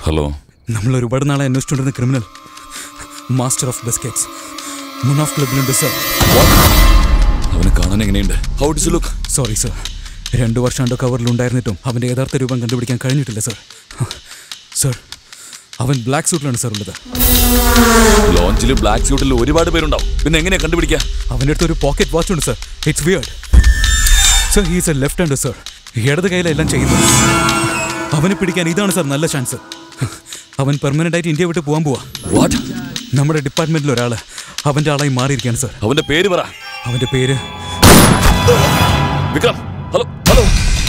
Hello നമ്മൾ ഒരുപാട് നാളെ അന്വേഷിച്ചുകൊണ്ടിരുന്ന ക്രിമിനൽ മാസ്റ്റർ ഓഫ് ബിസ്ക്കറ്റ്സ് മുൻ ഓഫ് ക്ലബിലുണ്ട് സർ അവനെ കാണാൻ എങ്ങനെയുണ്ട് how this look sorry sir രണ്ടു വർഷം അണ്ടർ കവറിലുണ്ടായിരുന്നിട്ടും അവൻ്റെ യഥാർത്ഥ രൂപം കണ്ടുപിടിക്കാൻ കഴിഞ്ഞിട്ടില്ല സർ സർ അവൻ ബ്ലാക്ക് സൂട്ടിലാണ് സർ ഉള്ളത് ലോഞ്ചിൽ ബ്ലാക്ക് സ്യൂട്ടിൽ ഒരുപാട് പേരുണ്ടാവും പിന്നെ എങ്ങനെയാ കണ്ടുപിടിക്കുക അവൻ്റെ അടുത്ത് ഒരു പോക്കറ്റ് വാച്ച് ഉണ്ട് sir it's weird sir he's a left hand sir ഇടത് കയ്യിലെല്ലാം ചെയ്യുന്നത് അവനെ പിടിക്കാൻ ഇതാണ് സർ നല്ല ചാൻസ് അവൻ പെർമനന്റ് ആയിട്ട് ഇന്ത്യ വിട്ട് പോകാൻ പോവാ വാട്ട് നമ്മുടെ ഡിപ്പാർട്ട്മെന്റിൽ ഒരാൾ അവൻ്റെ ആളായി മാറിയിരിക്കുകയാണ് സർ അവന്റെ പേര് പറ അവൻ്റെ പേര് വിക്രം ഹലോ ഹലോ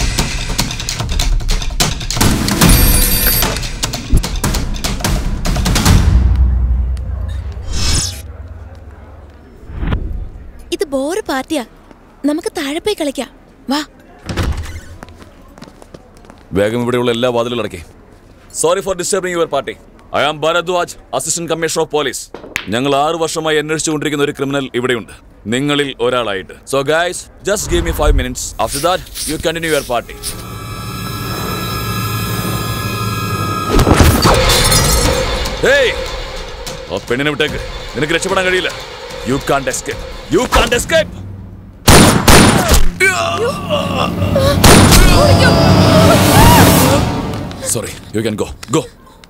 ഇത് ബോറ് പാർട്ടിയാ നമുക്ക് താഴെ പോയി കളിക്കാം വാ വേഗം ഇവിടെയുള്ള എല്ലാ വാതിലും അടക്കി sorry for disturbing your party I am Bharadwaj assistant commissioner of police ഞങ്ങൾ ആറ് വർഷമായി അന്വേഷിച്ചുകൊണ്ടിരിക്കുന്ന ഒരു ക്രിമിനൽ ഇവിടെയുണ്ട് നിങ്ങളിൽ ഒരാളായിട്ട് so guys just give me five minutes after that you continue your party hey ആ പെണ്ണിനെ വിട്ടേക്ക് നിനക്ക് രക്ഷപ്പെടാൻ കഴിയില്ല you can't escape you can't escape sorry you can go go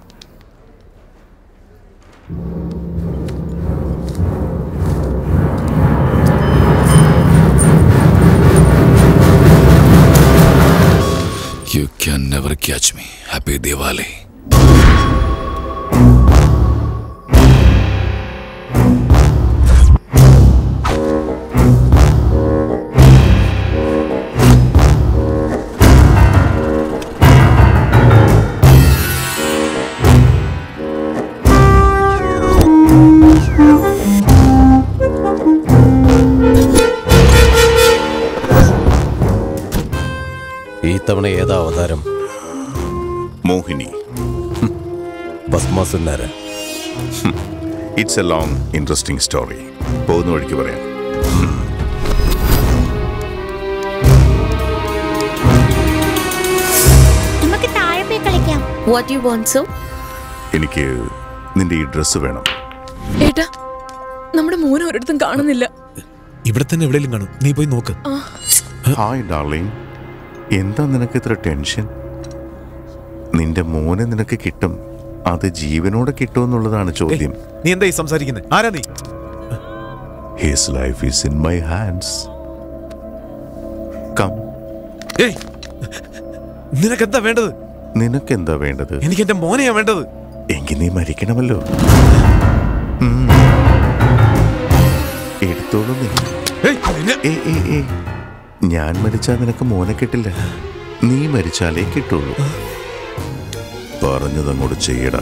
You can never catch me. Happy Diwali. ഈ തവണ ഏതാ അവതാരം മോഹിനി ഭസ്മാസുന്നാരൻ it's a long interesting story പോകുന്ന വഴിക്ക് പറയാം നമുക്ക് താഴെ പോയി കളിക്കാം വാട്ട് യു വോണ്ട് സോ എനിക്ക് നിന്റെ ഈ ഡ്രസ്സ് വേണം ഏട്ടാ നമ്മുടെ മോനെ ഒരിടത്തും കാണുന്നില്ല ഇവിടെ തന്നെ എവിടെയെങ്കിലും കാണും നീ പോയി നോക്ക് ഹായ് ഡാർലിംഗ് എന്താ നിനക്ക് ഇത്ര ടെൻഷൻ നിന്റെ മോനെ നിനക്ക് കിട്ടും അത് ജീവനോടെ കിട്ടുമെന്നുള്ളതാണ് ചോദ്യം നീ എന്താ ഈ സംസാരിക്കുന്നത് ആരാ നീ his life is in my hands come ഏയ് നിനക്ക് എന്താ വേണ്ടത് നിനക്ക് എന്താ വേണ്ടത് എനിക്ക് എന്റെ മോനെയാ വേണ്ടത് എങ്കിൽ നീ മരിക്കണമല്ലോ ഉം. എടുത്തോളൂ നീ ഏയ്, നിന്നെ- ഏയ്, ഏയ്, ഏയ്. ഞാൻ മരിച്ചാൽ നിനക്ക് മോനെ കിട്ടില്ല നീ മരിച്ചാലേ കിട്ടുള്ളൂ പറഞ്ഞതങ്ങോട്ട് ചെയ്യടാ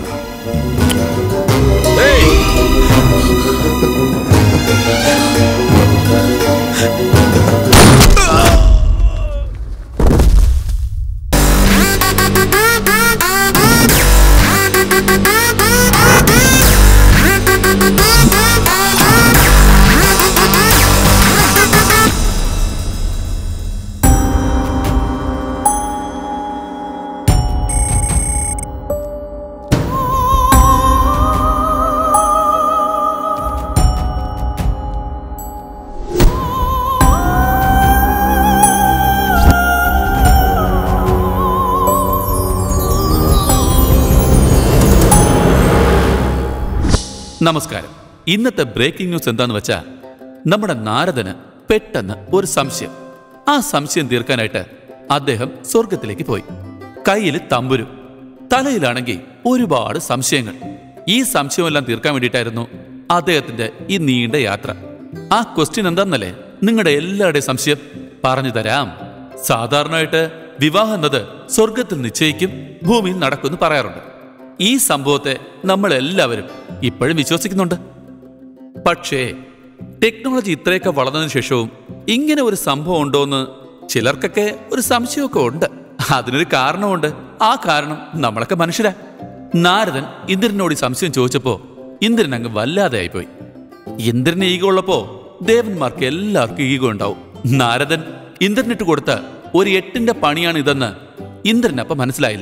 നമസ്കാരം ഇന്നത്തെ ബ്രേക്കിംഗ് ന്യൂസ് എന്താന്ന് വെച്ചാൽ നമ്മുടെ നാരദന് പെട്ടെന്ന് ഒരു സംശയം ആ സംശയം തീർക്കാനായിട്ട് അദ്ദേഹം സ്വർഗത്തിലേക്ക് പോയി കയ്യിൽ തമ്പുരു തലയിലാണെങ്കിൽ ഒരുപാട് സംശയങ്ങൾ ഈ സംശയമെല്ലാം തീർക്കാൻ വേണ്ടിയിട്ടായിരുന്നു അദ്ദേഹത്തിന്റെ ഈ നീണ്ട യാത്ര ആ ക്വസ്റ്റ്യൻ എന്താന്നല്ലേ നിങ്ങളുടെ എല്ലാവരുടെയും സംശയം പറഞ്ഞു തരാം സാധാരണയായിട്ട് വിവാഹം എന്നത് സ്വർഗത്തിൽ നിശ്ചയിക്കും ഭൂമിയിൽ നടക്കുമെന്ന് പറയാറുണ്ട് ഈ സംഭവത്തെ നമ്മൾ എല്ലാവരും ഇപ്പോഴും വിശ്വസിക്കുന്നുണ്ട് പക്ഷേ ടെക്നോളജി ഇത്രയൊക്കെ വളർന്നതിന് ശേഷവും ഇങ്ങനെ ഒരു സംഭവം ഉണ്ടോ എന്ന് ചിലർക്കൊക്കെ ഒരു സംശയമൊക്കെ ഉണ്ട് അതിനൊരു കാരണമുണ്ട് ആ കാരണം നമ്മളൊക്കെ മനുഷ്യരാ നാരദൻ ഇന്ദ്രനോട് ഈ സംശയം ചോദിച്ചപ്പോ ഇന്ദ്രൻ അങ്ങ് വല്ലാതെ ആയിപ്പോയി ഇന്ദ്രന് ഈഗോ ഉള്ളപ്പോ ദേവന്മാർക്ക് എല്ലാവർക്കും ഈഗോ ഉണ്ടാവും നാരദൻ ഇന്ദ്രനിട്ട് കൊടുത്ത ഒരു എട്ടിന്റെ പണിയാണ് ഇതെന്ന് ഇന്ദ്രനപ്പ മനസ്സിലായില്ല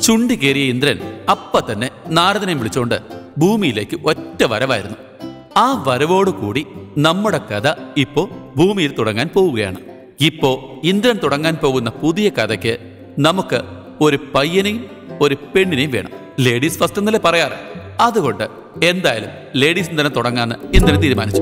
ചുണ്ടി കയറിയ ഇന്ദ്രൻ അപ്പ തന്നെ നാരദനെ വിളിച്ചുകൊണ്ട് ഭൂമിയിലേക്ക് ഒറ്റ വരവായിരുന്നു ആ വരവോട് കൂടി നമ്മുടെ കഥ ഇപ്പോ ഭൂമിയിൽ തുടങ്ങാൻ പോവുകയാണ് ഇപ്പോ ഇന്ദ്രൻ തുടങ്ങാൻ പോകുന്ന പുതിയ കഥയ്ക്ക് നമുക്ക് ഒരു പയ്യനെയും ഒരു പെണ്ണിനെയും വേണം ലേഡീസ് ഫസ്റ്റ് എന്നല്ലേ പറയാറ് അതുകൊണ്ട് എന്തായാലും ലേഡീസ് ഇന്ദ്രൻ തുടങ്ങാന്ന് ഇന്ദ്രൻ തീരുമാനിച്ചു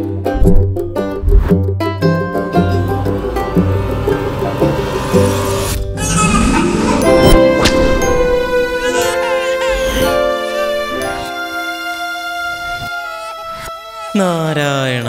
നാരായണ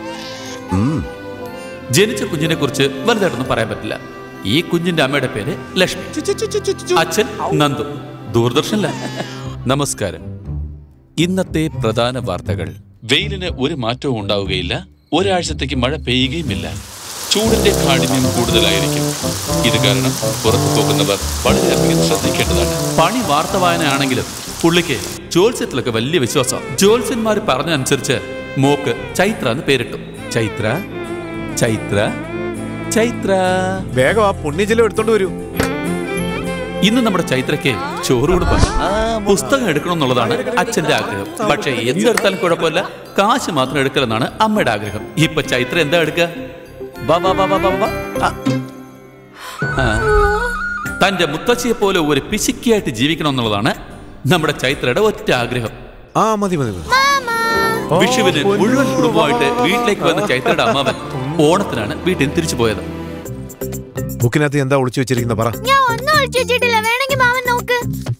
ജനിച്ച കുഞ്ഞിനെ കുറിച്ച് വലുതായിട്ടൊന്നും പറയാൻ പറ്റില്ല ഈ കുഞ്ഞിന്റെ അമ്മയുടെ പേര് ലക്ഷ്മി അച്ഛൻ നന്ദു ദൂരദർശനില നമസ്കാരം ഇന്നത്തെ പ്രധാന വാർത്തകൾ വെയിലിന് ഒരു മാറ്റവും ഉണ്ടാവുകയില്ല ഒരാഴ്ചത്തേക്ക് മഴ പെയ്യുകയുമില്ല ചൂടിന്റെ കാഠിന്യം കൂടുതലായിരിക്കും ഇത് കാരണം പുറത്തു പോകുന്നവർ വളരെയധികം ശ്രദ്ധിക്കേണ്ടതാണ് പണി വാർത്ത വായന ആണെങ്കിലും പുള്ളിക്ക് ജ്യോത്സ്യത്തിലൊക്കെ വലിയ വിശ്വാസം ജ്യോത്സ്യന്മാർ പറഞ്ഞനുസരിച്ച് മോക്ക് ചൈത്ര എന്ന് പേരിട്ടു ചൈത്ര ചൈത്ര ചൈത്ര വേഗം ആ പുണ്യജലം എടുത്തോണ്ട് വരൂ ഇന്ന് നമ്മുടെ ചൈത്രയ്ക്ക് ചോറ് കൊടുക്കാം പുസ്തകം എടുക്കണം എന്നുള്ളതാണ് അച്ഛന്റെ ആഗ്രഹം പക്ഷെ എന്തെടുത്താലും കുഴപ്പമില്ല കാശ് മാത്രം എടുക്കലെന്നാണ് അമ്മയുടെ ആഗ്രഹം ഇപ്പൊ ചൈത്ര എന്താ എടുക്കുക വാ, വാ, വാ, വാ, വാ, വാ. ആ. ആ. തന്റെ മുത്തച്ഛയെ പോലെ ഒരു പിശുക്കിയായിട്ട് ജീവിക്കണം എന്നുള്ളതാണ് നമ്മുടെ ചൈത്രയുടെ ഒറ്റ ആഗ്രഹം ആ മതി മതി മതി വിഷുവിന് പൊന്നു മുഴുവൻ കുടുംബമായിട്ട് വാ. വീട്ടിലേക്ക് വന്ന ചൈത്രയുടെ അമ്മാവൻ ഓണത്തിനാണ് വീട്ടിൽ നിന്ന് തിരിച്ചു പോയത് ബുക്കിനകത്ത് എന്താ ഒളിച്ചു വെച്ചിരിക്കുന്ന പറ ഞാൻ ഒന്നും ഒളിച്ചു വെച്ചിട്ടില്ല വേണമെങ്കിൽ മാമൻ നോക്ക്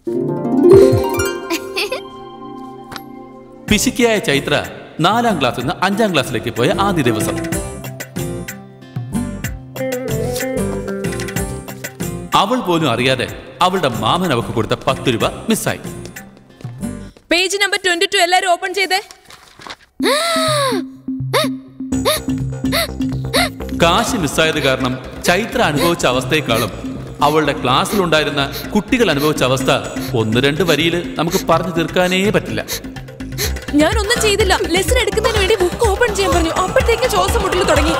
പിശുക്കിയായ ചൈത്ര നാലാം ക്ലാസ്സിൽ നിന്ന് അഞ്ചാം ക്ലാസ്സിലേക്ക് പോയ ആദ്യ ദിവസം അവൾ പോലും അറിയാതെ അവളുടെ മാമൻ അവൾക്ക് കൊടുത്ത പത്ത് രൂപ മിസ്സായി പേജ് നമ്പർ ട്വന്റി ടു എല്ലാരും ഓപ്പൺ ചെയ്തേ കാശ് മിസ്സായത് കാരണം ചൈത്ര അനുഭവിച്ച അവസ്ഥയെക്കാളും അവളുടെ ക്ലാസ്സിലുണ്ടായിരുന്ന കുട്ടികൾ അനുഭവിച്ച അവസ്ഥ ഒന്ന് രണ്ട് വരിയിൽ നമുക്ക് പറഞ്ഞു തീർക്കാനേ പറ്റില്ല ഞാൻ ഒന്നും ചെയ്തില്ല ലെസൺ എടുക്കുന്നതിന് വേണ്ടി ബുക്ക് ഓപ്പൺ ചെയ്യാൻ പറഞ്ഞു അപ്പോഴത്തേക്ക് ശ്വാസം മുട്ടൽ തുടങ്ങി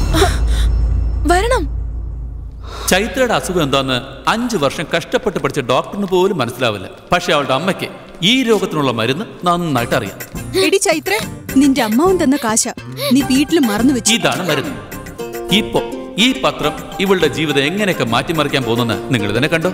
വരണം ചൈത്രയുടെ അസുഖം എന്താന്ന് അഞ്ചു വർഷം കഷ്ടപ്പെട്ട് പഠിച്ച ഡോക്ടറിന് പോലും മനസ്സിലാവില്ല പക്ഷെ അവളുടെ അമ്മയ്ക്ക് ഈ രോഗത്തിനുള്ള മരുന്ന് നന്നായിട്ട് അറിയാം എടി ചൈത്ര നിന്റെ അമ്മാവൻ തന്ന കാശ നീ വീട്ടിൽ മറന്നു വെച്ചു ഇതാണ് മരുന്ന് ഇപ്പോ ഈ പത്രം ഇവളുടെ ജീവിതം എങ്ങനെയൊക്കെ മാറ്റിമറിക്കാൻ പോകുന്നെന്ന് നിങ്ങൾ തന്നെ കണ്ടോ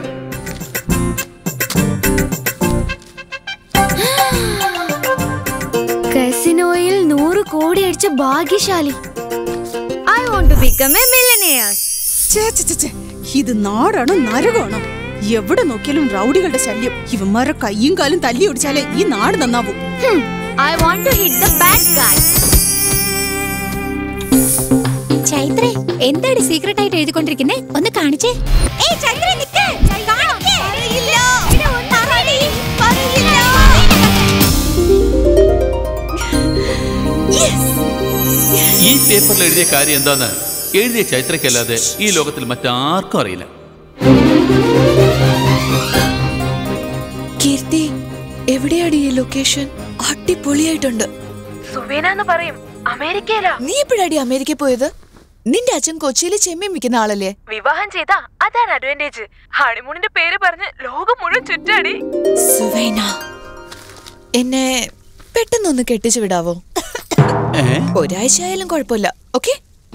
കസിനോയിൽ നൂറ് കോടി അടിച്ച ഭാഗ്യശാലി I want to become a millionaire ഛേ, ഛേ, ഛേ, ഛേ. ഇത് നാടാണോ നരകമാണോ എവിടെ നോക്കിയാലും റൗഡികളുടെ ശല്യം ഇവന്മാരെ കയ്യും കാലും തല്ലി ഒടിച്ചാലേ ഈ നാട് നന്നാവും I want to hit the bad guy ചൈത്രേ എന്താണ് സീക്രട്ട് ആയിട്ട് എഴുതിക്കൊണ്ടിരിക്കുന്നേ ഒന്ന് കാണിച്ചേ ഏയ് ചന്ദ്ര നിക്ക് കാണിക്ക് പറയില്ല ഇത് ഒന്ന് പറയടി പറയില്ല ഈ പേപ്പറിൽ എഴുതിയ കാര്യം എന്താന്ന് എഴുതിയ ചൈത്രയ്ക്കല്ലാതെ ഈ ലോകത്തിൽ മറ്റാർക്കും അറിയില്ല കീർത്തി എവിടെയാണ് ഈ ലൊക്കേഷൻ അടിപൊളിയായിട്ടുണ്ട് സുവേന പറയും അമേരിക്കയിലാ നീ എപ്പോഴാടി അമേരിക്ക പോയത് നിന്റെ അച്ഛൻ കൊച്ചിയിൽ ചെമ്മീൻ വിൽക്കുന്ന ആളല്ലേ വിവാഹം ചെയ്താ അതാണ് അഡ്വാൻറ്റേജ് ഹണിമൂണിന്റെ പേര് പറഞ്ഞ് ലോകം മുഴുവൻ ചുറ്റാടി സുവേന എന്നെ പെട്ടെന്നൊന്ന് കെട്ടിച്ചു വിടാവോ ഒരാഴ്ച ആയാലും കുഴപ്പമില്ല ഓക്കെ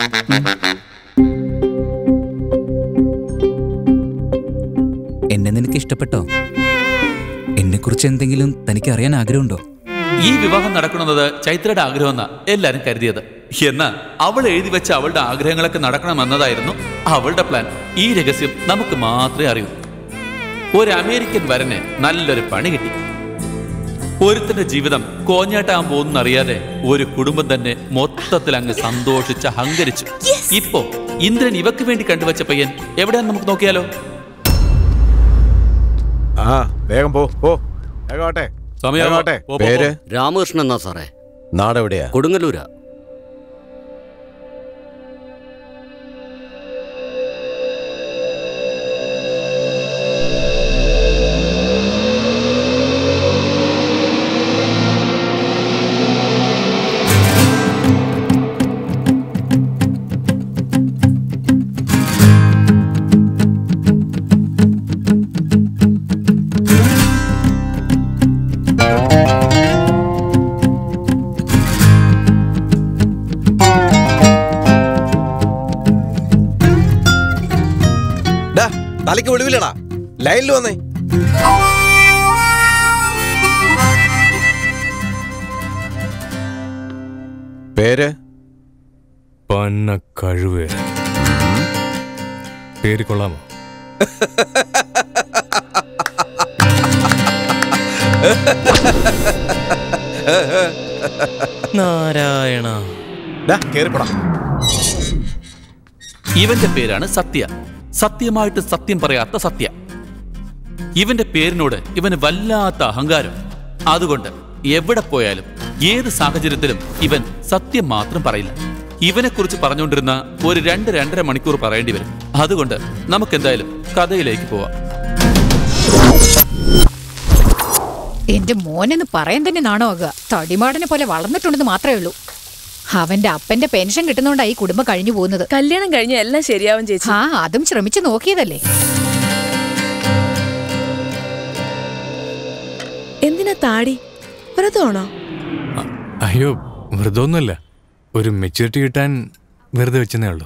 എന്നെ നിനക്ക് ഇഷ്ടപ്പെട്ടോ എന്നെക്കുറിച്ച് എന്തെങ്കിലും തനിക്ക് അറിയാൻ ആഗ്രഹമുണ്ടോ ഈ വിവാഹം നടക്കുന്നത് ചൈത്രയുടെ ആഗ്രഹമെന്നാ എല്ലാരും കരുതിയത് എന്നാ അവൾ എഴുതി വെച്ച അവളുടെ ആഗ്രഹങ്ങളൊക്കെ നടക്കണമെന്നതായിരുന്നു അവളുടെ പ്ലാൻ ഈ രഹസ്യം നമുക്ക് മാത്രമേ അറിയൂ ഒരു അമേരിക്കൻ വരന് നല്ലൊരു പണി കിട്ടി ഒരുത്തന്റെ ജീവിതം കോഞ്ഞാട്ടാൻ പോകുന്നറിയാതെ ഒരു കുടുംബം തന്നെ മൊത്തത്തിൽ അങ്ങ് സന്തോഷിച്ച് അഹങ്കരിച്ചു ഇപ്പോ ഇന്ദ്രൻ ഇവക്ക് വേണ്ടി കണ്ടുവച്ച പയ്യൻ എവിടെയാന്ന് നമുക്ക് നോക്കിയാലോ ആ വേഗം പോ പോ വേഗം ആട്ടെ സമയം വേഗം ആട്ടെ പോ, പോ, പോ. പേര് രാമകൃഷ്ണൻ എന്നാ സാറേ നാടെവിടെയാ കൊടുങ്ങല്ലൂരാ ലൈനിൽ വന്നേ പേര് പന്ന കഴിവ് പേര് കൊള്ളാമോ നാരായണ കേറിപ്പടാ ഇവന്റെ പേരാണ് സത്യ സത്യമായിട്ട് സത്യം പറയാത്ത സത്യ ഇവന്റെ പേരിനോട് ഇവന് വല്ലാത്ത അഹങ്കാരം അതുകൊണ്ട് എവിടെ പോയാലും ഏത് സാഹചര്യത്തിലും ഇവൻ സത്യം മാത്രം പറയില്ല ഇവനെ കുറിച്ച് പറഞ്ഞുകൊണ്ടിരുന്ന ഒരു രണ്ട് രണ്ടര മണിക്കൂർ പറയേണ്ടി വരും അതുകൊണ്ട് നമുക്കെന്തായാലും കഥയിലേക്ക് പോവാം എന്റെ മോനെന്ന് പറയാൻ തന്നെ നാണമാകുക തടിമാടനെ പോലെ വളർന്നിട്ടുണ്ടെന്ന് മാത്രമേ ഉള്ളൂ അവന്റെ അപ്പന്റെ പെൻഷൻ കിട്ടുന്നോണ്ടായി ഈ കുടുംബം കഴിഞ്ഞു പോകുന്നത് കല്യാണം കഴിഞ്ഞ എല്ലാം ശരിയാവും ചേച്ചി ആ അതും ശ്രമിച്ചു നോക്കിയതല്ലേ എന്തിനാ താടി വ്രതമാണോ അയ്യോ വെറുതൊന്നുമല്ല ഒരു മെച്യൂരിറ്റി കിട്ടാൻ വെറുതെ വെച്ചെന്നേ ഉള്ളൂ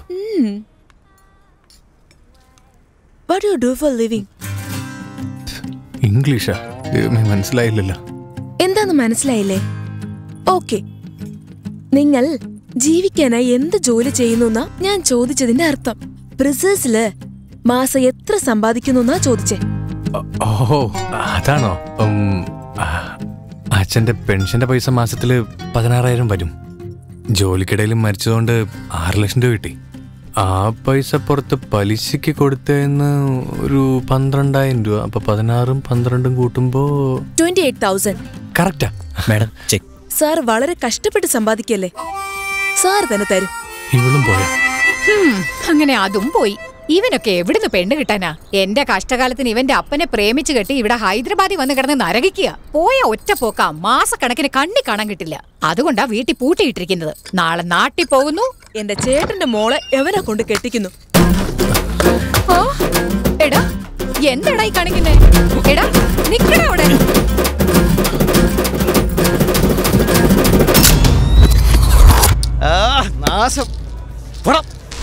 what you do for living ഇംഗ്ലീഷാ ദൈവമേ, മനസ്സിലായില്ലല്ലോ എന്താന്ന് മനസ്സിലായില്ലേ ഓക്കെ നിങ്ങൾ ജീവിക്കാനായി എന്ത് ജോലി ചെയ്യുന്നു ഞാൻ ചോദിച്ചതിന്റെ അർത്ഥം ബ്രിസേഴ്സില് മാസം എത്ര സമ്പാദിക്കുന്നു എന്നാ ചോദിച്ചേ ഓ അതാണോ ഉം, ആ, അച്ഛന്റെ പെൻഷന്റെ പൈസ മാസത്തില് പതിനാറായിരം വരും ജോലിക്കിടയിൽ മരിച്ചതുകൊണ്ട് ആറ് ലക്ഷം രൂപ കിട്ടി ആ പൈസ പുറത്ത് പലിശയ്ക്ക് കൊടുത്തതെന്ന് ഒരു പന്ത്രണ്ടായിരം രൂപ അപ്പൊ പതിനാറും പന്ത്രണ്ടും കൂട്ടുമ്പോ ട്വന്റി എയ്റ്റ് തൗസൻഡ് കറക്റ്റാ മാഡം ചെക്ക് സാർ വളരെ കഷ്ടപ്പെട്ട് സമ്പാദിക്കല്ലേ സാർ തന്നെ തരും ഇവളും പോയാ ഹും, അങ്ങനെ അതും പോയി ഇവനൊക്കെ എവിടുന്ന് പെണ്ണ് കിട്ടാനാ എന്റെ കഷ്ടകാലത്തിന് ഇവന്റെ അപ്പനെ പ്രേമിച്ചു കെട്ടി ഇവിടെ ഹൈദരാബാദിൽ വന്ന് കിടന്ന് നരകിക്കുക പോയ ഒറ്റ പോക്ക മാസക്കണക്കിന് കണ്ണി കാണാൻ കിട്ടില്ല അതുകൊണ്ടാ വീട്ടിൽ പൂട്ടിയിട്ടിരിക്കുന്നത് നാളെ നാട്ടിൽ പോകുന്നു എന്റെ ചേട്ടന്റെ മോളെ എവനെ കൊണ്ട് കെട്ടിക്കുന്നു ഓ എടാ എന്താടാ ഈ കാണിക്കുന്നേ എടാ നിക്കടാ അവിടെ ആ നാശം പോടാ.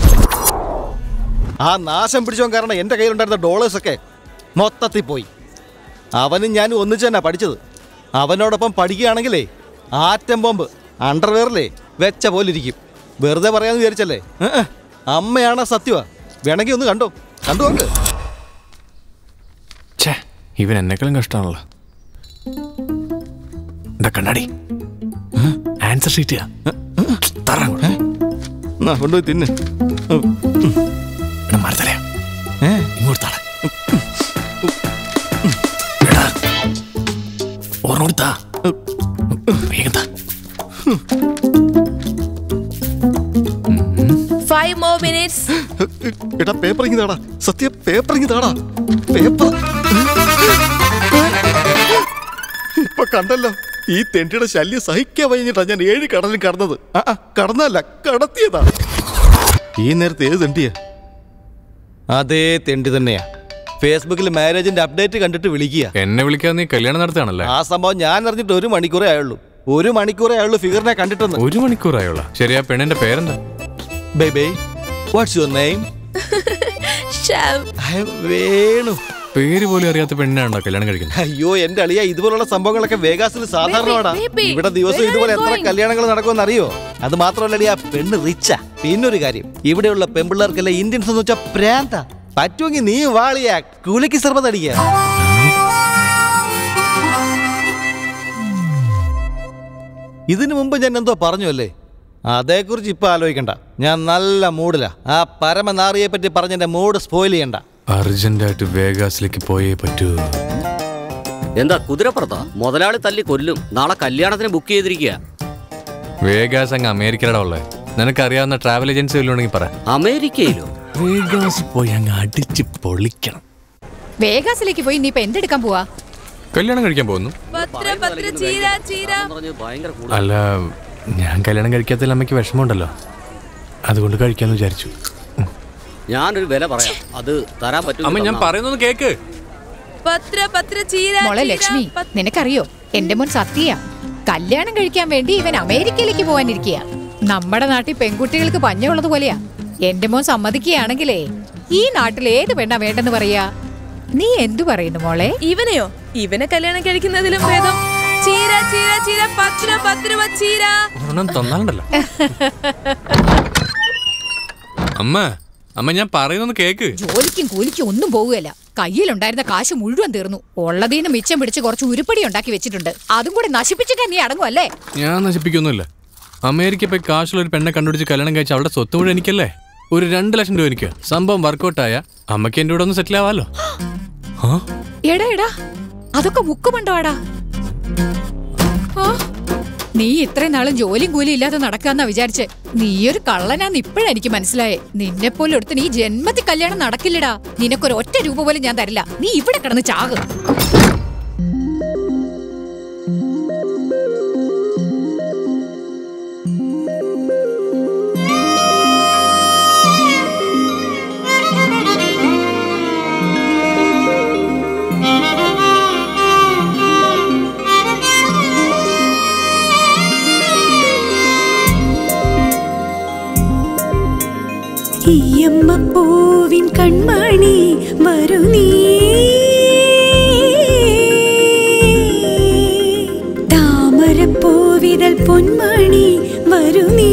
ആ നാശം പിടിച്ചോ കാരണം എൻ്റെ കയ്യിലുണ്ടായിരുന്ന ഡോളേഴ്സ് ഒക്കെ മൊത്തത്തിൽ പോയി അവനും ഞാനും ഒന്നിച്ച് തന്നെ പഠിച്ചത് അവനോടൊപ്പം പഠിക്കുകയാണെങ്കിലേ ആറ്റം ബോംബ് അണ്ടർവെയറിലേ വെച്ച പോലെ ഇരിക്കും വെറുതെ പറയാന്ന് വിചാരിച്ചല്ലേ ഏ, ഏ. അമ്മയാണ് സത്യമാ വേണമെങ്കിൽ ഒന്ന് കണ്ടോ കണ്ടു നോക്ക് ഛേ ഇവൻ എന്നെക്കാളും കഷ്ടമാണല്ലോ എന്താ കണ്ണാടി ആൻസർ ഷീറ്റ് എന്നാ കൊണ്ടുപോയി തിന്ന് മരത്തലയാ ഇങ്ങോട്ട് താട ഓർമ്മ താ വേഗം താ ഫൈവ് മോർ മിനിറ്റ്സ് എടാ പേപ്പർ ഇങ്ങ് താടാ സത്യ പേപ്പർ ഇങ്ങ് താടാ പേപ്പർ ഇപ്പൊ കണ്ടല്ലോ ഈ തെണ്ടിയുടെ ശല്യം സഹിക്കാൻ വൈകിട്ടാ ഞാൻ ഏഴ് കടലിൽ കടന്നത് ആ, ആ, കടന്നല്ല കടത്തിയതാ ഈ നേരത്തെ ഏത് തെണ്ടിയാ അതേ തെണ്ടി തന്നെയാ ഫേസ്ബുക്കിൽ മാരേജിന്റെ അപ്ഡേറ്റ് കണ്ടിട്ട് വിളിക്കുക എന്നെ വിളിക്കാൻ നീ കല്യാണം നടത്തുകയാണല്ലേ ആ സംഭവം ഞാൻ അറിഞ്ഞിട്ട് ഒരു മണിക്കൂറേ ആയുള്ളൂ ഒരു മണിക്കൂറേ ആയുള്ളൂ ഫിഗറിനെ കണ്ടിട്ടെന്ന് ഒരു മണിക്കൂറായോളാ ശരി ആ പെണ്ണിന്റെ പേരെന്താ baby what's your name Venu പേര് പോലും അറിയാത്ത പെണ്ണിനാണോ കല്യാണം കഴിക്കുന്നത് അയ്യോ എന്റെ അളിയ ഇതുപോലുള്ള സംഭവങ്ങളൊക്കെ വേഗാസിൽ സാധാരണമാടാ ബേബി, ഇവിടെ ദിവസം where are ഇതുപോലെ you എത്ര going? കല്യാണങ്ങൾ നടക്കുമെന്ന് അറിയോ അത് മാത്രമല്ല അളിയ പെണ്ണ് റിച്ചാ പിന്നൊരു കാര്യം ഇവിടെയുള്ള പെമ്പിള്ളേർക്കെല്ലാം ഇന്ത്യൻസ് എന്ന് വെച്ചാൽ പ്രാന്ത പറ്റുമെങ്കിൽ നീ വാളിയാ കുലിക്ക് സർബത്ത് അടിക്കുക ഇതിനു മുമ്പ് ഞാൻ എന്തോ പറഞ്ഞു അല്ലേ അതേക്കുറിച്ച് ഇപ്പൊ ആലോചിക്കണ്ട ഞാൻ നല്ല മൂഡിലാ ആ പരമനാറിയെ പറ്റി പറഞ്ഞ എന്റെ മൂഡ് സ്പോയിൽ ചെയ്യണ്ട അർജന്റായിട്ട് വേഗാസിലേക്ക് പോയേ പറ്റൂ എന്താ കുതിരപ്പുറത്താ മുതലാളി തല്ലി കൊല്ലും നാളെ കല്യാണത്തിന് ബുക്ക് ചെയ്തിരിക്കുക വേഗാസ് അങ്ങ് അമേരിക്കയുടെ ഉള്ളത് നിനക്കറിയാവുന്ന ട്രാവൽ ഏജൻസി വല്ലതുണ്ടെങ്കിൽ പറ അമേരിക്കയിലോ വേഗാസ് പോയി അങ്ങ് അടിച്ച് പൊളിക്കണം വേഗാസിലേക്ക് പോയി നീ ഇപ്പൊ എന്തെടുക്കാൻ പോവാ കല്യാണം കഴിക്കാൻ പോകുന്നു പത്ര പത്ര ചീര ചീര ഭയങ്കര അല്ല ഞാൻ കല്യാണം കഴിക്കാത്തതിൽ അമ്മയ്ക്ക് വിഷമമുണ്ടല്ലോ അതുകൊണ്ട് കഴിക്കാന്ന് വിചാരിച്ചു ഞാനൊരു വില പറയാം അത് തരാൻ പറ്റും അമ്മ ഞാൻ പറയുന്നത് കേക്ക് പത്ര പത്ര ചീര മോളെ ചീര, ലക്ഷ്മി പത്ര- നിനക്കറിയോ എന്റെ മോൻ സത്യ കല്യാണം കഴിക്കാൻ വേണ്ടി ഇവൻ അമേരിക്കയിലേക്ക് പോവാനിരിക്കുക നമ്മുടെ നാട്ടിൽ പെൺകുട്ടികൾക്ക് പഞ്ഞുള്ളത് പോലെയാ എന്റെ മോൻ സമ്മതിക്കുകയാണെങ്കിലേ ഈ നാട്ടിൽ ഏത് പെണ്ണാ വേണ്ടെന്ന് പറയാ നീ എന്തു പറയുന്നു മോളെ ഇവനെയോ ഇവനെ കല്യാണം കഴിക്കുന്നതിലും ഭേദം ചീര ചീര ചീര പത്ത് രൂപ പത്ത് രൂപ ചീര ഒരെണ്ണം തന്നാലുണ്ടല്ലോ അമ്മ അമ്മ ഞാൻ പറയുന്നൊന്ന് കേക്ക് ജോലിക്കും കൂലിക്കും ഒന്നും പോവുകയല്ല കയ്യിലുണ്ടായിരുന്ന കാശ് മുഴുവൻ തീർന്നു ഉള്ളതീന്ന് മിച്ചം പിടിച്ച് കുറച്ച് ഉരുപ്പടി ഉണ്ടാക്കി വെച്ചിട്ടുണ്ട് അതും കൂടെ നശിപ്പിച്ചിട്ട് നീ അടങ്ങുമല്ലേ ഞാൻ നശിപ്പിക്കൊന്നുമില്ല അമേരിക്ക പോയി കാശുള്ള ഒരു പെണ്ണെ കണ്ടുപിടിച്ച് കല്യാണം കഴിച്ച അവളുടെ സ്വത്ത് മുഴുവൻ എനിക്കല്ലേ ഒരു രണ്ട് ലക്ഷം രൂപ എനിക്ക് സംഭവം വർക്കൗട്ടായ അമ്മയ്ക്ക് എൻ്റെ കൂടെ ഒന്ന് സെറ്റിൽ ആവാലോ ആ എടാ എടാ അതൊക്കെ മുക്കുമുണ്ടോടാ നീ ഇത്രയും നാളും ജോലിയും കൂലിയും ഇല്ലാതെ നടക്കാന്നാ വിചാരിച്ചേ നീയൊരു കള്ളനാന്ന് ഇപ്പോഴെനിക്ക് മനസ്സിലായേ നിന്നെ പോലെ എടുത്ത് നീ ജന്മത്തിൽ കല്യാണം നടക്കില്ലടാ നിനക്കൊരു ഒറ്റ രൂപ പോലും ഞാൻ തരില്ല നീ ഇവിടെ കിടന്ന് ചാകും ഈയമ്മ പൂവിൻ കൺമണി വരു നീ താമരപ്പൂവിതൾ പൊന്മണി വരു നീ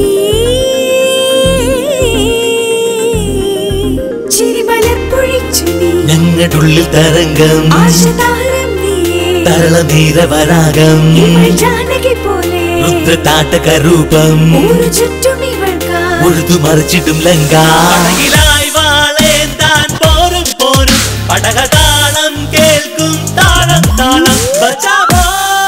ചിരിമലർപ്പൊഴിച്ചു നീ ഞങ്ങളുള്ളിൽ തരംഗം ആശതാരം നീ തളനീരവരാഗം ഇവൾ ജാനകി പോലെ രുദ്രതാട്ടകരൂപം ഊരു ചുറ്റും ഇവൾക്കായി ഉഴുതു മറിച്ചിടും ലങ്ക അഴകിലായി വാളേന്താൻ പോരും പോരും പടകതാളം കേൾക്കും താളം താളം Bachao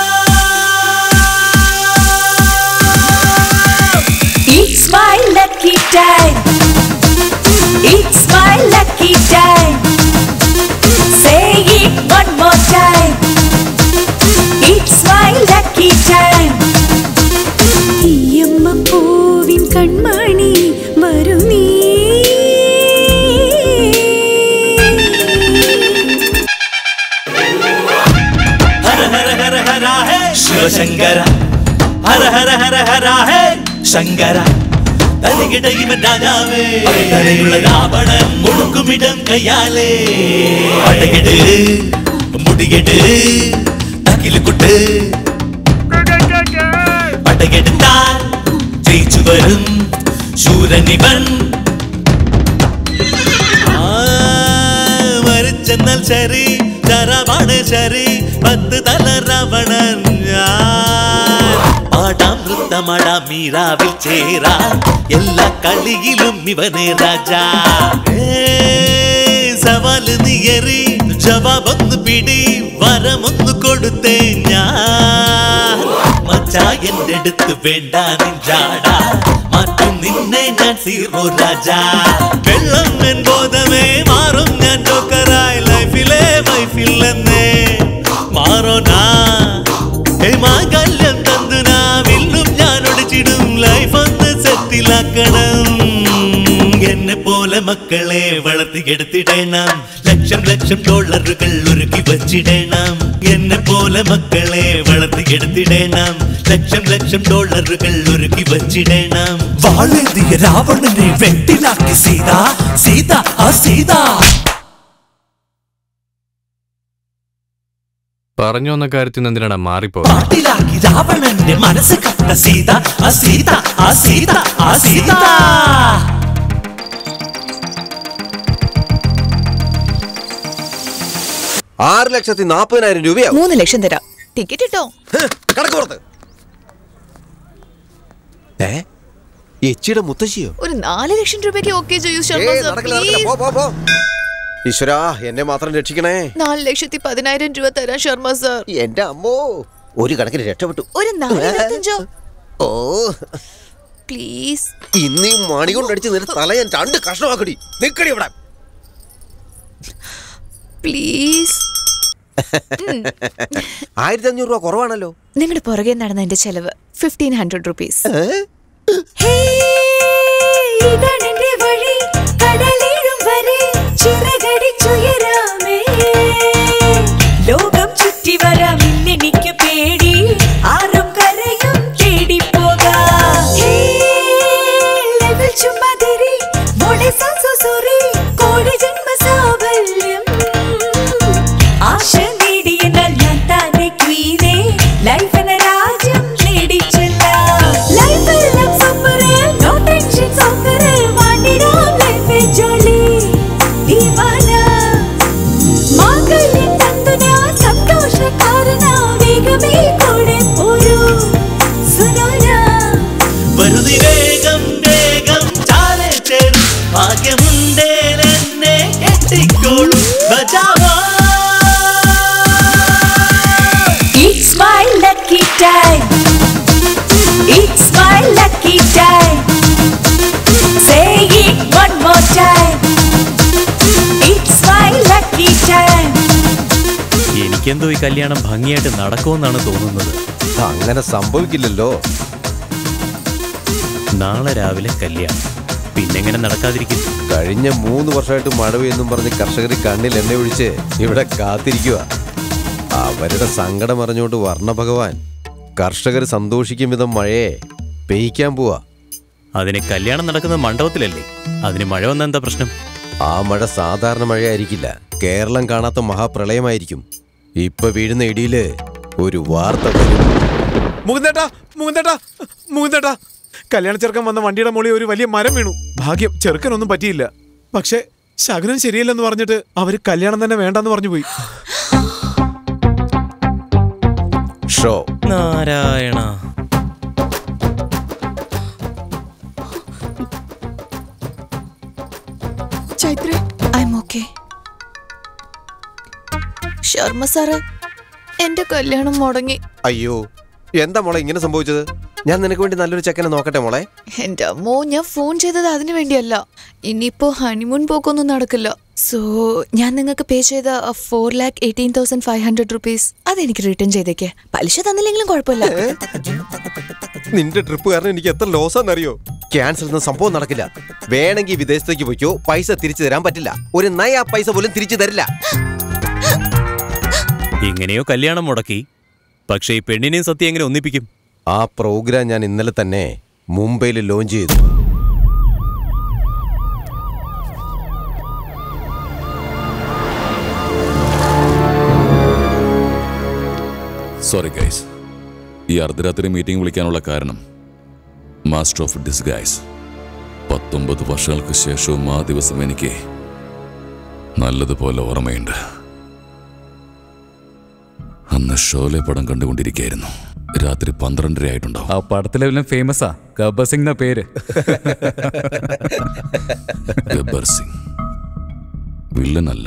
It's my lucky time. It's my lucky time. Say it one more time. It's my lucky time. ഈയമ്മ പൂവിൻ കൺമണി വരു നീ ഹര ഹര ഹര ഹര ഹേ ശിവശങ്കര ഹര ഹര ഹര ഹര ഹേ ശങ്കര തലകിട ഇവൻ രാജാവേ തലയുള്ള രാവണൻ മുടുക്കുമിടം കയ്യാലേ പടകിട് മുടികെട് തകിലുകുട്ട് പടകെടുത്താൽ ജയിച്ചു വരും ശൂരനിവൻ മരിച്ചെന്നാൽ ശരി ചരവാണ് ശരി പത്ത് തല രാവണൻ ഞാൻ പാടാം നൃത്തമാടാം മീരാവിൽ ചേരാ എല്ലാ കളിയിലും ഇവനെ രാജാ ഏ, സവാല് നീയറി ജവാബൊന്ന് പിടി വരമൊന്ന് കൊടുത്തേ ഞാൻ മച്ചാ എന്റെ അടുത്ത് വേണ്ട നിഞ്ചാടാ മാറ്റും നിന്നെ ഞാൻ സീറോ രാജാ വെള്ളം എൻ ബോധമേ മാറും ഞാൻ ജോക്കറായി ലൈഫിലെ വൈഫിൽ എന്നേ മാറോനാ ഏ മാംഗല്യം തന്നു നാ വില്ലും ഞാൻ ഒടിച്ചിടും ലൈഫ് ഒന്ന് സെറ്റിലാക്കണം എന്നെ പോലെ മക്കളെ വളർത്തിയെടുത്തിടണം ലക്ഷം ലക്ഷം ഡോളറുകൾ ഒരുക്കി വച്ചിടണം എന്നെ പോലെ മക്കളെ വളർത്തിയെടുത്തിടണം ലക്ഷം ലക്ഷം ഡോളറുകൾ ഒരുക്കി വച്ചിടണം വാളെതിയ രാവണനെ വെട്ടിലാക്കി സീത സീത ആ സീത പറഞ്ഞു വന്ന കാര്യത്തിൽ നിന്ന് എന്തിനാണ് മാറിപ്പോ കാട്ടിലാക്കി രാവണന്റെ മനസ്സ് കത്ത സീത ആ സീത ആ സീത ആ സീത ആറ് ലക്ഷത്തി നാൽപ്പതിനായിരം രൂപയോ മൂന്ന് ലക്ഷം തരാം ടിക്കറ്റ് ഇട്ടോ കണക്ക് പുറത്ത് ഏ എച്ചിയുടെ മുത്തശ്ശിയോ ഒരു നാല് ലക്ഷം രൂപയ്ക്ക് ഓക്കെ ചെയ്യൂ ശർമ്മ ഏയ്, സർ നടക്കില്ല, നടക്കില്ല. പോ, പ്ലീസ് പോ, പോ. ഈശ്വരാ എന്നെ മാത്രം രക്ഷിക്കണേ നാല് ലക്ഷത്തി പതിനായിരം രൂപ തരാം ശർമ്മ സർ എന്റെ അമ്മോ ഒരു കണക്കിന് രക്ഷപ്പെട്ടു ഒരു നാല് ഇരുപത്തഞ്ചോ ഓ പ്ലീസ് ഇന്ന് ഈ മണി കൊണ്ടടിച്ച് നിന്റെ തല ഞാൻ രണ്ട് കഷ്ണമാക്കടി നിക്കടി ഇവിടെ പ്ലീസ് ആയിരത്തി അഞ്ഞൂറ് രൂപ കുറവാണല്ലോ നിങ്ങളുടെ പുറകെ നടന്ന എന്റെ ചെലവ് ഫിഫ്റ്റീൻ ഹൺഡ്രഡ് റുപ്പീസ് ഇതാണെന്റെ വഴി കടലിടും വരെ ചിറകടിച്ചുയരാമേ ലോകം ചുറ്റി വരാം ഇന്നെനിക്ക് പേടി ആറും കരയും തേടി പോകാം ഹേ, level ചുമ്മാതിരി മോളെ സാസു സോറി കോടി ജന്മ സാഫല്യം എനിക്കെന്തോ ഈ കല്യാണം ഭംഗിയായിട്ട് നടക്കുമെന്നാണ് തോന്നുന്നത് അങ്ങനെ സംഭവിക്കില്ലല്ലോ നാളെ രാവിലെ കല്യാണം പിന്നെങ്ങനെ നടക്കാതിരിക്കും കഴിഞ്ഞ മൂന്ന് വർഷമായിട്ട് മഴ പെയ്യെന്നും പറഞ്ഞ് കർഷകർ കണ്ണിൽ എണ്ണ ഒഴിച്ച് ഇവിടെ കാത്തിരിക്കുക അവരുടെ സങ്കടം അറിഞ്ഞുകൊണ്ട് വർണ്ണഭഗവാൻ കർഷകർ സന്തോഷിക്കും വിധം മഴയെ പെയ്യ്ക്കാൻ പോവാ അതിന് കല്യാണം നടക്കുന്നത് മണ്ഡപത്തിലല്ലേ അതിന് മഴ വന്ന എന്താ പ്രശ്നം ആ മഴ സാധാരണ മഴയായിരിക്കില്ല കേരളം കാണാത്ത മഹാപ്രളയമായിരിക്കും ഇപ്പൊ വീഴുന്ന ഇടിയില് ഒരു വാർത്ത വരും മുകുന്ദേട്ടാ മുകുന്ദേട്ടാ മുകുന്ദേട്ടാ കല്യാണ ചെറുക്കൻ വന്ന വണ്ടിയുടെ മുകളിൽ ഒരു വലിയ മരം വീണു ഭാഗ്യം ചെറുക്കനൊന്നും പറ്റിയില്ല പക്ഷെ ശകനം ശരിയല്ലെന്ന് പറഞ്ഞിട്ട് അവര് കല്യാണം തന്നെ വേണ്ടെന്ന് പറഞ്ഞു പോയി ഷോ Narayana Chaitra I'm okay Sharma sir എന്റെ കല്യാണം മുടങ്ങി അയ്യോ എന്താ മോളെ ഇങ്ങനെ സംഭവിച്ചത് ഞാൻ നിനക്ക് വേണ്ടി നല്ലൊരു ചെക്കനെ നോക്കട്ടെ മോളെ എന്റെ അമ്മോ ഞാൻ ഫോൺ ചെയ്തത് അതിനു വേണ്ടിയല്ല ഇനിയിപ്പോ ഹണിമൂൺ പോക്കൊന്നും നടക്കില്ല സോ ഞാൻ നിങ്ങൾക്ക് പേ ചെയ്ത four lakh eighteen thousand five hundred rupees അതെനിക്ക് റിട്ടേൺ ചെയ്തേക്കെ പലിശ തന്നില്ലെങ്കിലും കുഴപ്പമില്ല നിന്റെ ട്രിപ്പ് കാരണം എനിക്ക് എത്ര ലോസ് ആണെന്നറിയോ ക്യാൻസൽ എന്ന സംഭവം നടക്കില്ല വേണമെങ്കിൽ വിദേശത്തേക്ക് പോയിക്കോ പൈസ തിരിച്ചു തരാൻ പറ്റില്ല ഒരു നയ പൈസ പോലും തിരിച്ചു തരില്ല ഇങ്ങനെയോ കല്യാണം മുടക്കി പക്ഷേ ഈ പെണ്ണിനെയും സത്യം എങ്ങനെ ഒന്നിപ്പിക്കും ആ പ്രോഗ്രാം ഞാൻ ഇന്നലെ തന്നെ മുംബൈയിൽ ലോഞ്ച് ചെയ്തു സോറി ഗൈസ് ഈ അർദ്ധരാത്രി മീറ്റിംഗ് വിളിക്കാനുള്ള കാരണം മാസ്റ്റർ ഓഫ് ഡിസ്ഗൈസ് പത്തൊമ്പത് വർഷങ്ങൾക്ക് ശേഷവും ആ ദിവസം എനിക്ക് നല്ലതുപോലെ ഓർമ്മയുണ്ട് അന്ന് ഷോലെ പടം കണ്ടുകൊണ്ടിരിക്കുകയായിരുന്നു രാത്രി പന്ത്രണ്ടര ആയിട്ടുണ്ടാവും ആ പടത്തിലെ വല്ലതും ഫേമസാ ഗബ്ബർ സിംഗ് എന്ന പേര് ഗബ്ബർ സിംഗ് വില്ലനല്ല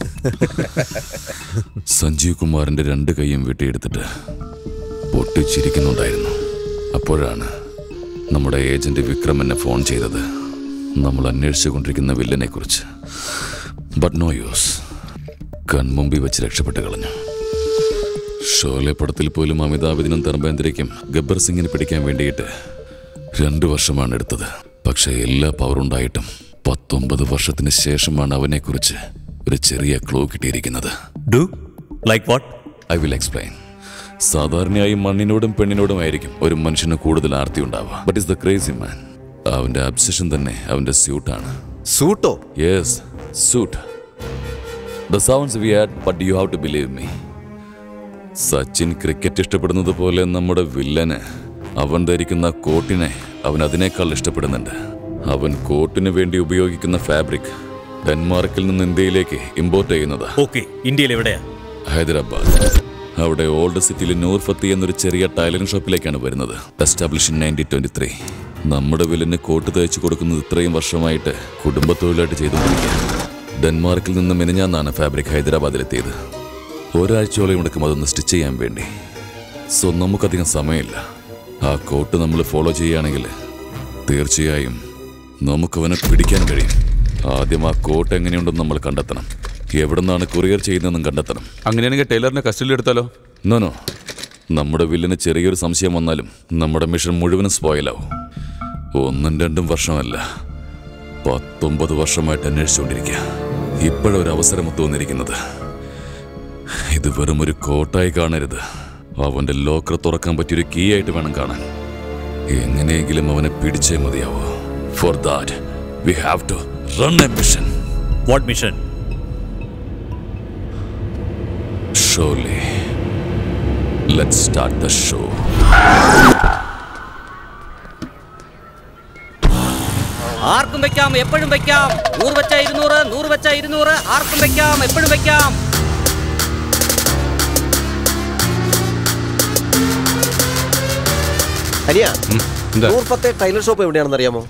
സഞ്ജീവ് കുമാറിന്റെ രണ്ട് കൈയും വെട്ടിയെടുത്തിട്ട് പൊട്ടിച്ചിരിക്കുന്നുണ്ടായിരുന്നു അപ്പോഴാണ് നമ്മുടെ ഏജന്റ് വിക്രം എന്നെ ഫോൺ ചെയ്തത് നമ്മൾ അന്വേഷിച്ചുകൊണ്ടിരിക്കുന്ന വില്ലനെ കുറിച്ച് ബട്ട് നോ യൂസ് കൺമുമ്പിൽ വെച്ച് രക്ഷപ്പെട്ട് കളഞ്ഞു ഷോലെ പടത്തിൽ പോലും അമിതാഭിദിനും ധർമ്മേന്ദ്രയ്ക്കും ഗബ്ബർ സിംഗിനെ പിടിക്കാൻ വേണ്ടിയിട്ട് രണ്ടു വർഷമാണ് എടുത്തത് പക്ഷെ എല്ലാ പവറുണ്ടായിട്ടും പത്തൊമ്പത് വർഷത്തിന് ശേഷമാണ് അവനെക്കുറിച്ച് ഒരു ചെറിയ ക്ലൂ കിട്ടിയിരിക്കുന്നത് do like what I will explain സാധാരണയായി മണ്ണിനോടും പെണ്ണിനോടും ആയിരിക്കും ഒരു മനുഷ്യന് കൂടുതൽ ആർത്തി ഉണ്ടാവുക but is the crazy man അവന്റെ അബ്സഷൻ തന്നെ അവന്റെ സ്യൂട്ടാണ് സൂട്ടോ yes suit the sounds we had but you have to believe me Sachin cricket ഇഷ്ടപ്പെടുന്നത് പോലെ നമ്മുടെ വില്ലന് അവൻ ധരിക്കുന്ന കോട്ടിനെ അവൻ അതിനേക്കാൾ ഇഷ്ടപ്പെടുന്നുണ്ട് അവൻ കോട്ടിന് വേണ്ടി ഉപയോഗിക്കുന്ന ഫാബ്രിക് ഡെൻമാർക്കിൽ നിന്ന് ഇന്ത്യയിലേക്ക് ഇമ്പോർട്ട് ചെയ്യുന്നതാ ഓക്കെ ഇന്ത്യയിൽ എവിടെയാ ഹൈദരാബാദ് അവിടെ ഓൾഡ് സിറ്റിയിൽ നൂർഫത്തി എന്നൊരു ചെറിയ ടൈലറിംഗ് ഷോപ്പിലേക്കാണ് വരുന്നത് establish in nineteen twenty three നമ്മുടെ വില്ലിന് കോട്ട് തയ്ച്ചു കൊടുക്കുന്നത് ഇത്രയും വർഷമായിട്ട് കുടുംബത്തൊഴിലായിട്ട് ചെയ്തുകൊണ്ടിരിക്കുക ഡെൻമാർക്കിൽ നിന്ന് മിനിഞ്ഞാന്നാണ് ഫാബ്രിക് ഹൈദരാബാദിലെത്തിയത് ഒരാഴ്ചയോളം എടുക്കും അതൊന്ന് സ്റ്റിച്ച് ചെയ്യാൻ വേണ്ടി സോ നമുക്കധികം സമയമില്ല ആ കോട്ട് നമ്മൾ ഫോളോ ചെയ്യുകയാണെങ്കിൽ തീർച്ചയായും നമുക്കവനെ പിടിക്കാൻ കഴിയും ആദ്യം ആ കോട്ട് എങ്ങനെയുണ്ടെന്ന് നമ്മൾ കണ്ടെത്തണം എവിടെ നിന്നാണ് കൊറിയർ ചെയ്യുന്നതെന്നും കണ്ടെത്തണം അങ്ങനെയാണെങ്കിൽ ടൈലറിനെ കസ്റ്റഡിയിൽ എടുത്താലോ നോ നോ നമ്മുടെ വില്ലിന് ചെറിയൊരു സംശയം വന്നാലും നമ്മുടെ മിഷൻ മുഴുവനും സ്പോയിലാവും ഒന്നും രണ്ടും വർഷമല്ല പത്തൊമ്പത് വർഷമായിട്ട് അന്വേഷിച്ചുകൊണ്ടിരിക്കുക ഇപ്പോഴൊരു അവസരം തോന്നിയിരിക്കുന്നത് ഇത് വെറും ഒരു കോട്ടായി കാണരുത് അവന്റെ ലോക്കർ തുറക്കാൻ പറ്റിയൊരു കീ ആയിട്ട് വേണം കാണാൻ എങ്ങനെയെങ്കിലും അവനെ പിടിച്ചേ മതിയാവൂ for that we have to run a mission what mission Sholay let start the show ആർക്കും വെക്കാം എപ്പോഴും വെക്കാം നൂറ് വെച്ച ഇരുന്നൂറ് നൂറ് വെച്ച ഇരുന്നൂറ് ആർക്കും വെക്കാം എപ്പോഴും വെക്കാം അനിയ നൂർപ്പത്തെ ടൈലർ ഷോപ്പ് എവിടെയാണെന്ന് അറിയാമോ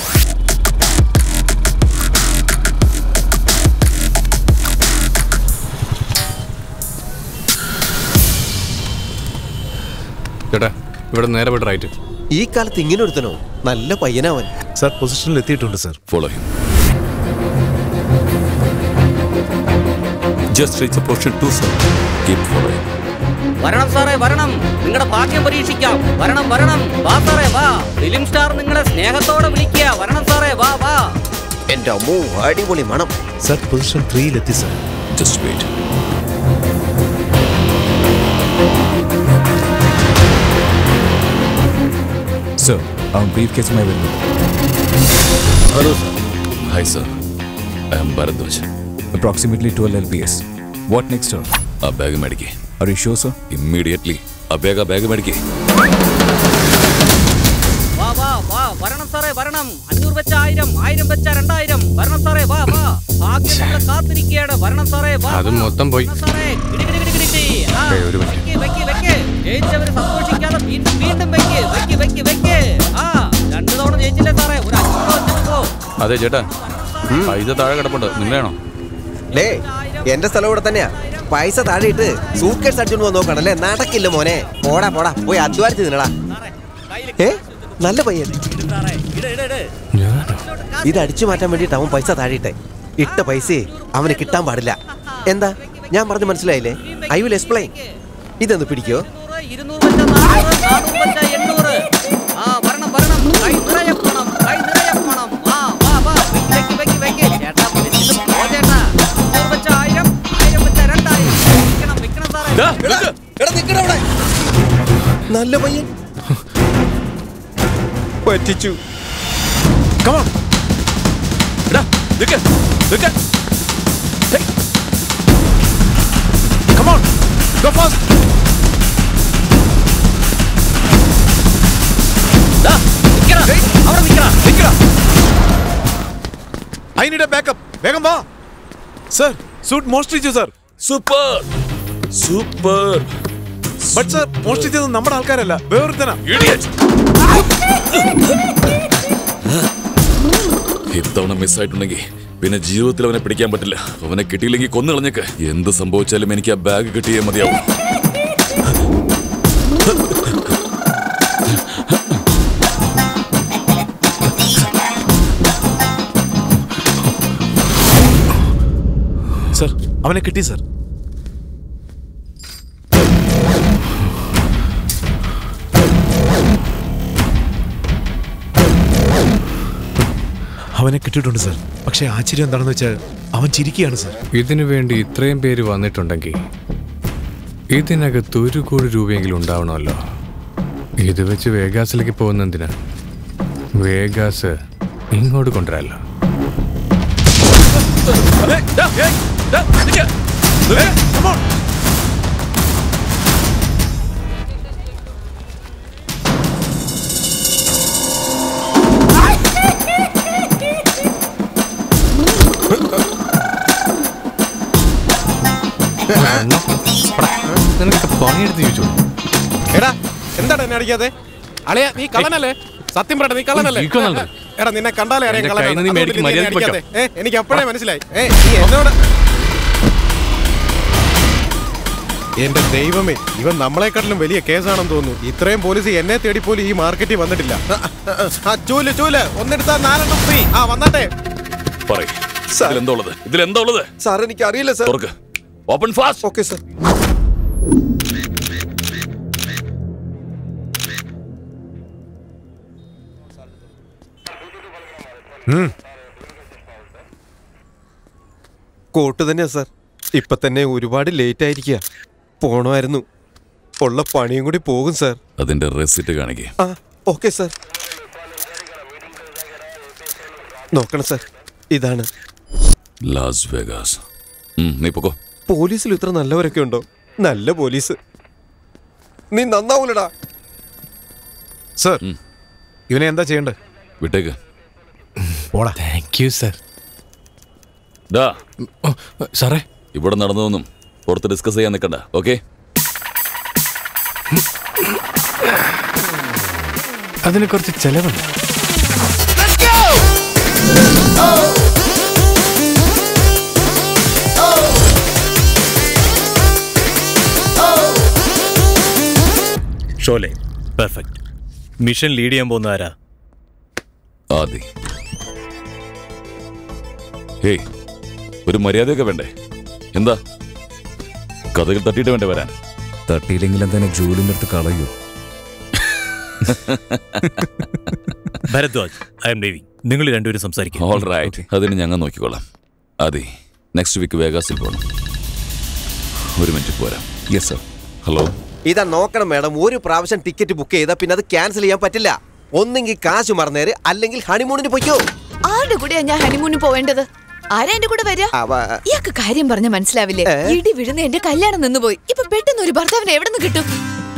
ചേട്ടാ ഇവിടെ നേരെ പോയിട്ട് റൈറ്റ് ഈ കാലത്ത് ഇങ്ങനെ ഒരുത്തനോ നല്ല പയ്യനാവൻ സാർ പൊസിഷനിൽ എത്തിയിട്ടുണ്ട് sir follow him just reach position two sir keep following വരണം സാറേ വരണം നിങ്ങളുടെ ഭാഗ്യം പരീക്ഷിക്കാം വരണം വരണം വാ സാറേ വാ ഫിലിം സ്റ്റാർ നിങ്ങളെ സ്നേഹത്തോടെ വിളിക്കുക വരണം സാറേ വാ വാ എന്റെ അമ്മോ അടിപൊളി മണം സർ പൊസിഷൻ ത്രീയിലെത്തി സർ ജസ്റ്റ് വെയിറ്റ് സർ അവൻ ബ്രീഫ് കേസുമായി വരുന്നു hello sir hi sir I'm Bharadwaj approximately twelve L P S what next sir ആ ബാഗ് മേടിക്കേ are you sure sir immediately ആ ബാഗ് ആ ബാഗ് മേടിക്കേ വാ വാ വാ വരണം സാറേ വരണം അഞ്ഞൂറ് വെച്ച ആയിരം ആയിരം വെച്ച രണ്ടായിരം വരണം സാറേ വാ വാ ഭാഗ്യം നിങ്ങളെ കാത്തിരിക്കുകയാണ് വരണം സാറേ വാ അത് മൊത്തം പോയി സാറേ കിടി കിടി കിടി കിടി കിടി ആ ഏയ്, ഒരു മിനിറ്റ് വെക്ക് വെക്ക് വെക്ക് ജയിച്ചവര് സന്തോഷിക്കാതെ വീണ്ടും വീണ്ടും വെക്ക് വെക്ക് വെക്ക് വെക്ക് ആ രണ്ടു തവണ ജയിച്ചില്ലേ സാറേ ഒരു അഞ്ഞൂറ് വെച്ചിട്ട് പോ അതെ ചേട്ടാ പൈസ താഴെ കിടപ്പുണ്ട് നിങ്ങളാണോ ഡേ എന്റെ സ്ഥലം ഇവിടെ തന്നെയാ പൈസ താഴെ ഇട്ട് സൂക്കേഴ്സ് അടിച്ചോണ്ട് വന്ന് നോക്കണല്ലേ നടക്കില്ല മോനെ പോടാ പോടാ പോയി അധ്വാനിച്ച് നിന്നടാ ഏ നല്ല പയ്യൻ ഇത് അടിച്ചു മാറ്റാൻ വേണ്ടിട്ട് അവൻ പൈസ താഴെ ഇട്ടെ ഇട്ട പൈസയെ അവന് കിട്ടാൻ പാടില്ല എന്താ ഞാൻ പറഞ്ഞു മനസ്സിലായില്ലേ ഐ വിൽ എക്സ്പ്ലെയിൻ ഇതൊന്ന് പിടിക്കോ നാനൂറ് വെച്ച എണ്ണൂറ് ആ വരണം വരണം കൈ നിറയെ പണം കൈ നിറയെ പണം വാ വാ വാ വെക്ക് വെക്ക് വെക്ക് വെക്ക് ചേട്ടാ വെച്ചിട്ട് പോ ചേട്ടാ അഞ്ഞൂറ് വെച്ച ആയിരം ആയിരം വെച്ച രണ്ടായിരം വെക്കണം വെക്കണം സാറേ നല്ല പയ്യൻ പറ്റിച്ചു കമോൺ എടാ നിക്ക് നിക്ക് കമോൺ ഗോ ഫാസ്റ്റ് അവിടെ നിൽക്കണ നിൽക്കടാ ഐ നീഡ് എ ബാക്കപ്പ് വേഗം വാ സർ സൂട്ട് മോഷ്ടിച്ചു sir super super but sir മോഷ്ടിച്ചത് നമ്മുടെ ആൾക്കാരല്ല വേറൊരുത്തനാ ഇത്തവണ മിസ്സായിട്ടുണ്ടെങ്കിൽ പിന്നെ ജീവിതത്തിൽ അവനെ പിടിക്കാൻ പറ്റില്ല അവനെ കിട്ടിയില്ലെങ്കിൽ കൊന്നു കളഞ്ഞേക്ക് എന്ത് സംഭവിച്ചാലും എനിക്ക് ആ ബാഗ് കിട്ടിയേ മതിയാവും സർ അവനെ കിട്ടി സർ അവനെ കിട്ടിയിട്ടുണ്ട് സർ പക്ഷേ ആശ്ചര്യം എന്താണെന്ന് വെച്ചാൽ അവൻ ചിരിക്കുകയാണ് സർ ഇതിനു വേണ്ടി ഇത്രയും പേര് വന്നിട്ടുണ്ടെങ്കിൽ ഇതിനകത്ത് ഒരു കോടി രൂപയെങ്കിലും ഉണ്ടാവണമല്ലോ ഇത് വെച്ച് വേഗാസിലേക്ക് പോകുന്ന എന്തിനാ വേഗാസ് ഇങ്ങോട്ട് കൊണ്ടുവരാമല്ലോ നിനക്ക് പണിയെടുത്ത് ചോദിച്ചു എടാ എന്താണ് എന്നെ അടിക്കാതെ അളിയ നീ കള്ളനല്ലേ സത്യം പറയട്ടെ നീ കള്ളനല്ലേ ഈ കള്ളനല്ലേ? എടാ നിന്നെ കണ്ടാലേ അറിയാം എന്റെ കള്ളനാണ്. കയ്യിൽ നിന്ന് നീ അതുകൊണ്ട് മേടിക്ക്, നീ എന്നെ മര്യാദയ്ക്ക് അടിക്കാതെ. ഏ, എനിക്ക് അപ്പോഴേ മനസ്സിലായി ഏ നീ എന്നോട് എന്റെ ദൈവമേ ഇവൻ നമ്മളെക്കാട്ടിലും വലിയ കേസാണെന്ന് തോന്നുന്നു ഇത്രയും പോലീസ് എന്നെ തേടി പോലും ഈ മാർക്കറ്റിൽ വന്നിട്ടില്ല ആ, ചൂല് ചൂല് ഒന്നെടുത്താൽ നാലെണ്ണം ഫ്രീ ആ വന്നാട്ടെ പറയ് ഇതിലെന്താ ഉള്ളത് ഇതിലെന്താ ഉള്ളത് സാർ എനിക്ക് അറിയില്ല സാർ തുറക്ക് open fast okay sir coat തന്നെയാ സാർ ഇപ്പൊ തന്നെ ഒരുപാട് ലേറ്റ് ആയിരിക്കുക പോണമായിരുന്നു ഉള്ള പണിയും കൂടി പോകും സാർ അതിന്റെ റെസിറ്റ് കാണിക്കേ ആ ഓക്കെ സാർ നോക്കണം സാർ ഇതാണ് ലാസ് വേഗാസ് ഉം, നീ പൊക്കോ പോലീസിൽ ഇത്ര നല്ലവരൊക്കെ ഉണ്ടോ നല്ല പോലീസ് നീ നന്നാവൂലടാ സർ ഇവനെ എന്താ ചെയ്യണ്ടേ വിട്ടേക്ക് പോടാ താങ്ക് യു സാർ ഡാ സാറേ ഇവിടെ നടന്നതൊന്നും പുറത്ത് ഡിസ്കസ് ചെയ്യാൻ നിൽക്കണ്ട ഓക്കെ അതിന് കുറച്ച് ചെലവുണ്ട് ഷോലെ പെർഫെക്റ്റ് മിഷൻ ലീഡ് ചെയ്യാൻ പോകുന്ന ആരാ ആദി ഹേയ് ഒരു മര്യാദയൊക്കെ വേണ്ടേ എന്താ കഥകൾ തട്ടിയിട്ട് വേണ്ടേ വരാൻ തട്ടിയില്ലെങ്കിൽ തന്നെ ജോലിന്റെ അടുത്ത് കളയൂ ഭരദ്വാജ് ഐ എം ലിവിംഗ് നിങ്ങൾ രണ്ടുപേരും സംസാരിക്കും ഓൾ റൈറ്റ് അതിന് ഞങ്ങൾ നോക്കിക്കോളാം അതെ നെക്സ്റ്റ് വീക്ക് വേഗാസിൽ പോകണം ഒരു മിനിറ്റ് പോരാം യെസ് സർ ഹലോ ഇതാ നോക്കണം മാഡം ഒരു പ്രാവശ്യം ടിക്കറ്റ് ബുക്ക് ചെയ്താൽ പിന്നെ അത് ക്യാൻസൽ ചെയ്യാൻ പറ്റില്ല ഒന്നെങ്കിൽ കാശ് മറന്നേര് അല്ലെങ്കിൽ ഹണിമൂണിന് പൊയ്ക്കോ ആരുടെ കൂടെയാ ഞാൻ ഹണിമൂണിന് പോവേണ്ടത് ആരാ എന്റെ കൂടെ വരിക ഇയാൾക്ക് കാര്യം പറഞ്ഞ മനസ്സിലാവില്ലേ ഇടി വിഴുന്ന എന്റെ കല്യാണം നിന്നുപോയി ഇപ്പൊ പെട്ടെന്ന് ഒരു ഭർത്താവിനെ എവിടെ നിന്ന് കിട്ടും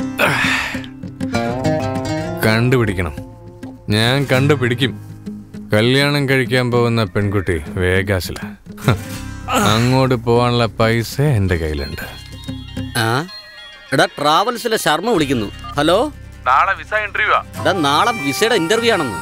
കണ്ടുപിടിക്കണം ഞാൻ കണ്ടുപിടിക്കും കല്യാണം കഴിക്കാൻ പോകുന്ന പെൺകുട്ടി വേഗാസില അങ്ങോട്ട് പോകാനുള്ള പൈസ എൻ്റെ കയ്യിലുണ്ട് ആ എടാ ട്രാവൽസിലെ ശർമ്മ വിളിക്കുന്നു ഹലോ നാളെ വിസ ഇന്റർവ്യൂ എടാ നാളെ വിസയുടെ ഇന്റർവ്യൂ ആണെന്ന്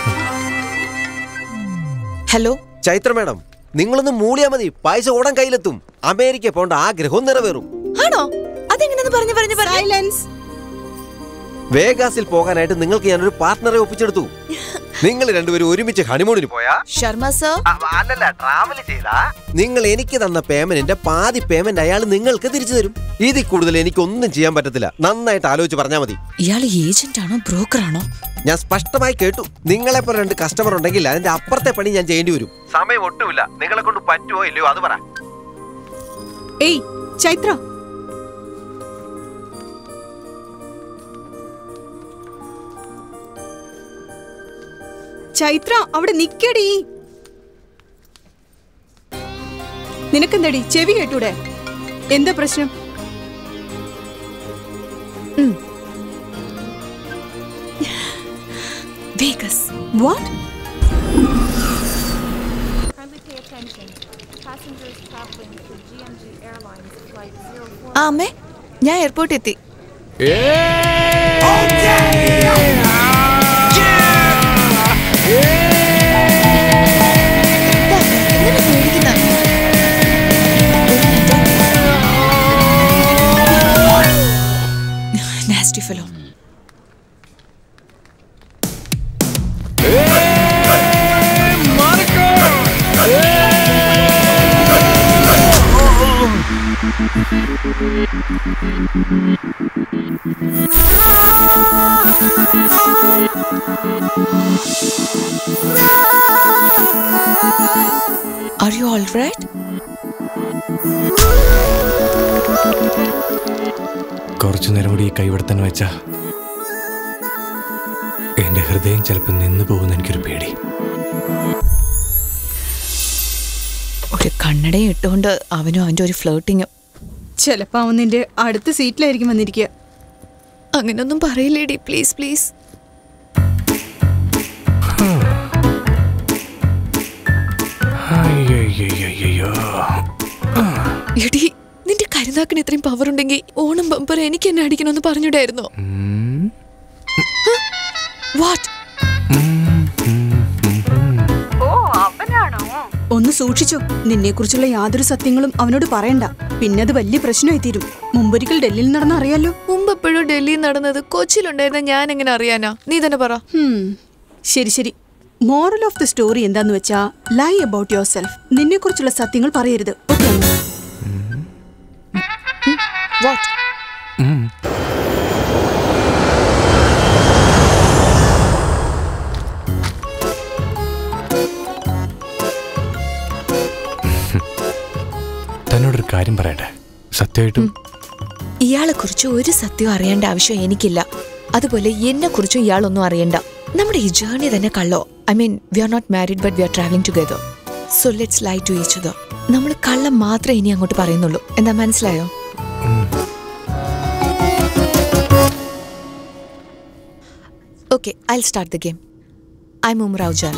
ഹലോ ചൈത്ര മാഡം നിങ്ങളൊന്ന് മൂളിയാ മതി പൈസ ഓടാൻ കയ്യിലെത്തും അമേരിക്ക പോണ്ട ആഗ്രഹവും നിറവേറും ആണോ അതെങ്ങനെന്ന് പറഞ്ഞു പറഞ്ഞു സൈലൻസ് വേഗാസിൽ പോകാനായിട്ട് നിങ്ങൾക്ക് ഞാനൊരു പാർട്ട്ണറെ ഒപ്പിച്ചെടുത്തു നിങ്ങൾ രണ്ടുപേരും ഒരുമിച്ച് ഹണിമൂണിന് പോയാ ശർമ്മ സർ അല്ലല്ല ട്രാവൽ ചെയ്താ നിങ്ങൾ എനിക്ക് തന്ന പേയ്മെന്റിന്റെ പാതി പേയ്മെന്റ് അയാൾ നിങ്ങൾക്ക് തിരിച്ചു തരും ഇതിൽ കൂടുതൽ എനിക്ക് ഒന്നും ചെയ്യാൻ പറ്റത്തില്ല നന്നായിട്ട് ആലോചിച്ച് പറഞ്ഞാൽ മതി ഇയാൾ ഏജന്റ് ആണോ ബ്രോക്കർ ആണോ ഞാൻ സ്പഷ്ടമായി കേട്ടു നിങ്ങളെ പോലെ രണ്ട് കസ്റ്റമർ ഉണ്ടെങ്കിൽ അതിന്റെ അപ്പുറത്തെ പണി ഞാൻ ചെയ്യേണ്ടി വരും സമയം ഒട്ടുമില്ല നിങ്ങളെ കൊണ്ട് പറ്റുമോ ഇല്ലയോ അത് പറ ഏയ് ചൈത്ര ചൈത്ര അവിടെ നിക്കടി നിനക്കെന്തടി ചെവി കേട്ടൂടെ എന്താ പ്രശ്നം വേഗസ് വാട്ട് ആ അമ്മേ ഞാൻ എയർപോർട്ട് എത്തി nasty fellow Are you all right? കുറച്ചു നേരം കൂടി ഈ കൈവിടത്തന്നെ വെച്ചാ എന്റെ ഹൃദയം ചിലപ്പോൾ നിന്നു പോകുന്ന എനിക്കൊരു പേടി ഒരു കണ്ണടയും ഇട്ടുകൊണ്ട് അവനും അവന്റെ ഒരു ഫ്ലേട്ടിങ്ങും ചിലപ്പോ അവൻ നിന്റെ അടുത്ത സീറ്റിലായിരിക്കും വന്നിരിക്കുക അങ്ങനൊന്നും പറയില്ലേടി പ്ലീസ് പ്ലീസ് അയ്യയ്യയ്യയ്യോ. എടി നിന്റെ കരുനാക്കിന് ഇത്രയും പവർ ഉണ്ടെങ്കിൽ ഓണം ബമ്പർ എനിക്ക് എന്നെ അടിക്കണമെന്ന് പറഞ്ഞിടായിരുന്നോ വാട്ട് ഓ അവനാണോ ഒന്ന് സൂക്ഷിച്ചോ നിന്നെ കുറിച്ചുള്ള യാതൊരു സത്യങ്ങളും അവനോട് പറയണ്ട പിന്നെ അത് വലിയ പ്രശ്നമായി തീരും മുമ്പൊരിക്കൽ ഡൽഹിയിൽ നടന്ന അറിയാലോ മുമ്പ് എപ്പോഴും ഡൽഹിയിൽ നടന്നത് കൊച്ചിയിലുണ്ടായിരുന്ന ഞാൻ എങ്ങനെ അറിയാനാ നീ തന്നെ പറ ഹും, ശരി ശരി മോറൽ ഓഫ് ദ സ്റ്റോറി എന്താന്ന് വെച്ചാ ലൈ അബൌട്ട് യുവർ സെൽഫ് നിന്നെ കുറിച്ചുള്ള സത്യങ്ങൾ പറയരുത് ഓക്കെ വാട്ട് തന്നോടൊരു കാര്യം പറയട്ടെ സത്യമായിട്ടും ഇയാളെ കുറിച്ച് ഒരു സത്യം അറിയേണ്ട ആവശ്യം എനിക്കില്ല അതുപോലെ എന്നെ കുറിച്ചും ഇയാളൊന്നും അറിയണ്ട നമ്മുടെ ഈ ജേർണി തന്നെ കള്ളോ I mean we are not married but we are travelling together so let's lie to each other നമ്മൾ കള്ളം മാത്രമേ ഇനി അങ്ങോട്ട് പറയുന്നുള്ളൂ എന്താ മനസ്സിലായോ okay I start the game ഐ മും റൗജാൻ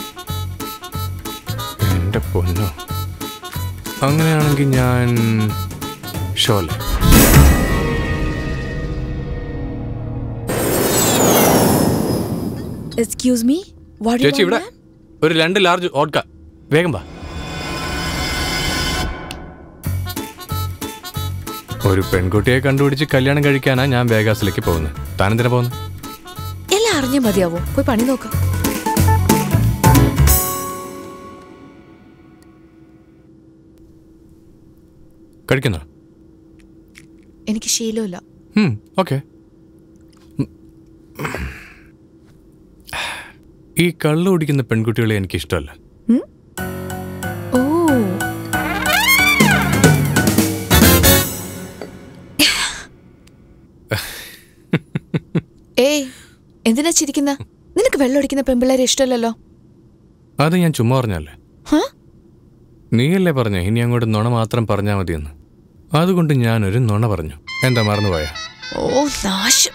എന്റെ പൊന്നോ അങ്ങനെയാണെങ്കിൽ ഞാൻ ഷോലെ എക്സ്ക്യൂസ് മീ ചേച്ചി ഇവിടെ ഒരു രണ്ട് ലാർജ് ഓട്ക വേഗം വാ ഒരു പെൺകുട്ടിയെ കണ്ടുപിടിച്ച് കല്യാണം കഴിക്കാനാ ഞാൻ വേഗാസിലേക്ക് പോകുന്നത് താനെന്തിനാ പോകുന്നത് എല്ലാം അറിഞ്ഞാൽ മതിയാവോ പോയി പണി നോക്കാം കഴിക്കുന്നോ എനിക്ക് ശീലമില്ല ഓക്കെ ഈ കള്ളു കുടിക്കുന്ന പെൺകുട്ടികളെ എനിക്ക് ഇഷ്ടമല്ല ഓ ഏയ് എന്തിനാ ചിരിക്കുന്ന നിനക്ക് വെള്ളം അടിക്കുന്ന പെമ്പിള്ളേരെ ഇഷ്ടമല്ലല്ലോ അത് ഞാൻ ചുമ്മാ പറഞ്ഞല്ലേ ഹ? നീയല്ലേ പറഞ്ഞ ഇനി അങ്ങോട്ട് നുണ മാത്രം പറഞ്ഞാൽ മതിയെന്ന് അതുകൊണ്ട് ഞാനൊരു നുണ പറഞ്ഞു എന്താ മറന്നുപോയാ ഓ നാശം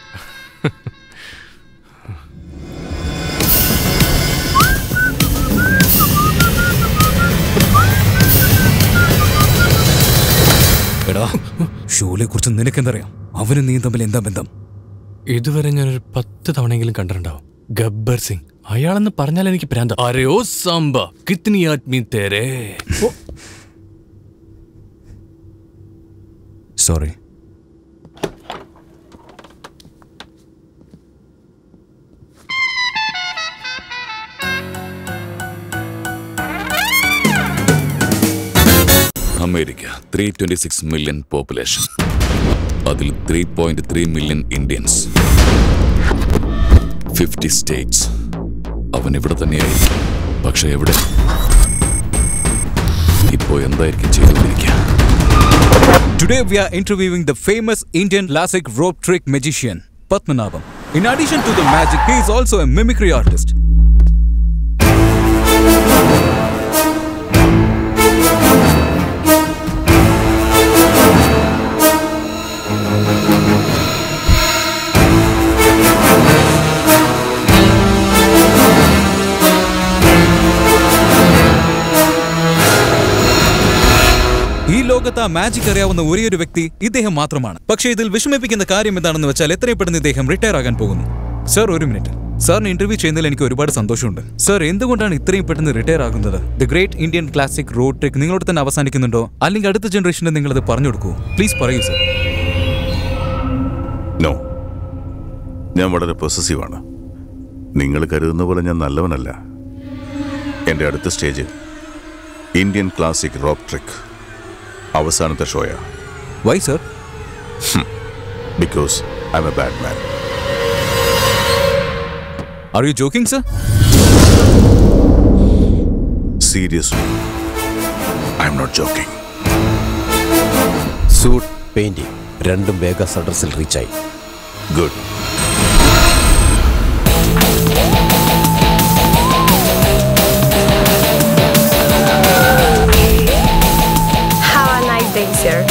എടാ ഷോലെ കുറിച്ച് നിനക്കെന്തറിയാം അവനും നീ തമ്മിൽ എന്താ ബന്ധം ഇതുവരെ ഞാനൊരു പത്ത് തവണയെങ്കിലും കണ്ടിട്ടുണ്ടാവും ഗബ്ബർ സിംഗ് അയാളെന്ന് പറഞ്ഞാൽ എനിക്ക് ഭ്രാന്ത അരയോ സാമ്പ കിത്നി ആത്മീ തേരേ sorry America three twenty six million population അതിൽ three point three million Indians fifty states അവൻ ഇവിടെ തന്നെയായിരിക്കും പക്ഷെ എവിടെ ഇപ്പോ എന്തായിരിക്കും ചെയ്തുകൊണ്ടിരിക്കുക Today we are interviewing the famous Indian classic rope trick magician, Padmanabham. In addition to the magic, he is also a mimicry artist. ഈ ലോകത്ത് ആ മാജിക് അറിയാവുന്ന ഒരേയൊരു വ്യക്തി ഇദ്ദേഹം മാത്രമാണ് പക്ഷേ ഇതിൽ വിഷമിപ്പിക്കുന്ന കാര്യം എന്താണെന്ന് വെച്ചാൽ എത്രയും പെട്ടെന്ന് ഇദ്ദേഹം റിട്ടയർ ആകാൻ പോകുന്നു സർ ഒരു മിനിറ്റ് സാറിന് ഇന്റർവ്യൂ ചെയ്യുന്നതിൽ എനിക്ക് ഒരുപാട് സന്തോഷമുണ്ട് സർ എന്തുകൊണ്ടാണ് ഇത്രയും പെട്ടെന്ന് റിട്ടയർ ആകുന്നത് the great Indian classic road trick നിങ്ങളോട് തന്നെ അവസാനിക്കുന്നുണ്ടോ അല്ലെങ്കിൽ അടുത്ത ജനറേഷന് നിങ്ങളത് പറഞ്ഞു കൊടുക്കൂ പ്ലീസ് പറയൂ സർ നോ ഞാൻ വളരെ പൊസസീവാണ് നിങ്ങൾ കരുതുന്ന പോലെ ഞാൻ നല്ലവനല്ല എൻ്റെ അടുത്ത stage Indian classic rock trick അവസാനത്തെ ഷോയാ why sir because I M a bad man are you joking sir seriously I'm not joking suit painting രണ്ടും വേഗസ് അഡ്രസ്സിൽ റീച്ചായി good Have a nice day, sir.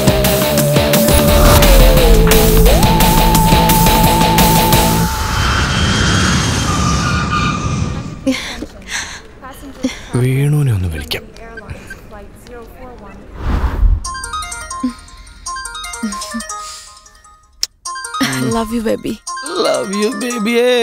വേണുവിനെ ഒന്ന് വിളിക്കാം love you baby love you ബേബിയേ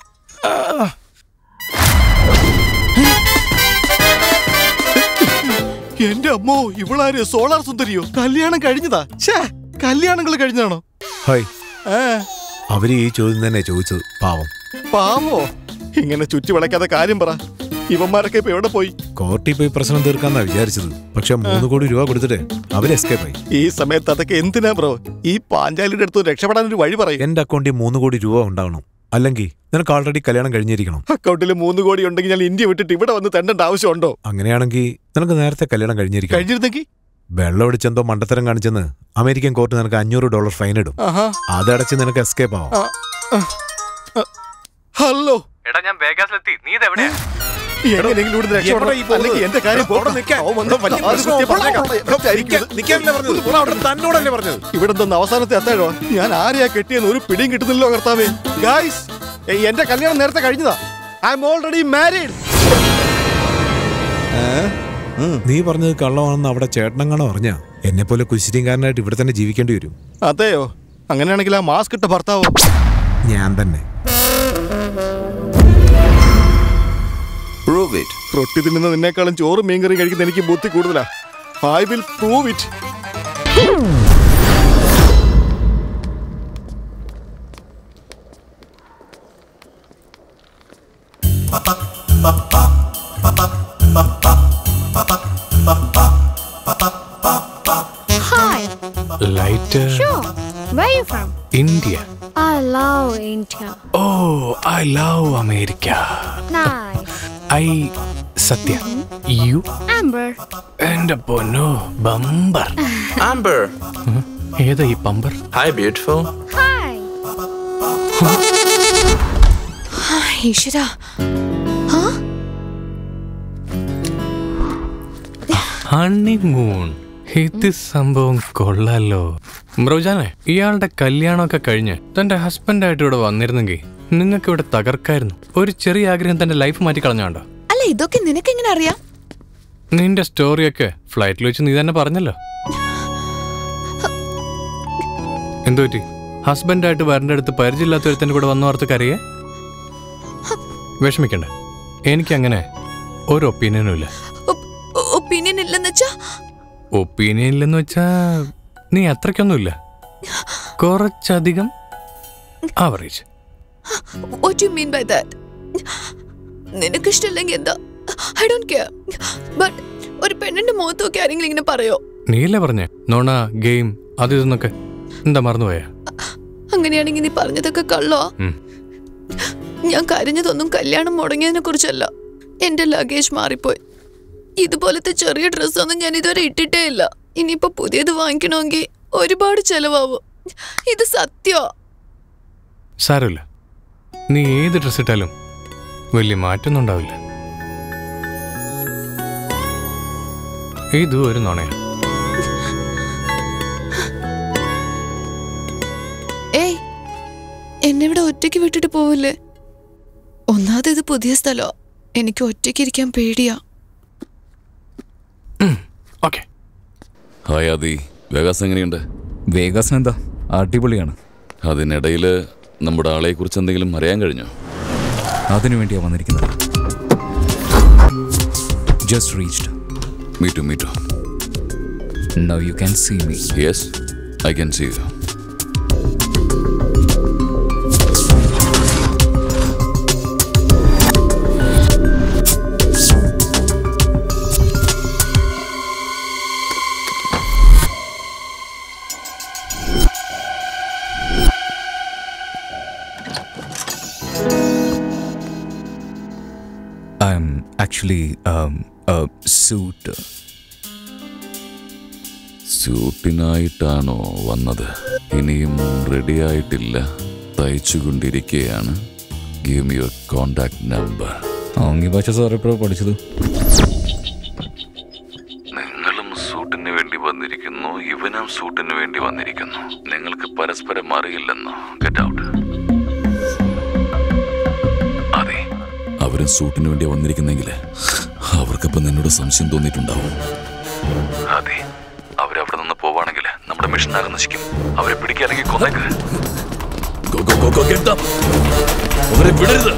എന്റെ അമ്മോ ഇവളാര് solar സുന്ദരിയോ കല്യാണം കഴിഞ്ഞതാ ഛേ കല്യാണങ്ങൾ കഴിഞ്ഞാണോ ഹായ് ഏ അവര് ഈ ചോദ്യം തന്നെ ചോദിച്ചത് പാവം പാവോ ഇങ്ങനെ ചുറ്റി വളയ്ക്കാതെ കാര്യം പറ ഇവന്മാരൊക്കെ ഇപ്പൊ എവിടെ പോയി കോർട്ടിൽ പോയി പ്രശ്നം തീർക്കാന്നാ വിചാരിച്ചത് പക്ഷെ മൂന്ന് കോടി രൂപ കൊടുത്തിട്ട് അവര് എസ്കേപ്പ് ആയി ഈ സമയത്ത് അതൊക്കെ എന്തിനാ ബ്രോ ഈ പാഞ്ചാലിയുടെ അടുത്ത് രക്ഷപ്പെടാൻ ഒരു വഴി പറയും എന്റെ അക്കൗണ്ടിൽ മൂന്ന് കോടി രൂപ ഉണ്ടാവണം അല്ലെങ്കിൽ നിനക്ക് ഓൾറെഡി കല്യാണം കഴിഞ്ഞിരിക്കണം അക്കൗണ്ടിൽ മൂന്ന് കോടി ഉണ്ടെങ്കിൽ ഞാൻ ഇന്ത്യ വിട്ടിട്ട് ഇവിടെ വന്ന് തെണ്ടേണ്ട ആവശ്യമുണ്ടോ അങ്ങനെയാണെങ്കിൽ നിനക്ക് നേരത്തെ കല്യാണം കഴിഞ്ഞിരിക്കണം കഴിഞ്ഞിരുന്നെങ്കിൽ വെള്ളം ഒടിച്ചെന്തോ മണ്ടത്തരം കാണിച്ചെന്ന് അമേരിക്കൻ കോർട്ട് നിനക്ക് അഞ്ഞൂറ് ഡോളർ ഫൈൻ ഇടും ആഹാ അതടച്ച് നിനക്ക് എസ്കേപ്പ് ആവാം ആ, ആ, ആ. ഹലോ എടാ ഞാൻ വേഗാസിലെത്തി നീ ഇത് എവിടെയാ എങ്ങനെയെങ്കിലും ഇവിടുന്ന് രക്ഷപ്പെടണം. എവിടെ ഈ പോകുന്നത്? അല്ലെങ്കിൽ എന്റെ കാര്യം അവിടെ പോട്ടെ. നിൽക്കാൻ. അവൻ വന്ന് വലിയ അവിടെ പ്രശ്നം പറഞ്ഞേക്കാം. നിൽക്കാൻ- നിൽക്കാനല്ലേ പറഞ്ഞത്? ഇവിടെ അവിടെ തന്നോടല്ലേ പറഞ്ഞത് ഇവിടെ നിന്ന് അവസാനത്തെ എത്താഴോ ഞാൻ ആരെയാ കെട്ടിയെന്ന് ഒരു പിടിയും കിട്ടുന്നില്ലോ കർത്താവേ ഗായ്സ് എന്റെ കല്യാണം നേരത്തെ കഴിഞ്ഞതാ ഐ എം ഓൾറെഡി മാരീഡ് നീ പറഞ്ഞത് കള്ളമാണെന്ന് അവിടെ ചേട്ടനങ്ങാണോ പറഞ്ഞ എന്നെ പോലെ കുശിരിക്കാരനായിട്ട് ഇവിടെ തന്നെ ജീവിക്കേണ്ടി വരും അതെയോ അങ്ങനെയാണെങ്കിൽ ആ മാസ്ക് ഇട്ട ഭർത്താവോ ഞാൻ തന്നെ പ്രൂവ് ഇറ്റ് റൊട്ടി തിന്നുന്ന നിന്നേക്കാളും ചോറും മീൻകറിയും കഴിക്കുന്ന എനിക്ക് ബുദ്ധി കൂടുതലാ I will prove it Hi. Light Sure. you from? India I love India. Oh I love America Nice. I Sathya you Amber. എന്റെ പൊന്നോ ബമ്പർ Amber. ഏതാ ഈ പമ്പർ Hi, beautiful. Hi. ഈശ്വര ഹണിമൂൺ ഇത് സംഭവം കൊള്ളാലോ ബ്രോജാനെ ഇയാളുടെ കല്യാണമൊക്കെ കഴിഞ്ഞ് തന്റെ ഹസ്ബൻഡായിട്ട് ഇവിടെ വന്നിരുന്നെങ്കിൽ നിങ്ങൾക്ക് ഇവിടെ തകർക്കായിരുന്നു ഒരു ചെറിയ ആഗ്രഹം തന്റെ ലൈഫ് മാറ്റി കളഞ്ഞാണ്ടോ അല്ല ഇതൊക്കെ നിനക്ക് എങ്ങനെ അറിയാം നിന്റെ സ്റ്റോറിയൊക്കെ ഫ്ലൈറ്റിൽ വെച്ച് നീ തന്നെ പറഞ്ഞല്ലോ എന്തു പറ്റി ഹസ്ബൻഡായിട്ട് വരൻ്റെ അടുത്ത് പരിചയമില്ലാത്ത ഒരുത്തൻ്റെ കൂടെ വന്നു ഓർത്ത് കറിയേ വിഷമിക്കണ്ട എനിക്കങ്ങനെ ഒരു ഒപ്പീനിയനും ഇല്ല ഒപ്പീനിയൻ ഇല്ലെന്ന് വെച്ചാ ഒപ്പീനിയൻ ഇല്ലെന്ന് വെച്ചാ നീ അത്രയ്ക്കൊന്നുമില്ല കുറച്ചധികം average what you mean by that നിനക്ക് ഇഷ്ടമില്ലെങ്കിൽ എന്താ ഐ ഡോണ്ട് കെയർ ബട്ട് ഒരു പെണ്ണിന്റെ മുഖത്ത് നോക്കി ആരെങ്കിലും ഇങ്ങനെ പറയോ നീയല്ലേ പറഞ്ഞേ നോണ ഗെയിം അത് ഇതെന്നൊക്കെ എന്താ മറന്നുപോയാ അങ്ങനെയാണെങ്കിൽ നീ പറഞ്ഞതൊക്കെ കള്ളോ ഉം. ഞാൻ കരഞ്ഞതൊന്നും കല്യാണം മുടങ്ങിയതിനെ കുറിച്ചല്ല എന്റെ ലഗേജ് മാറിപ്പോയി ഇതുപോലത്തെ ചെറിയ ഡ്രസ്സൊന്നും ഞാൻ ഇതുവരെ ഇട്ടിട്ടേ ഇല്ല ഇനിയിപ്പോ പുതിയത് വാങ്ങിക്കണമെങ്കിൽ ഒരുപാട് ചെലവാകും ഇത് സത്യോ സാരമില്ല നീ ഏത് ഡ്രസ് ഇട്ടാലും വലിയ മാറ്റമൊന്നും ഉണ്ടാവില്ല ഇതും ഒരു നുണയാ ഏയ് എന്നെ ഇവിടെ ഒറ്റയ്ക്ക് വിട്ടിട്ട് പോവില്ലേ ഒന്നാമത് ഇത് പുതിയ സ്ഥലോ എനിക്ക് ഒറ്റയ്ക്ക് ഇരിക്കാൻ പേടിയാ ഹായ് ആദി വേഗാസ് എങ്ങനെയുണ്ട് വേഗാസിന് എന്താ അടിപൊളിയാണ് അതിനിടയിൽ നമ്മുടെ ആളെ കുറിച്ച് എന്തെങ്കിലും അറിയാൻ കഴിഞ്ഞോ അതിനു വേണ്ടിയാ വന്നിരിക്കുന്നത് just reached me too me too now you can see me yes I can see you I'm actually suit സ്യൂട്ടിനായിട്ടാണോ വന്നത് ഇനിയും റെഡിയായിട്ടില്ല തയ്ച്ചുകൊണ്ടിരിക്കുകയാണ് give me your contact number ആംഗ്യ ഭാഷ സാർ എപ്പോഴാണ് പഠിച്ചത് നിങ്ങളും സൂട്ടിന് വേണ്ടി വന്നിരിക്കുന്നു ഇവനും സൂട്ടിന് വേണ്ടി വന്നിരിക്കുന്നു നിങ്ങൾക്ക് പരസ്പരം അറിയില്ലെന്നോ ഗെറ്റ് ഔട്ട് അതെ അവരും സൂട്ടിന് വേണ്ടി വന്നിരിക്കുന്നെങ്കിൽ അവർക്കപ്പം നിന്നോട് സംശയം തോന്നിയിട്ടുണ്ടാവും അതെ അവരവിടെ നിന്ന് പോവാണെങ്കിൽ നമ്മുടെ മിഷനാകെ നശിക്കും അവരെ പിടിക്കുകയാണെങ്കിൽ കൊന്നേക്ക് Go, go, go, go, get them. അവരെ വിടരുത്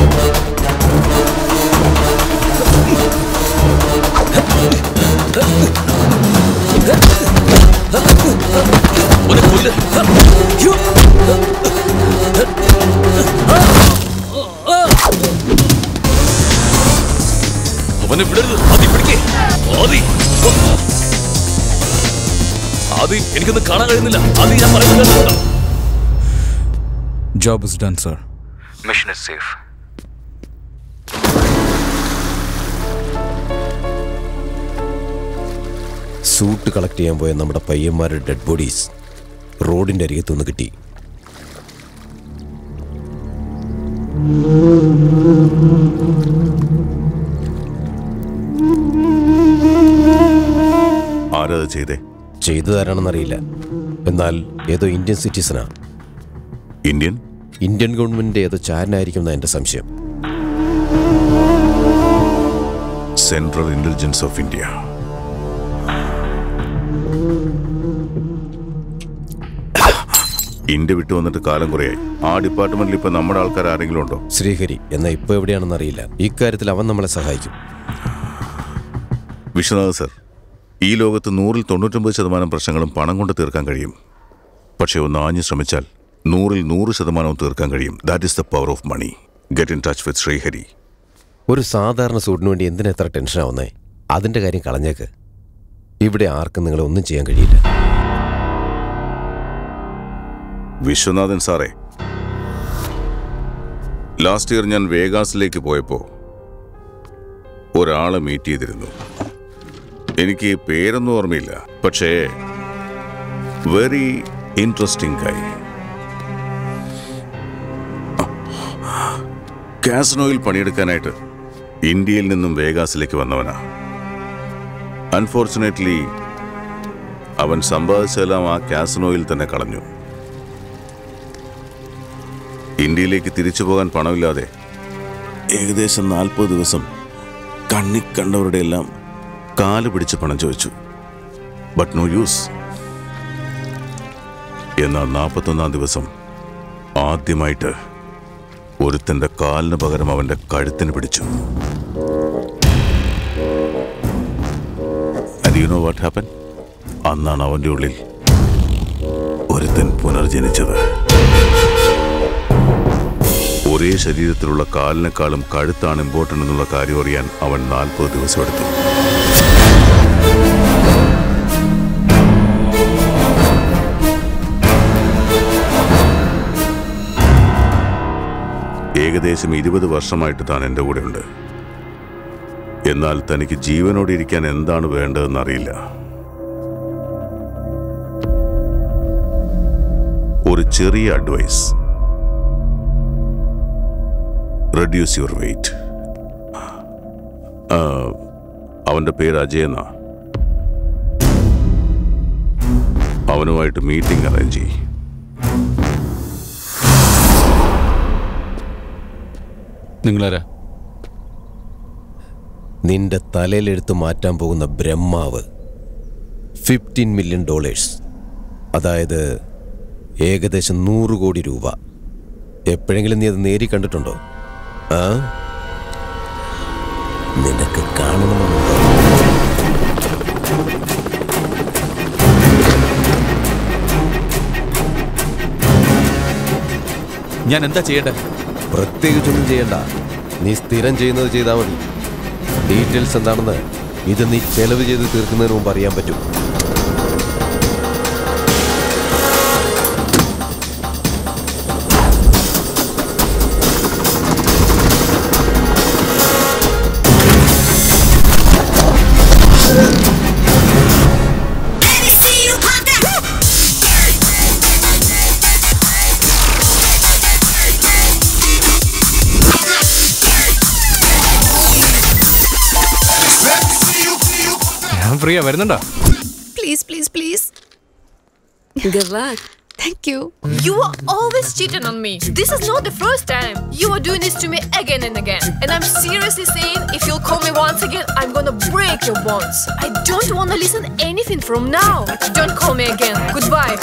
അവനെ കൊല്ല്. അവനെ വിടരുത് ആദി പിടിക്കേ ആദി ആദി എനിക്കൊന്ന് കാണാൻ കഴിയുന്നില്ല ആദി ഞാൻ പറയുന്നത് job is done sir mission is safe suit collect ചെയ്യാൻ പോയ നമ്മുടെ പയ്യന്മാരുടെ ഡെഡ് ബോഡീസ് റോഡിന്റെ അരികത്തുനിന്ന് കിട്ടി ആരാ അത് ചെയ്തേ ചെയ്തതാരാണെന്നറിയില്ല എന്നാൽ ഏതോ ഇന്ത്യൻ സിറ്റിസനാ ഇന്ത്യൻ ഇന്ത്യൻ ഗവൺമെന്റിന്റെ ഏതോ ചാരനായിരിക്കും എന്നാ എന്റെ സംശയം central intelligence of India India വിട്ടു വന്നിട്ട് കാലം കുറയായി ആ ഡിപ്പാർട്ട്മെന്റിൽ ഇപ്പൊ നമ്മുടെ ആൾക്കാർ ആരെങ്കിലും ഉണ്ടോ ശ്രീഹരി എന്നാ ഇപ്പൊ എവിടെയാണെന്ന് അറിയില്ല ഇക്കാര്യത്തിൽ അവൻ നമ്മളെ സഹായിക്കും വിശ്വനാഥ് സർ ഈ ലോകത്ത് നൂറിൽ തൊണ്ണൂറ്റൊമ്പത് ശതമാനം പ്രശ്നങ്ങളും പണം കൊണ്ട് തീർക്കാൻ കഴിയും പക്ഷേ ഒന്ന് ആഞ്ഞു ശ്രമിച്ചാൽ നൂറിൽ നൂറ് ശതമാനവും തീർക്കാൻ കഴിയും that is the power of money get in touch with Sreehari ഒരു സാധാരണ സൂട്ടിന് വേണ്ടി എന്തിനാ എത്ര ടെൻഷനാവുന്നേ അതിന്റെ കാര്യം കളഞ്ഞേക്ക് ഇവിടെ ആർക്കും നിങ്ങളെ ഒന്നും ചെയ്യാൻ കഴിയില്ല വിശ്വനാഥൻ സാറേ ലാസ്റ്റ് ഇയർ ഞാൻ വേഗാസിലേക്ക് പോയപ്പോൾ ഒരാളെ മീറ്റ് ചെയ്തിരുന്നു എനിക്ക് പേരൊന്നും ഓർമ്മയില്ല പക്ഷേ വെരി ഇൻട്രസ്റ്റിംഗ് കൈ കാസിനോയിൽ പണിയെടുക്കാനായിട്ട് ഇന്ത്യയിൽ നിന്നും വേഗാസിലേക്ക് വന്നവനാ അൺഫോർച്ചുനേറ്റ്ലി അവൻ സമ്പാദിച്ചെല്ലാം ആ കാസിനോയിൽ തന്നെ കളഞ്ഞു ഇന്ത്യയിലേക്ക് തിരിച്ചു പോകാൻ പണമില്ലാതെ ഏകദേശം നാൽപ്പത് ദിവസം കണ്ണി കണ്ടവരുടെ എല്ലാം കാല് പിടിച്ച് പണം ചോദിച്ചു ബട്ട് നോ യൂസ് എന്നാൽ നാൽപ്പത്തൊന്നാം ദിവസം ആദ്യമായിട്ട് ഒരുത്തന്റെ കാലിന് പകരം അവന്റെ കഴുത്തിന് പിടിച്ചു യു നോ വാട്ട് ഹാപ്പൻ അന്നാണ് അവന്റെ ഉള്ളിൽ ഒരുത്തൻ പുനർജനിച്ചത് ഒരേ ശരീരത്തിലുള്ള കാലിനേക്കാളും കഴുത്താണ് ഇമ്പോർട്ടൻ്റ് എന്നുള്ള കാര്യം അറിയാൻ അവൻ നാൽപ്പത് ദിവസം എടുത്തു ഏകദേശം ഇരുപത് വർഷമായിട്ട് താൻ എൻ്റെ കൂടെ ഉണ്ട് എന്നാൽ തനിക്ക് ജീവനോടെ ഇരിക്കാൻ എന്താണ് വേണ്ടതെന്ന് അറിയില്ല ഒരു ചെറിയ അഡ്വൈസ് റെഡ്യൂസ് യുവർ വെയിറ്റ് അവന്റെ പേര് അജയ് എന്നാ അവനുമായിട്ട് മീറ്റിംഗ് അറേഞ്ച് ചെയ്യും നിങ്ങളാരാ നിന്റെ തലയിലെടുത്ത് മാറ്റാൻ പോകുന്ന ബ്രഹ്മാവ് ഫിഫ്റ്റീൻ മില്യൺ ഡോളേഴ്സ് അതായത് ഏകദേശം നൂറ് കോടി രൂപ എപ്പോഴെങ്കിലും നീ അത് നേരി കണ്ടിട്ടുണ്ടോ ആ നിനക്ക് കാണണമെന്നുണ്ടോ ഞാൻ എന്താ ചെയ്യേണ്ടത് പ്രത്യേകിച്ചൊന്നും ചെയ്യണ്ട നീ സ്ഥിരം ചെയ്യുന്നത് ചെയ്താൽ മതി ഡീറ്റെയിൽസ് എന്താണെന്ന് ഇത് നീ ചെലവ് ചെയ്ത് തീർക്കുന്നതിന് മുമ്പ് അറിയാൻ പറ്റും ഞാൻ ഫ്രീയാ വരുന്നുണ്ടോ Please, please, please. Good luck. Thank you. You are always cheating on me. This is not the first time. You are doing this to me again and again. And I'm seriously saying, if you'll call me once again, I'm gonna break your bonds. I don't wanna listen anything from now. Don't call me again. Goodbye.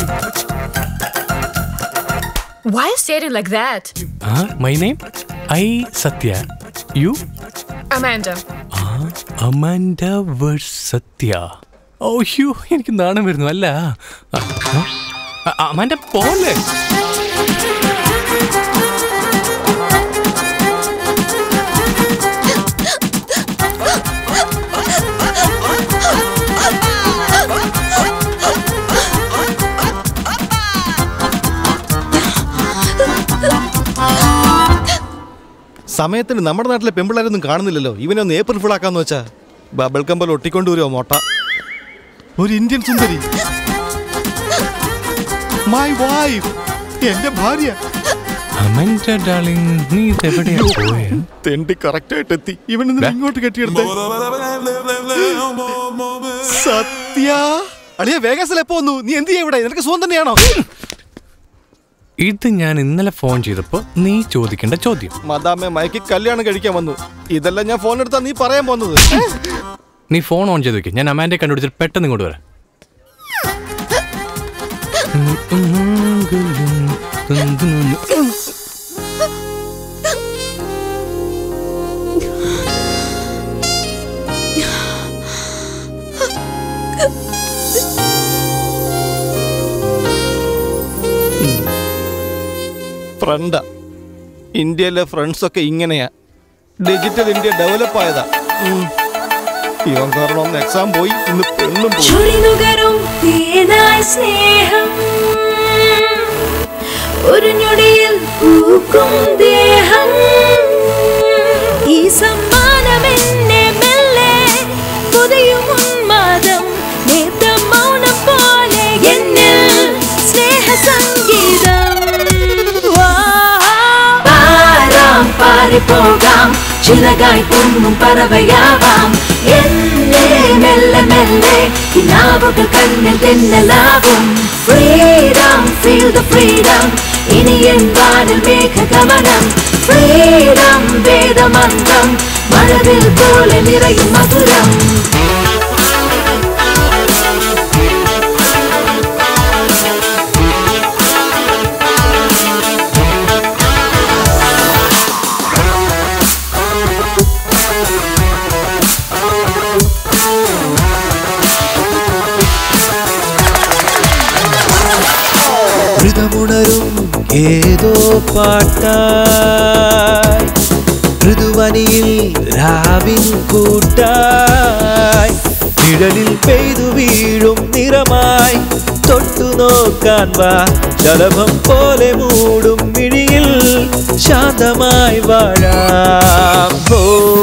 Why are you staring like that? Ah my name I Sathya you Amanda. Amanda വേഴ്സ് Sathya oh you എനിക്ക് നാണം വരുന്നു അല്ല ആ, ആ, ആ, Amanda പോലെ സമയത്തിന് നമ്മുടെ നാട്ടിലെ പെമ്പിള്ളാരൊന്നും കാണുന്നില്ലല്ലോ ഇവനെ ഒന്ന് ഏപ്രിൽ ഫുൾ ആക്കാന്ന് വെച്ചാ ബബിൾ കമ്പൽ ഒട്ടിക്കൊണ്ടുവരുമോ മൊട്ട ഒരു ഇന്ത്യൻ സുന്ദരി മൈ വൈഫ് എന്റെ ഭാര്യ അമൻഡ ഡാർലിംഗ് നീ ഇതെവിടെയാ പോയേ തെണ്ടി കറക്റ്റ് ആയിട്ട് എത്തി ഇവനൊന്ന് ഇങ്ങോട്ട് കെട്ടിയെടുത്തേ സത്യ അളിയ വേഗസിൽ എപ്പോ വന്നു നീ എന്ത് ചെയ്യാ ഇവിടെ നിനക്ക് സുഖം തന്നെയാണോ ഇത് ഞാൻ ഇന്നലെ ഫോൺ ചെയ്തപ്പോ നീ ചോദിക്കേണ്ട ചോദ്യം മദാമെ മയക്കി കല്യാണം കഴിക്കാൻ വന്നു ഇതെല്ലാം ഞാൻ ഫോൺ എടുത്താ നീ പറയാൻ പോകുന്നത് നീ ഫോൺ ഓൺ ചെയ്ത് വെക്ക് ഞാൻ അമാൻഡെ കണ്ടുപിടിച്ചിട്ട് പെട്ടെന്ന് ഇങ്ങോട്ട് വരാം ഫ്രണ്ടാ ഇന്ത്യയിലെ ഫ്രണ്ട്സ് ഒക്കെ ഇങ്ങനെയാ ഡിജിറ്റൽ ഇന്ത്യ ഡെവലപ്പ് ആയതാ ഉം. ഇവൻ കാരണം ഒന്ന് എക്സാം പോയി ഇന്ന് പെണ്ണും പോയി ചുഴിനുകരും തേനായി സ്നേഹം ഒരു ഞൊടിയിൽ പൂക്കും ദേഹം ഈ സമ്മാനം എന്നെ മെല്ലെ പുതിയും ഉന്മാദം നേത്ത മൗനം പോലെ എന്നിൽ സ്നേഹ സംഗീതം പാരാം പാറിപ്പോകാം ചിറകായി പൊങ്ങും പറവയാവാം എന്നെ മെല്ലെ മെല്ലെ കിനാവുകൾ കണ്ണിൽ തെന്നലാവും ഫ്രീഡം ഫീൽ ദ ഫ്രീഡം ഇനി എൻ വാനിൽ മേഘഗമനം ഫ്രീഡം വേദമന്ത്രം മഴവിൽ പോലെ നിറയും മധുരം മൃഗമുണരും ഏതോ പാട്ടായി ഋതുവനിയിൽ രാവിൻ കൂട്ടായി നിഴലിൽ പെയ്തു വീഴും നിറമായി തൊട്ടു നോക്കാൻ വാ ശലഭം പോലെ മൂടും മിഴിയിൽ ശാന്തമായി വാഴാം ഹോ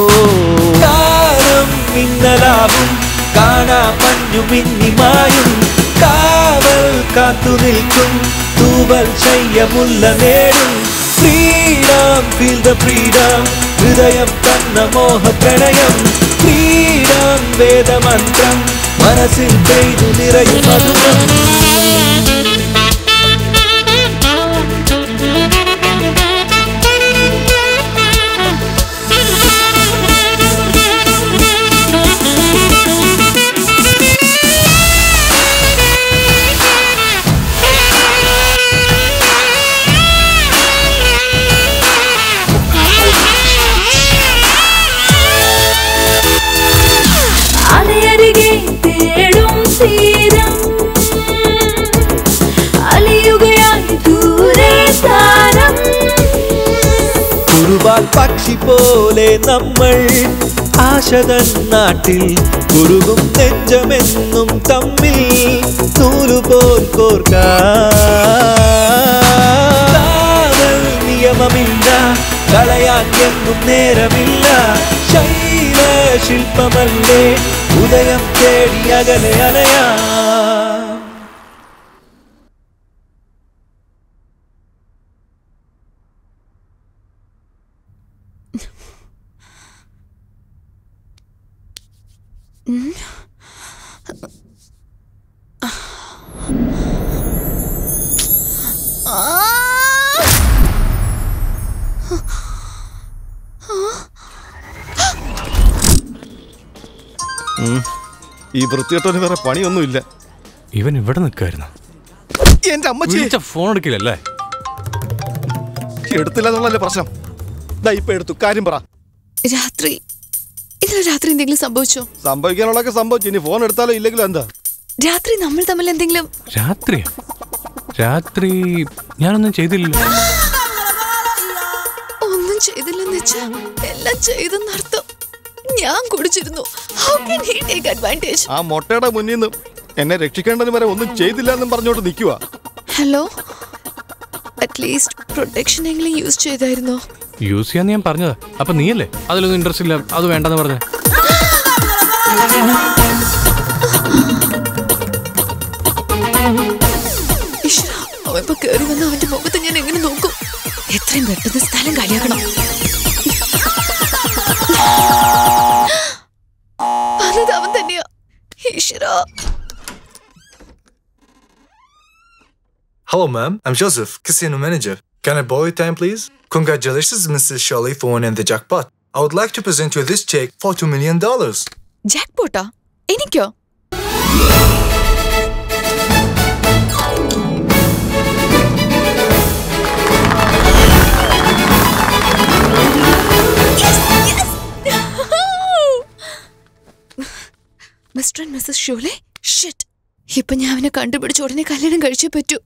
കാലം മിന്നലാവും കാണാ മഞ്ഞു മിന്നിമായും കാവൽ കാത്തു നിൽക്കും തൂവൽ ശയ്യമുല്ല നേടും ഫ്രീഡം ഫീൽ ദ ഫ്രീഡം ഹൃദയം തന്ന മോഹ പ്രണയം ഫ്രീഡം വേദമന്ത്രം മനസ്സിൽ പെയ്തു നിറയും മധുരം അലയരികെ തേടും തീരം അലിയുകയായി ദൂരെ താരം കുറുവാൽ പക്ഷി പോലെ നമ്മൾ ആശതൻ നാട്ടിൽ കുറുകും നെഞ്ചമെന്നും തമ്മിൽ നൂലുപോൽ കോർക്കാം കാവൽ നിയമമില്ല കളയാൻ എങ്ങും നേരമില്ല ശൈല ശില്പമല്ലേ ഉദയം തേടി അകലെ അലയാ ഉം. ഈ വൃത്തികെട്ടവന് വേറെ പണിയൊന്നുമില്ല ഇവൻ ഇവിടെ നിൽക്കായിരുന്നു എന്റെ അമ്മച്ചി വിളിച്ച ഫോൺ എടുക്കില്ലല്ലേ എടുത്തില്ല എന്നുള്ളല്ലേ പ്രശ്നം ദാ ഇപ്പൊ എടുത്തു കാര്യം പറ രാത്രി ഇന്നലെ രാത്രി എന്തെങ്കിലും സംഭവിച്ചോ സംഭവിക്കാനുള്ളതൊക്കെ സംഭവിച്ചു ഇനി ഫോൺ എടുത്താലോ ഇല്ലെങ്കിലോ എന്താ രാത്രി നമ്മൾ തമ്മിൽ എന്തെങ്കിലും രാത്രി രാത്രി ഞാനൊന്നും ചെയ്തില്ല ഒന്നും ചെയ്തില്ലെന്ന് വെച്ചാ എല്ലാം ചെയ്തെന്നർത്ഥം ഞാൻ കുടിച്ചിരുന്നു how can he take advantage ആ മൊട്ടയുടെ മുന്നിൽ നിന്ന് എന്നെ രക്ഷിക്കേണ്ടതിന് വരെ ഒന്നും ചെയ്തില്ല എന്നും പറഞ്ഞോണ്ട് നിൽക്കുക ഹലോ അറ്റ്ലീസ്റ്റ് പ്രൊട്ടക്ഷൻ എങ്കിലും യൂസ് ചെയ്തായിരുന്നോ യൂസ് ചെയ്യാന്ന് ഞാൻ പറഞ്ഞതാ അപ്പൊ നീയല്ലേ അതിലൊന്നും ഇൻട്രസ്റ്റ് ഇല്ല അത് വേണ്ടെന്ന് പറഞ്ഞ ഈശ്വരാ, അവൻ ഇപ്പൊ കേറി വന്ന അവന്റെ മുഖത്ത് ഞാൻ എങ്ങനെ നോക്കും എത്രയും പെട്ടെന്ന് സ്ഥലം കാലിയാക്കണം വന്നത് അവൻ തന്നെയാ ഈശ്വരാ Hello, ma'am. I'm Joseph, casino manager. Can I borrow your time, please? Congratulations, Mrs. Shirley, for winning the jackpot. I would like to present you this check for $2 million. ജാക്ക് പോട്ടാ എനിക്കോ mister and missus Sholay shit ഇപ്പൊ ഞാൻ അവനെ കണ്ടുപിടിച്ച് ഉടനെ കല്യാണം കഴിച്ചേ പറ്റൂ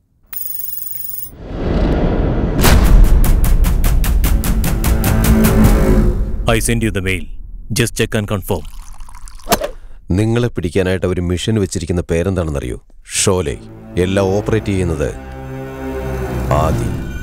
I send you the mail. Just check and confirm. നിങ്ങളെ പിടിക്കാനായിട്ട് അവർ മിഷൻ വെച്ചിരിക്കുന്ന പേരെന്താണെന്നറിയോ ഷോലെ എല്ലാം ഓപ്പറേറ്റ് ചെയ്യുന്നത് ആദി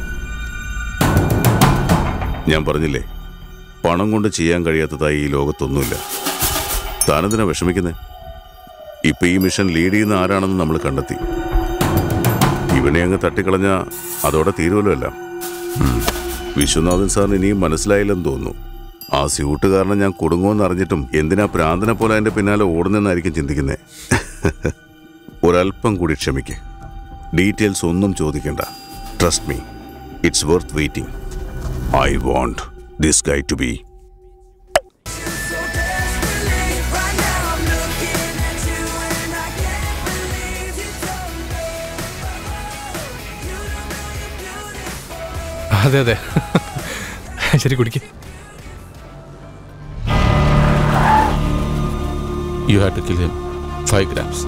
ഞാൻ പറഞ്ഞില്ലേ പണം കൊണ്ട് ചെയ്യാൻ കഴിയാത്തതായി ഈ ലോകത്തൊന്നുമില്ല താനെന്തിനാ വിഷമിക്കുന്നേ ഇപ്പൊ ഈ മിഷൻ ലീഡ് ചെയ്യുന്ന ആരാണെന്ന് നമ്മൾ കണ്ടെത്തി ഇവനെ അങ്ങ് തട്ടിക്കളഞ്ഞ അതോടെ തീരുമല്ലോ എല്ലാം ഉം. വിശ്വനാഥൻ സാറിന് ഇനിയും മനസ്സിലായില്ലെന്ന് തോന്നുന്നു ആ സ്യൂട്ട് കാരണം ഞാൻ കുടുങ്ങുമെന്ന് അറിഞ്ഞിട്ടും എന്തിനാ പ്രാന്തനെ പോലെ അതിന്റെ പിന്നാലെ ഓടുന്നെന്നായിരിക്കും ചിന്തിക്കുന്നേ ഒരല്പം കൂടി ക്ഷമിക്ക് ഡീറ്റെയിൽസ് ഒന്നും ചോദിക്കണ്ട trust me it's worth waiting I want this guy to be അതെ അതെ ശരി കുടിക്ക് You had to kill him. Five grams.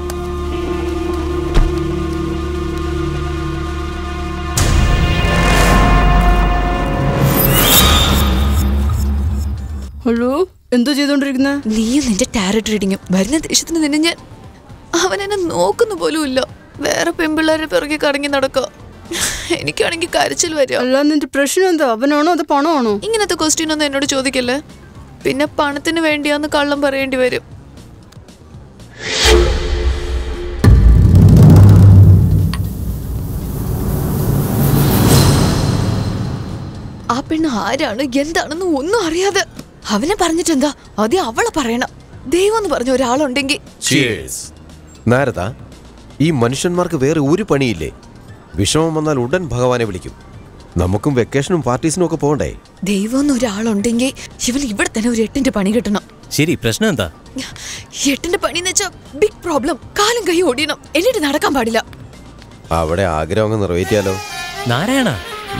Hello എന്തോ ചെയ്തോണ്ടിരിക്കുന്ന നീയും നിന്റെ ടാരറ്റ് റീഡിങ്ങും വരുന്ന ദേഷ്യത്തിന് നിന്നെ ഞാൻ അവൻ എന്നെ നോക്കുന്നു പോലും ഇല്ല വേറെ പെൺപിള്ളേരുടെ പിറകെ കറങ്ങി നടക്കുക എനിക്കാണെങ്കിൽ കരച്ചിൽ വരിക അല്ല നിന്റെ പ്രശ്നം എന്താ അവനാണോ അത് പണമാണോ ഇങ്ങനത്തെ ക്വസ്റ്റ്യൻ ഒന്നും എന്നോട് ചോദിക്കല്ലേ പിന്നെ പണത്തിന് വേണ്ടിയാന്ന് കള്ളം പറയേണ്ടി വരും ആ പെണ്ണ് ആരാണ് എന്താണെന്ന് ഒന്നും അറിയാതെ അവനെ പറഞ്ഞിട്ടെന്താ ആദ്യം അവളെ പറയണം ദൈവം എന്ന് പറഞ്ഞ ഒരാളുണ്ടെങ്കിൽ നാരദ ഈ മനുഷ്യന്മാർക്ക് വേറെ ഒരു പണിയില്ലേ വിഷമം വന്നാൽ ഉടൻ ഭഗവാനെ വിളിക്കും നമുക്കും വെക്കേഷനും പാർട്ടീസിനും ഒക്കെ പോകണ്ടേ ദൈവം എന്ന് ഒരാളുണ്ടെങ്കിൽ ഇവൻ ഇവിടെ തന്നെ ഒരു എട്ടിന്റെ പണി കിട്ടണം ശരി പ്രശ്നം എന്താ എട്ടിന്റെ പണി എന്ന് വെച്ചാൽ ബിഗ് പ്രോബ്ലം കാലും കൈ ഓടിയണം എന്നിട്ട് നടക്കാൻ പാടില്ല അവിടെ ആഗ്രഹം അങ്ങ് നിറവേറ്റിയാലോ നാരായണ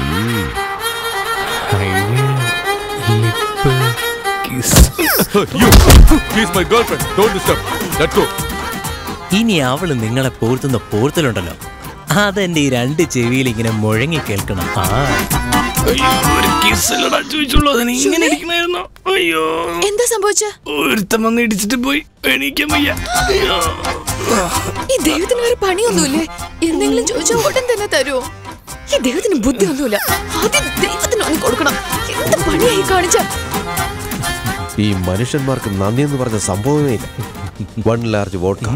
ഇനി അവള് നിങ്ങളെ പോർത്തുന്ന പോർത്തലുണ്ടല്ലോ അതെന്റെ ഈ രണ്ട് ചെവിയിൽ ഇങ്ങനെ മുഴങ്ങി കേൾക്കണം ആ ഒരു കിസ്സല്ലടാ ചോദിച്ചുള്ളൂ അതിന് ഇങ്ങനെ ഇരിക്കണായിരുന്നു അയ്യോ എന്താ സംഭവിച്ച ഒരുത്തം വന്ന് ഇടിച്ചിട്ട് പോയി എണീക്കാൻ വയ്യ അയ്യോ. ഈ ദൈവത്തിന് വേറെ പണിയൊന്നുമില്ലേ എന്തെങ്കിലും ചോദിച്ചാൽ ഉടൻ തന്നെ തരുമോ ഈ ദൈവത്തിന് ബുദ്ധിയൊന്നുമില്ല ആദ്യം ദൈവത്തിന് ഒന്ന് കൊടുക്കണം എന്ത് പണിയായി കാണിച്ച ഈ മനുഷ്യന്മാർക്ക് നന്ദി എന്ന് പറഞ്ഞ സംഭവമേ ഇല്ല one large vodka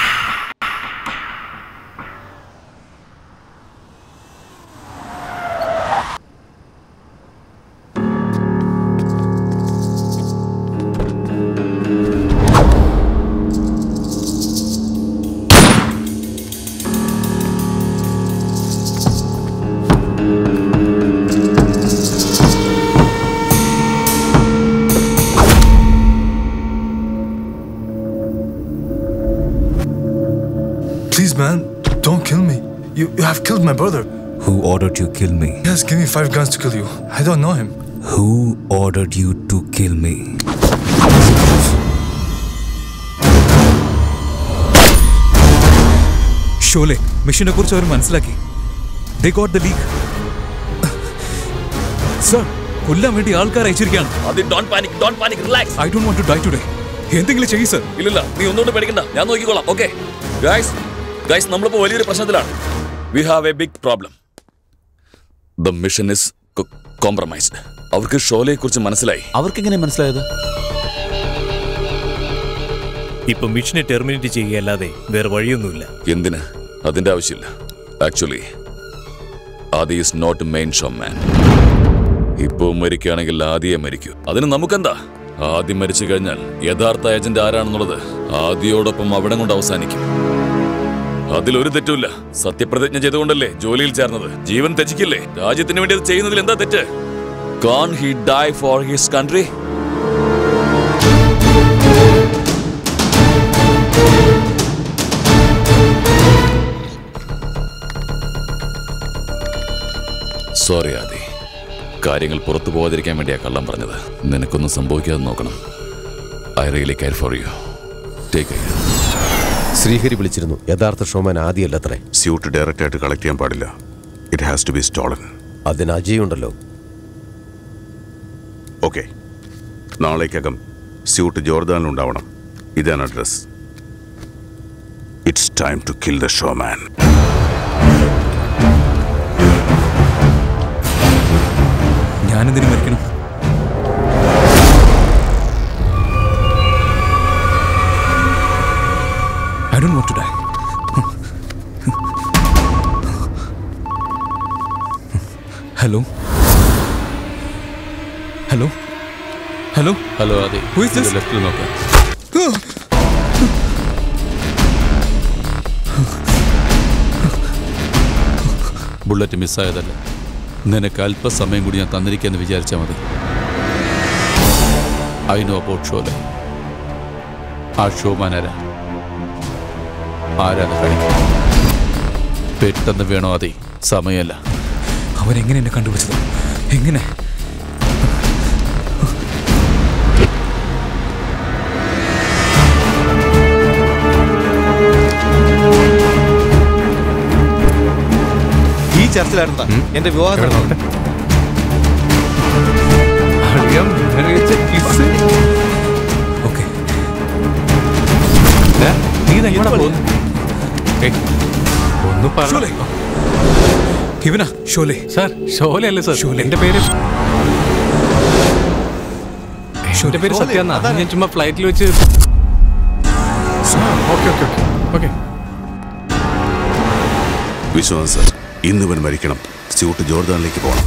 Please, man, don't kill me. You, you have killed my brother. Who ordered you kill me? Yes, give me five guns to kill you. I don't know him. Who ordered you to kill me? Sholay മിഷനെ കുറിച്ച് അവർ മനസ്സിലാക്കി they got the leak sir കൊല്ലാൻ വേണ്ടി ആൾക്കാർ അയച്ചിരിക്കുകയാണ് ആദ്യം don't panic don't panic relax I don't want to die today എന്തെങ്കിലും ചെയ്യ് സർ ഇല്ലില്ല നീ ഒന്നുകൊണ്ട് പേടിക്കണ്ട ഞാൻ നോക്കിക്കോളാം ഓക്കെ ഗൈസ് ഗൈസ് നമ്മളിപ്പോ വലിയൊരു പ്രശ്നത്തിലാണ് we have a big problem the mission is compromised അവർക്ക് ഷോലയെ കുറിച്ച് മനസ്സിലായി അവർക്ക് എങ്ങനെ മനസ്സിലായത് ഇപ്പൊ മിഷനെ ടെർമിനേറ്റ് ചെയ്യുകയല്ലാതെ വേറെ വഴിയൊന്നുമില്ല എന്തിന് അതിന്റെ ആവശ്യമില്ല actually Aadi is not main showman ഇപ്പോ മരിക്കുകയാണെങ്കിൽ ആദ്യം മരിക്കൂ അതിന് നമുക്കെന്താ ആദ്യം മരിച്ചു കഴിഞ്ഞാൽ യഥാർത്ഥ ഏജന്റ് ആരാണെന്നുള്ളത് ആദ്യോടൊപ്പം അവിടെ കൊണ്ട് അവസാനിക്കും അതിലൊരു തെറ്റുമില്ല സത്യപ്രതിജ്ഞ ചെയ്തുകൊണ്ടല്ലേ ജോലിയിൽ ചേർന്നത് ജീവൻ തെറ്റിക്കില്ലേ രാജ്യത്തിന് വേണ്ടി അത് ചെയ്യുന്നതിൽ എന്താ തെറ്റ് can he die for his country sorry Aadi കാര്യങ്ങൾ പുറത്തു പോകാതിരിക്കാൻ വേണ്ടിയാ കള്ളം പറഞ്ഞത് നിനക്കൊന്നും സംഭവിക്കാതെ നോക്കണം I really care for you take Sreehari വിളിച്ചിരുന്നു യഥാർത്ഥ ഷോമാൻ ആദ്യമല്ലത്രേ സ്യൂട്ട് ഡയറക്റ്റ് ആയിട്ട് കളക്ട് ചെയ്യാൻ പാടില്ല it has to be stolen അതിന് അജയ് ഉണ്ടല്ലോ ഓക്കെ നാളേക്കകം സ്യൂട്ട് ജോർദാനിൽ ഉണ്ടാവണം ഇതാണ് address it's time to kill the showman ഞാനെന്തിനു മരിക്കണം don't want to die. Hello hello hello hello അതെ Who is this? ലെഫ്റ്റിൽ നോക്കാം ബുള്ളറ്റ് മിസ്സായതല്ല നിനക്ക് അല്പസമയം കൂടി ഞാൻ തന്നിരിക്കാന്ന് വിചാരിച്ചാൽ മതി ഐ നോ അബൌട്ട് ഷോലെ ആ ഷോമാൻ ആരാ ആരാന്ന് കാണിക്കും പെട്ടെന്ന് വേണോ അതെ സമയമല്ല അവൻ എങ്ങനെ എന്നെ കണ്ടുപിടിച്ചത് എങ്ങനെ ഈ ചർച്ചിലായിരുന്നാ എന്റെ വിവാഹം നടന്നത്. നീ ഇതെങ്ങോട്ടാ പോകുന്നു ഒന്ന് ഷോലെ ഇവനാ ഷോലെ സാർ ഷോലെ അല്ലേ സാർ എന്റെ പേര് എന്റെ പേര് ഷോലെ, സത്യ എന്നാ അതാണ്. ഞാൻ ചുമ്മാ ഫ്ലൈറ്റിൽ വെച്ച് ഓക്കെ ഓക്കെ ഓക്കെ ഓക്കെ വിശ്വാസം സർ ഇന്ന് ഇവൻ മരിക്കണം സ്യൂട്ട് ജോർദാനിലേക്ക് പോകണം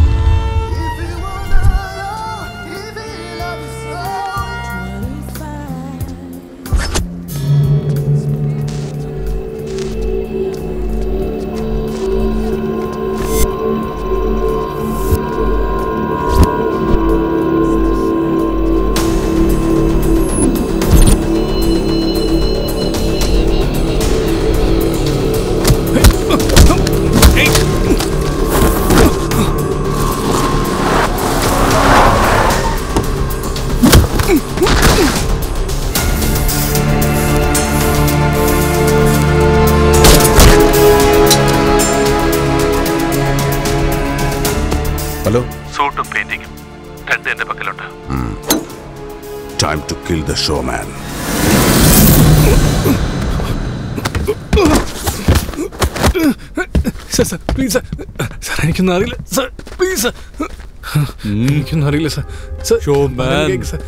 ഹലോ സൂട്ടും പെയിന്റിങ്ങും രണ്ട് എന്റെ പക്കലുണ്ട് time to kill the showman sir sir please sir sir എനിക്കൊന്നും അറിയില്ല സാർ പ്ലീസ് സാർ എനിക്കൊന്നും അറിയില്ല sir sir show man. Sir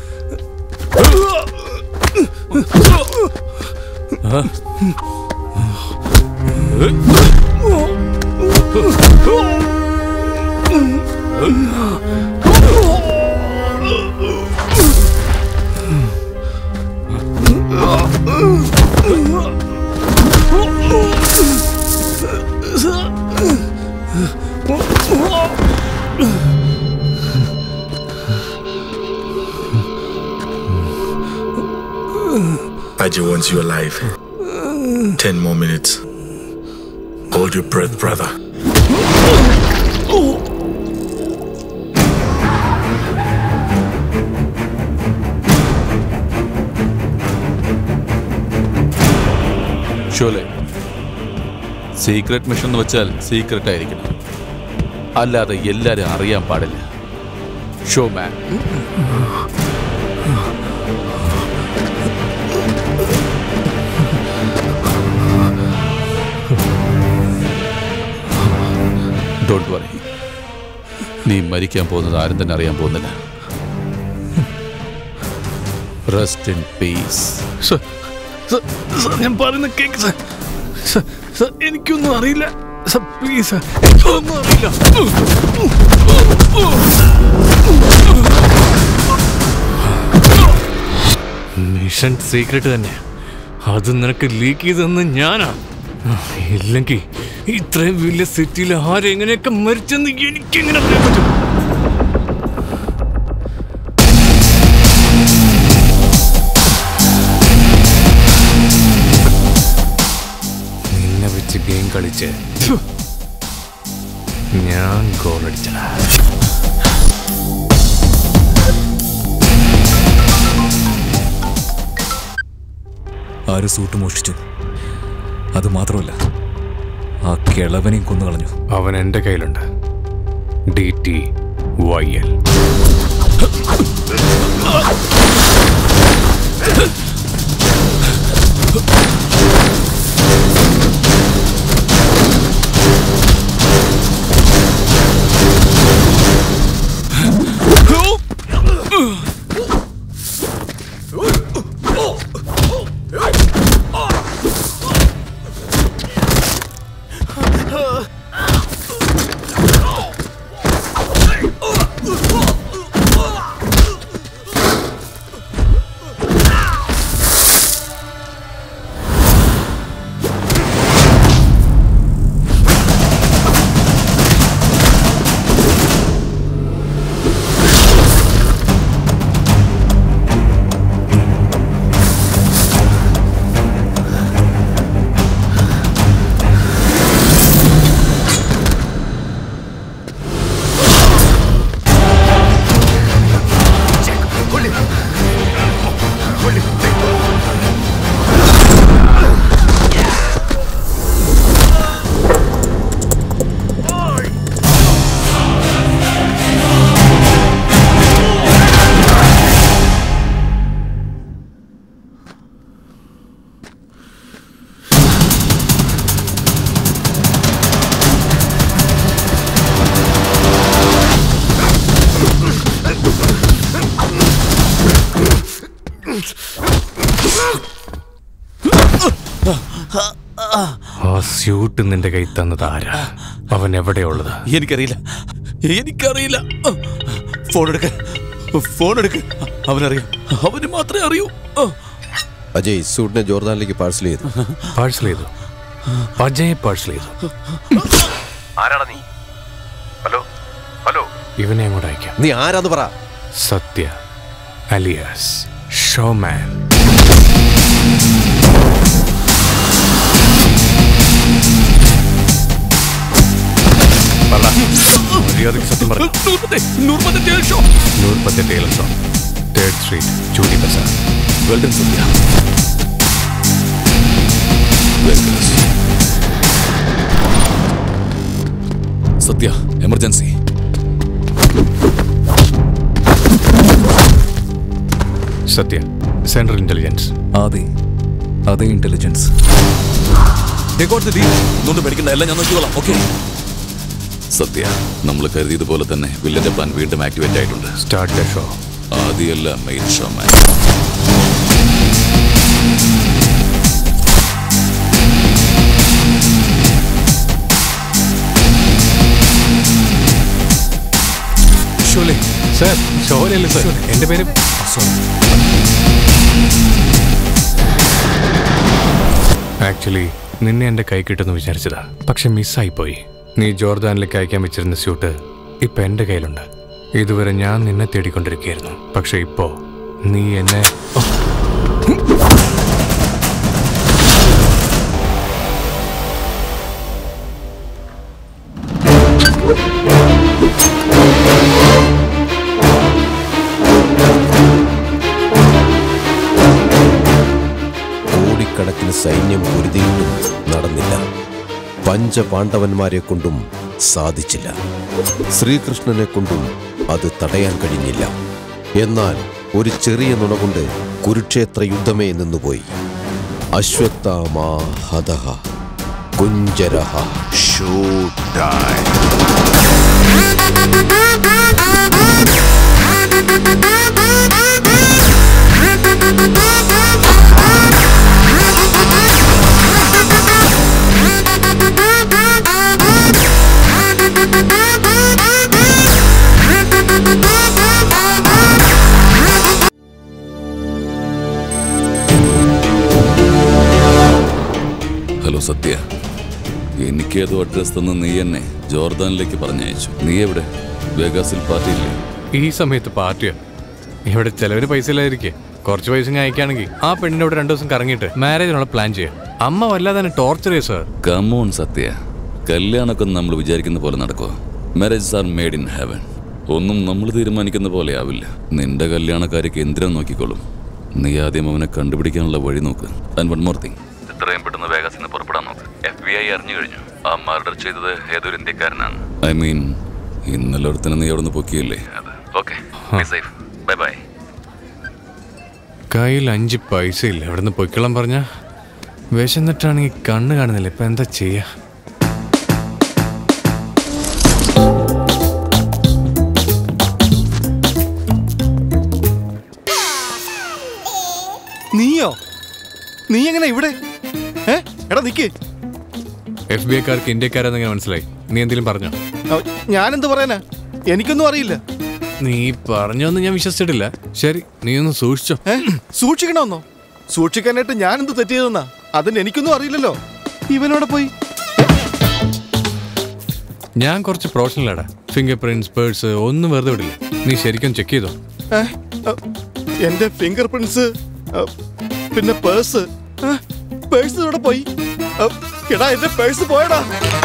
I just want you alive. Ten more minutes. Hold your breath, brother. Sholay secret mission എന്ന് വെച്ചാൽ secret ആയിരിക്കണം അല്ലാതെ എല്ലാരും അറിയാൻ പാടില്ല ഷോ മാൻ ഡോണ്ട് വറി നീ മരിക്കാൻ പോകുന്നത് ആരും തന്നെ അറിയാൻ പോകുന്നില്ല rest in peace sir sir sir ഞാൻ പറയുന്ന കേക്ക് സാർ സാർ സാർ എനിക്കൊന്നും അറിയില്ല സാർ പ്ലീസ് സാർ എനിക്കൊന്നും അറിയില്ല മിഷൻ സീക്രട്ട് തന്നെ അത് നിനക്ക് ലീക്ക് ചെയ്തെന്ന് ഞാനാ ഇല്ലെങ്കിൽ ഇത്രയും വലിയ സിറ്റിയിൽ ആരെങ്ങനെയൊക്കെ മരിച്ചെന്ന് എനിക്കെങ്ങനെ പറയാൻ പറ്റും നിന്നെ വെച്ച് ഗെയിം കളിച്ച് ഞാൻ ഗോൾ അടിച്ചടാ ആര് സൂട്ട് മോഷ്ടിച്ചു അത് മാത്രമല്ല ആ കിളവനെയും കൊന്നു കളഞ്ഞു അവൻ എൻ്റെ കയ്യിലുണ്ട് D T Y L suit നിന്റെ കൈ തന്നത് ആരാ അവൻ എവിടെയുള്ളത് എനിക്കറിയില്ല എനിക്കറിയില്ല ഫോൺ എടുക്ക ഫോൺ എടുക്ക അവനറിയാം അവന് മാത്രമേ അറിയൂ അജയ് സൂട്ടിനെ ജോർദാനിലേക്ക് പാഴ്സൽ ചെയ്തു പാഴ്സൽ ചെയ്തു അജയെ പാഴ്സൽ ചെയ്തു ആരാടാ നീ ഹലോ ഹലോ ഇവനെ അങ്ങോട്ട് അയക്കാം നീ ആരാന്ന് പറ സത്യ അലിയാസ് ഷോമാൻ പറ. മര്യാദയ്ക്ക് സത്യം പറഞ്ഞു നൂർപ്പത്തെ tailor shop third street Chudi Bazaar well done Sathya Sathya emergency Sathya central intelligence അതെ അതേ ഇന്റലിജൻസ് ഒന്നും പേടിക്കണ്ട എല്ലാം ഞാൻ നോക്കിക്കോളാം ഓക്കെ സത്യ നമ്മൾ കരുതിയതുപോലെ തന്നെ വില്ലന്റെ പ്ലാൻ വീണ്ടും ആക്ടിവേറ്റ് ആയിട്ടുണ്ട് സ്റ്റാർട്ട് ദ ഷോ ആദ്യമല്ല main showman Sholay sir Sholay അല്ലേ സാർ എന്റെ പേര് ആക്ച്വലി നിന്നെ എന്റെ കൈ കിട്ടുമെന്ന് വിചാരിച്ചതാ പക്ഷെ മിസ്സായി പോയി നീ ജോർദാനിലേക്ക് അയക്കാൻ വെച്ചിരുന്ന സ്യൂട്ട് ഇപ്പൊ എന്റെ കയ്യിലുണ്ട് ഇതുവരെ ഞാൻ നിന്നെ തേടിക്കൊണ്ടിരിക്കുകയായിരുന്നു പക്ഷെ ഇപ്പോ നീ എന്നെ ഓ, കോടിക്കണക്കിന് സൈന്യം പൊരുതിയിട്ടും നടന്നില്ല പഞ്ചപാണ്ഡവന്മാരെ കൊണ്ടും സാധിച്ചില്ല ശ്രീകൃഷ്ണനെ കൊണ്ടും അത് തടയാൻ കഴിഞ്ഞില്ല എന്നാൽ ഒരു ചെറിയ നുണ കൊണ്ട് കുരുക്ഷേത്ര യുദ്ധമേ നിന്നുപോയി അശ്വത്ഥാമാ ഹതഹ കുഞ്ചരഹ ഷൂട്ടായി ഹലോ സത്യ എനിക്ക് ഏതോ അഡ്രസ് തന്ന് നീ എന്നെ ജോർദാനിലേക്ക് പറഞ്ഞയച്ചു നീ എവിടെ വേഗാസിൽ പാർട്ടിയില്ലേ ഈ സമയത്ത് പാർട്ടിയോ ഇവിടെ ചെലവിന് പൈസ ഇല്ലാതിരിക്കെ കുറച്ച് പൈസ ഞാൻ അയക്കുകയാണെങ്കിൽ ആ പെണ്ണിനെ ഇവിടെ രണ്ടു ദിവസം കറങ്ങിയിട്ട് മാരേജിനുള്ള പ്ലാൻ ചെയ്യാം അമ്മ വല്ലാതെ തന്നെ ടോർച്ചർ ചെയ്യും സാർ കമോൺ സത്യ കല്യാണമൊക്കെ നമ്മൾ വിചാരിക്കുന്ന പോലെ നടക്കുക marriages are made in heaven ഒന്നും നമ്മൾ തീരുമാനിക്കുന്ന പോലെ ആവില്ല നിന്റെ കല്യാണക്കാരെ എന്തിനാ നോക്കിക്കോളും നീ ആദ്യം അവനെ കണ്ടുപിടിക്കാനുള്ള വഴി നോക്ക് ആൻഡ് വൺ മോർ തിങ് എത്രയും പെട്ടെന്ന് വേഗസിൽ നിന്ന് പുറപ്പെടാൻ നോക്ക് എഫ് ബി ഐ അറിഞ്ഞു കഴിഞ്ഞു ആ മർഡർ ചെയ്തത് ഏതൊരു ഇന്ത്യക്കാരനാണ് ഐ മീൻ ഇന്നലെ ഒരുത്തനെ നീ അവിടെ നിന്ന് പൊക്കിയില്ലേ ഓക്കെ സേഫ് ബൈ ബൈ കയ്യിൽ അഞ്ച് പൈസ ഇല്ല എവിടെ നിന്ന് പൊയ്ക്കോളാൻ പറഞ്ഞ വിശന്നിട്ടാണെങ്കിൽ കണ്ണ് കാണുന്നില്ല ഇപ്പൊ എന്താ ചെയ്യാ നീയോ നീ എങ്ങനെ ഇവിടെ ഏ എടാ നിക്ക് എഫ് ബി ഐക്കാർക്ക് ഇന്ത്യക്കാരെന്നെങ്ങനെ മനസ്സിലായി നീ എന്തെങ്കിലും പറഞ്ഞോ അവ- ഞാനെന്ത് പറയാനാ എനിക്കൊന്നും അറിയില്ല നീ പറഞ്ഞോന്ന് ഞാൻ വിശ്വസിച്ചിട്ടില്ല ശരി നീ ഒന്ന് സൂക്ഷിച്ചോ ഏ സൂക്ഷിക്കണമെന്നോ സൂക്ഷിക്കാനായിട്ട് ഞാൻ എന്ത് തെറ്റ് ചെയ്തെന്നാ അതിന് എനിക്കൊന്നും അറിയില്ലല്ലോ ഇവനോടെ പോയി ഞാൻ കുറച്ച് പ്രൊഫഷണലാടാ ഫിംഗർ പ്രിന്റ്സ് പേഴ്സ് ഒന്നും വെറുതെ വിടില്ല നീ ശരിക്കും ചെക്ക് ചെയ്തോ ഏ, അ, എന്റെ ഫിംഗർ പ്രിന്റ്സ് പിന്നെ പേഴ്സ് പേഴ്സ് ഇവിടെ പോയി അ, എടാ എന്റെ പേഴ്സ് പോയടാ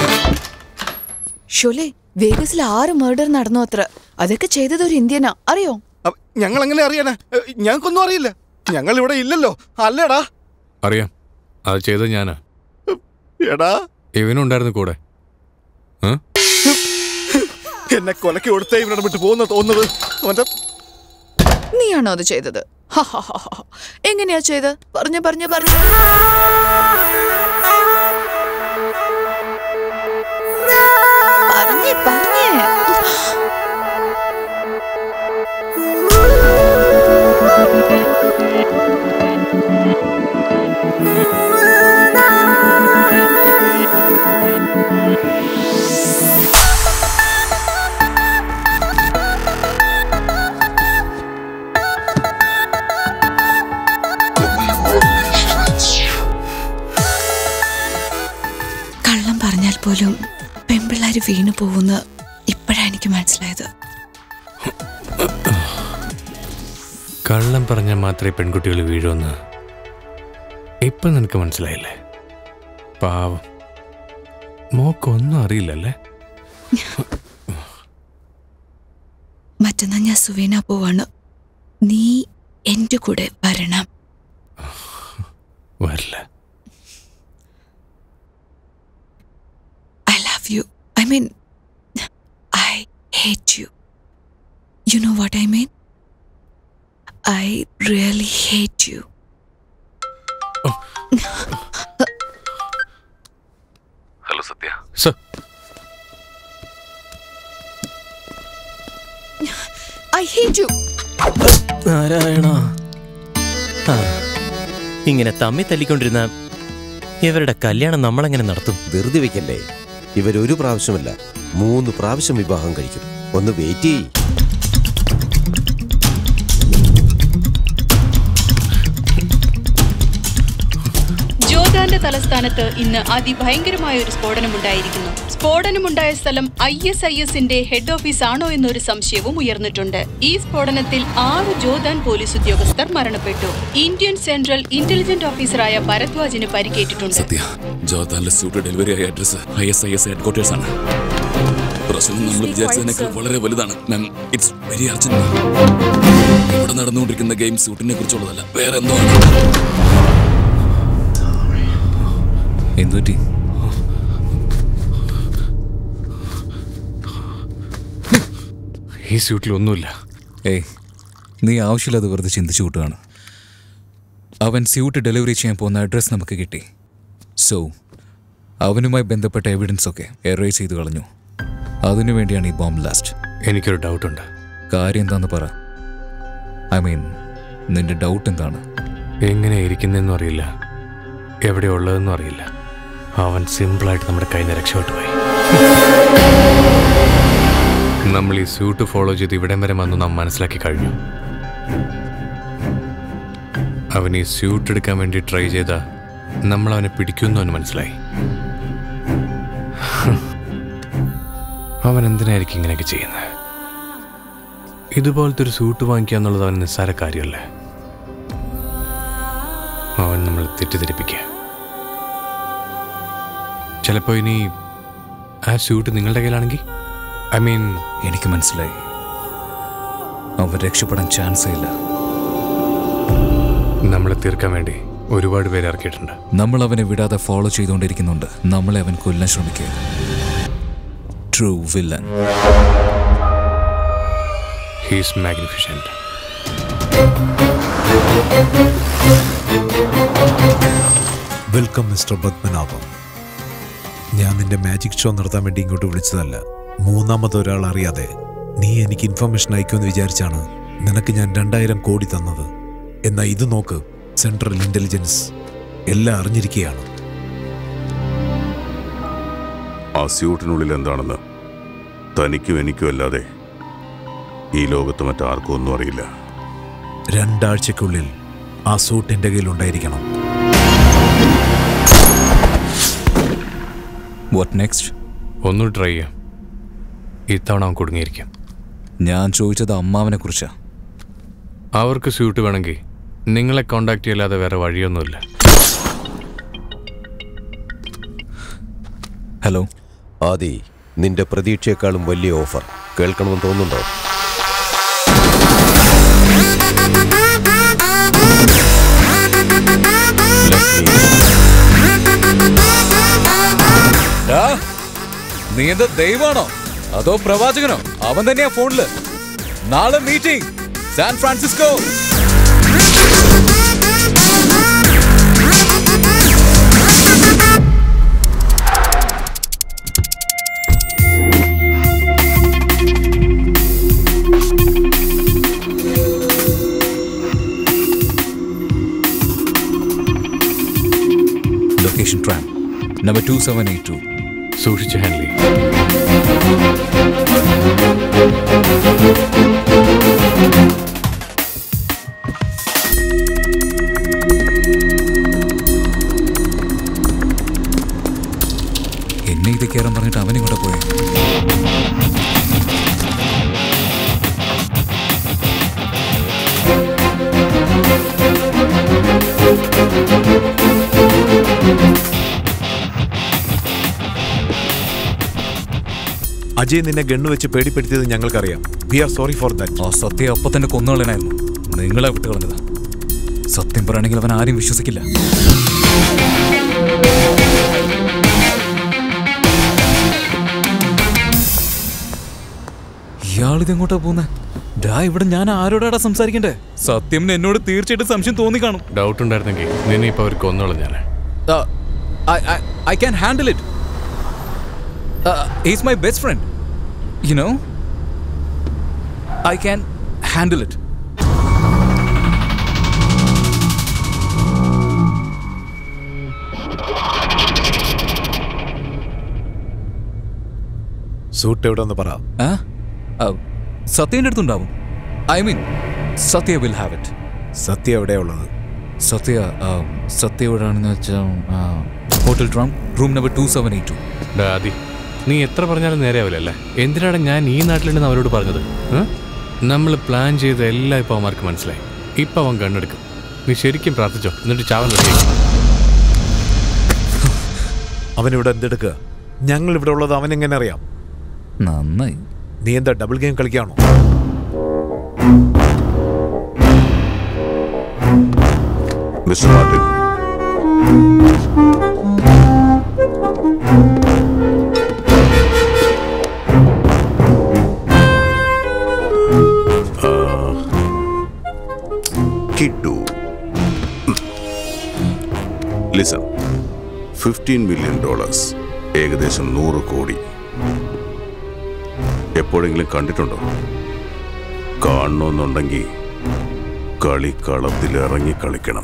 ഷോലെ വേഗസിൽ ആറ് മർഡർ നടന്നു അത്ര അതൊക്കെ ചെയ്തത് ഒരു ഇന്ത്യനാ അറിയോ ഞങ്ങൾ എങ്ങനെ അറിയാനാ ഏ, ഞങ്ങൾക്കൊന്നും അറിയില്ല ഞങ്ങൾ ഇവിടെ ഇല്ലല്ലോ അല്ലേടാ അറിയാം അത് ചെയ്തത് ഞാനാ എടാ ഇവനും ഉണ്ടായിരുന്നു കൂടെ ഏ? എന്നെ കൊലക്ക് കൊടുത്തേ ഇവനോട് വിട്ട് പോകുന്ന തോന്നുന്നത് അവന്റെ നീയാണോ അത് ചെയ്തത് ഹ, ഹ, ഹ, ഹ. എങ്ങനെയാ ചെയ്ത് പറഞ്ഞു പറഞ്ഞു പറഞ്ഞു പറഞ്ഞേ പറഞ്ഞേ വീണു പോകുന്ന ഇപ്പോഴാണ് എനിക്ക് മനസ്സിലായത് കള്ളം പറഞ്ഞാൽ മാത്രമേ പെൺകുട്ടികൾ വീഴുമെന്ന് ഇപ്പം നിനക്ക് മനസ്സിലായില്ലേ പാവം മോക്കൊന്നും അറിയില്ലല്ലേ മറ്റന്നാ ഞാൻ സുവേന പോവാണ് നീ എൻ്റെ കൂടെ വരണം വരില്ല I love you. I mean, I hate you. You know what I mean? I really hate you. Hello Sathya sir I hate you. Narayana ആ, ഇങ്ങനെ തമ്മി തല്ലിക്കൊണ്ടിരുന്ന ഇവരുടെ കല്യാണം നമ്മളെങ്ങനെ നടത്തും വെറുതെ വെക്കല്ലേ ഇവരൊരു പ്രാവശ്യമല്ല മൂന്ന് പ്രാവശ്യം വിവാഹം കഴിക്കും ഒന്ന് വെയിറ്റ് ചെയ്യ് ജോർദാന്റെ തലസ്ഥാനത്ത് ഇന്ന് അതിഭയങ്കരമായ ഒരു സ്ഫോടനമുണ്ടായിരിക്കുന്നു സ്ഫോടനമുണ്ടായ സ്ഥലം ഐ എസ് ഐ എസിന്റെ ഹെഡ് ഓഫീസ് ആണോ എന്നൊരു സംശയവും ഉയർന്നിട്ടുണ്ട് ഈ സ്ഫോടനത്തിൽ ആറ് ജോർദാൻ പോലീസ് ഉദ്യോഗസ്ഥർ മരണപ്പെട്ടു ഇന്ത്യൻ സെൻട്രൽ ഇന്റലിജന്റ് ഓഫീസറായ ഭരദ്വാജിന് പരിക്കേറ്റിട്ടുണ്ട് സത്യ ജോർദാനിലെ സൂട്ട് ഡെലിവറി ആയ address I S I S headquarters ആണ് പ്രശ്നം നമ്മൾ വിചാരിച്ചതിനേക്കാൾ വളരെ വലുതാണ് ഇറ്റ്സ് വെരി അർജന്റ് ഇവിടെ നടന്നുകൊണ്ടിരിക്കുന്ന ഗെയിം സൂട്ടിനെ കുറിച്ചുള്ളതല്ല വേറെ എന്തോ ആണ് എന്തുപറ്റി ഈ സ്യൂട്ടിൽ ഒന്നുമില്ല ഏയ് നീ ആവശ്യമില്ലാതെ വെറുതെ ചിന്തിച്ചു കൂട്ടുകയാണ് അവൻ സ്യൂട്ട് ഡെലിവറി ചെയ്യാൻ പോകുന്ന അഡ്രസ്സ് നമുക്ക് കിട്ടി സോ അവനുമായി ബന്ധപ്പെട്ട എവിഡൻസ് ഒക്കെ എറേസ് ചെയ്ത് കളഞ്ഞു അതിനു വേണ്ടിയാണ് ഈ ബോംബ് ലാസ്റ്റ് എനിക്കൊരു ഡൗട്ടുണ്ട് കാര്യം എന്താന്ന് പറ ഐ മീൻ നിന്റെ ഡൗട്ട് എന്താണ് എങ്ങനെ ഇരിക്കുന്നതെന്നും അറിയില്ല എവിടെ ഉള്ളതെന്നും അറിയില്ല അവൻ സിമ്പിളായിട്ട് നമ്മുടെ കയ്യിൽ നിന്ന് രക്ഷപ്പെട്ടു പോയി നമ്മൾ ഈ സ്യൂട്ട് ഫോളോ ചെയ്ത് ഇവിടം വരെ വന്നു നാം മനസ്സിലാക്കി കഴിഞ്ഞു അവൻ ഈ സ്യൂട്ട് എടുക്കാൻ വേണ്ടി ട്രൈ ചെയ്ത നമ്മൾ അവനെ പിടിക്കുമെന്ന് അവന് മനസ്സിലായി അവൻ എന്തിനായിരിക്കും ഇങ്ങനെയൊക്കെ ചെയ്യുന്നത് ഇതുപോലത്തെ ഒരു സൂട്ട് വാങ്ങിക്കുക എന്നുള്ളത് അവൻ നിസ്സാര കാര്യമല്ലേ അവൻ നമ്മൾ തെറ്റിദ്ധരിപ്പിക്കുക ചിലപ്പോൾ ഇനി ആ സ്യൂട്ട് നിങ്ങളുടെ കയ്യിലാണെങ്കിൽ ഐ മീൻ എനിക്ക് മനസ്സിലായി അവൻ രക്ഷപ്പെടാൻ ചാൻസേ ഇല്ല നമ്മളെ തീർക്കാൻ വേണ്ടി ഒരുപാട് പേര് ഇറക്കിയിട്ടുണ്ട് നമ്മൾ അവനെ വിടാതെ ഫോളോ ചെയ്തുകൊണ്ടിരിക്കുന്നുണ്ട് നമ്മളെ അവൻ കൊല്ലാൻ ശ്രമിക്കുക true villain he's magnificent welcome mister Padmanabham ഞാൻ നിന്റെ മാജിക് ഷോ നടത്താൻ വേണ്ടി ഇങ്ങോട്ട് വിളിച്ചതല്ല മൂന്നാമത് ഒരാൾ അറിയാതെ നീ എനിക്ക് ഇൻഫർമേഷൻ അയക്കുമെന്ന് വിചാരിച്ചാണ് നിനക്ക് ഞാൻ രണ്ടായിരം കോടി തന്നത് എന്നാൽ ഇത് നോക്ക് സെൻട്രൽ ഇന്റലിജൻസ് എല്ലാം അറിഞ്ഞിരിക്കുകയാണ് ആ സ്യൂട്ടിനുള്ളിൽ എന്താണെന്ന് തനിക്കും എനിക്കും അല്ലാതെ ഈ ലോകത്ത് മറ്റാർക്കും ഒന്നും അറിയില്ല രണ്ടാഴ്ചക്കുള്ളിൽ ആ സൂട്ട് എൻ്റെ കയ്യിൽ ഉണ്ടായിരിക്കണം വാട്ട് നെക്സ്റ്റ് ഒന്നും ട്രൈ ചെയ്യാം ഇത്തവണ അവൻ കുടുങ്ങിയിരിക്കും ഞാൻ ചോദിച്ചത് അമ്മാവനെ കുറിച്ചാ അവർക്ക് സ്യൂട്ട് വേണമെങ്കിൽ നിങ്ങളെ കോണ്ടാക്ട് ചെയ്യല്ലാതെ വേറെ വഴിയൊന്നുമില്ല ഹലോ ആദി നിന്റെ പ്രതീക്ഷയെക്കാളും വലിയ ഓഫർ കേൾക്കണമെന്ന് തോന്നുന്നുണ്ടോ ഡാ, നീ എന്താ ദൈവാണോ അതോ പ്രവാചകനോ അവൻ തന്നെയാ ഫോണില് നാളെ meeting San Francisco location tram number two seven eight two സൂക്ഷിച്ച് ഹാൻഡിൽ ചെയ്യും എന്നെ ഇത് കയറാൻ പറഞ്ഞിട്ട് അവനിങ്ങോട്ട് പോയി അജയ് നിന്നെ ഗണ്ണ് വെച്ച് പേടിപ്പെടുത്തിയത് ഞങ്ങൾക്കറിയാം we are sorry for that ആ സത്യം അപ്പൊ തന്നെ കൊന്നുകളനായിരുന്നു നിങ്ങളെ വിട്ടു കളഞ്ഞതാ സത്യം പറയുകയാണെങ്കിൽ അവൻ ആരും വിശ്വസിക്കില്ല ഇയാളിതെങ്ങോട്ടാ പോകുന്നെ ഡാ ഇവിടെ ഞാൻ ആരോടാടാ സംസാരിക്കണ്ടേ സത്യം എന്നോട് തീർച്ചയായിട്ടും സംശയം തോന്നിക്കാണും ഡൗട്ട് ഉണ്ടായിരുന്നെങ്കിൽ നിന്നെ ഇപ്പൊ അവർ കൊന്നോളും ഞാൻ I can handle it is my best friend you know I can handle it suit എവിടെ ഒന്ന് പറ സത്യന്റെ അടുത്തുണ്ടാവും I mean Sathya will have it Sathya എവിടെയാ ഉള്ളത് സത്യ ആ, സത്യ എവിടെയാണെന്ന് വെച്ചാൽ hotel tram room number two seven eight two Aadi നീ എത്ര പറഞ്ഞാലും നേരെയാവില്ലല്ലേ എന്തിനാണ് ഞാൻ ഈ നാട്ടിലുണ്ടെന്ന് അവരോട് പറഞ്ഞത് നമ്മൾ പ്ലാൻ ചെയ്ത എല്ലാം ഇപ്പൊ അവന്മാർക്ക് മനസ്സിലായി ഇപ്പൊ അവൻ കണ്ണെടുക്കും നീ ശരിക്കും പ്രാർത്ഥിച്ചോ എന്നിട്ട് ചാവൻ റെഡി അവൻ ഇവിടെ എന്തെടുക്കുക ഞങ്ങൾ ഇവിടെ ഉള്ളത് അവൻ എങ്ങനെ അറിയാം നന്നായി നീ എന്താ ഡബിൾ ഗെയിം കളിക്കാണോ മിസ്റ്റർ മാർട്ടിൻ ആ, Kittu listen fifteen million dollars ഏകദേശം നൂറ് കോടി എപ്പോഴെങ്കിലും കണ്ടിട്ടുണ്ടോ കാണണമെന്നുണ്ടെങ്കിൽ കളിക്കളത്തിൽ ഇറങ്ങി കളിക്കണം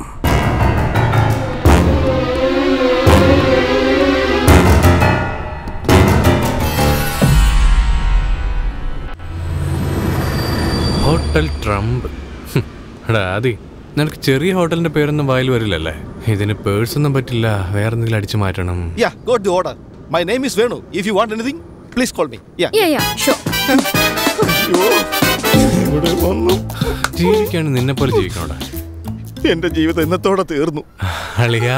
ഹോട്ടൽ ട്രംപ് ഹും, എടാ ആദി നിനക്ക് ചെറിയ ഹോട്ടലിന്റെ പേരൊന്നും വായിൽ വരില്ലല്ലേ ഇതിന് പേഴ്സ് ഒന്നും പറ്റില്ല വേറെ എന്തെങ്കിലും അടിച്ചു മാറ്റണം Yeah, got the order. My name is Venu. If you want anything, please call me. Yeah. Yeah, yeah, sure. ഇവിടെ വന്നു ജീവിക്കാണ് നിന്നെ പോലെ ജീവിക്കണോടാ എന്റെ ജീവിതം ഇന്നത്തോടെ തീർന്നു അളിയാ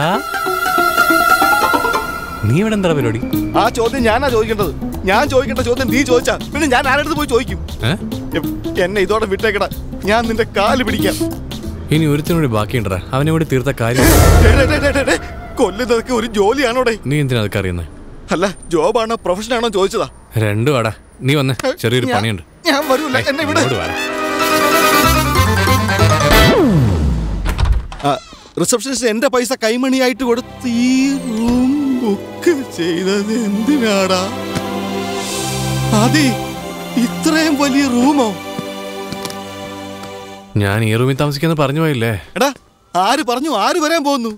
നീ ഇവിടെ എന്താ പരിപാടി ആ ചോദ്യം ഞാനാ ചോദിക്കേണ്ടത് ഞാൻ ചോദിക്കേണ്ട ചോദ്യം നീ ചോദിച്ചാ പിന്നെ ഞാൻ ആരടുത്ത് പോയി ചോദിക്കും ഏ? എ- എന്നെ ഇതോടെ വിട്ടേക്കട ഞാൻ നിന്റെ കാല് പിടിക്കാം ഇനി ഒരുത്തിനോട് ബാക്കിയുണ്ടടാ അവനെ കൂടി തീർത്ത കാര്യം ഡേ, ഡേ, ഡേ, ഡേ, ഡേ, ഡേ. കൊല്ലുന്നതൊക്കെ ഒരു ജോലിയാണോടെ നീ എന്തിനാ അതൊക്കെ അറിയുന്നത് അല്ല ജോബാണോ പ്രൊഫഷൻ ആണോ ചോദിച്ചതാ രണ്ടും ആടാ നീ വന്നേ ചെറിയൊരു ഞാൻ- പണിയുണ്ട് ഞാൻ വരൂല എന്നെ ഇവിടെ ഇങ്ങോട്ട് വാ. റിസപ്ഷനിസ്റ്റ് എന്റെ പൈസ കൈമണിയായിട്ട് കൊടുത്ത് ഈ റൂം ബുക്ക് ചെയ്തത് എന്തിനാടാ അതെ ഇത്രയും വലിയ റൂമോ ഞാൻ ഈ റൂമിൽ താമസിക്കാന്ന് പറഞ്ഞു പോയില്ലേ എടാ ആര് പറഞ്ഞു ആര് വരാൻ പോകുന്നു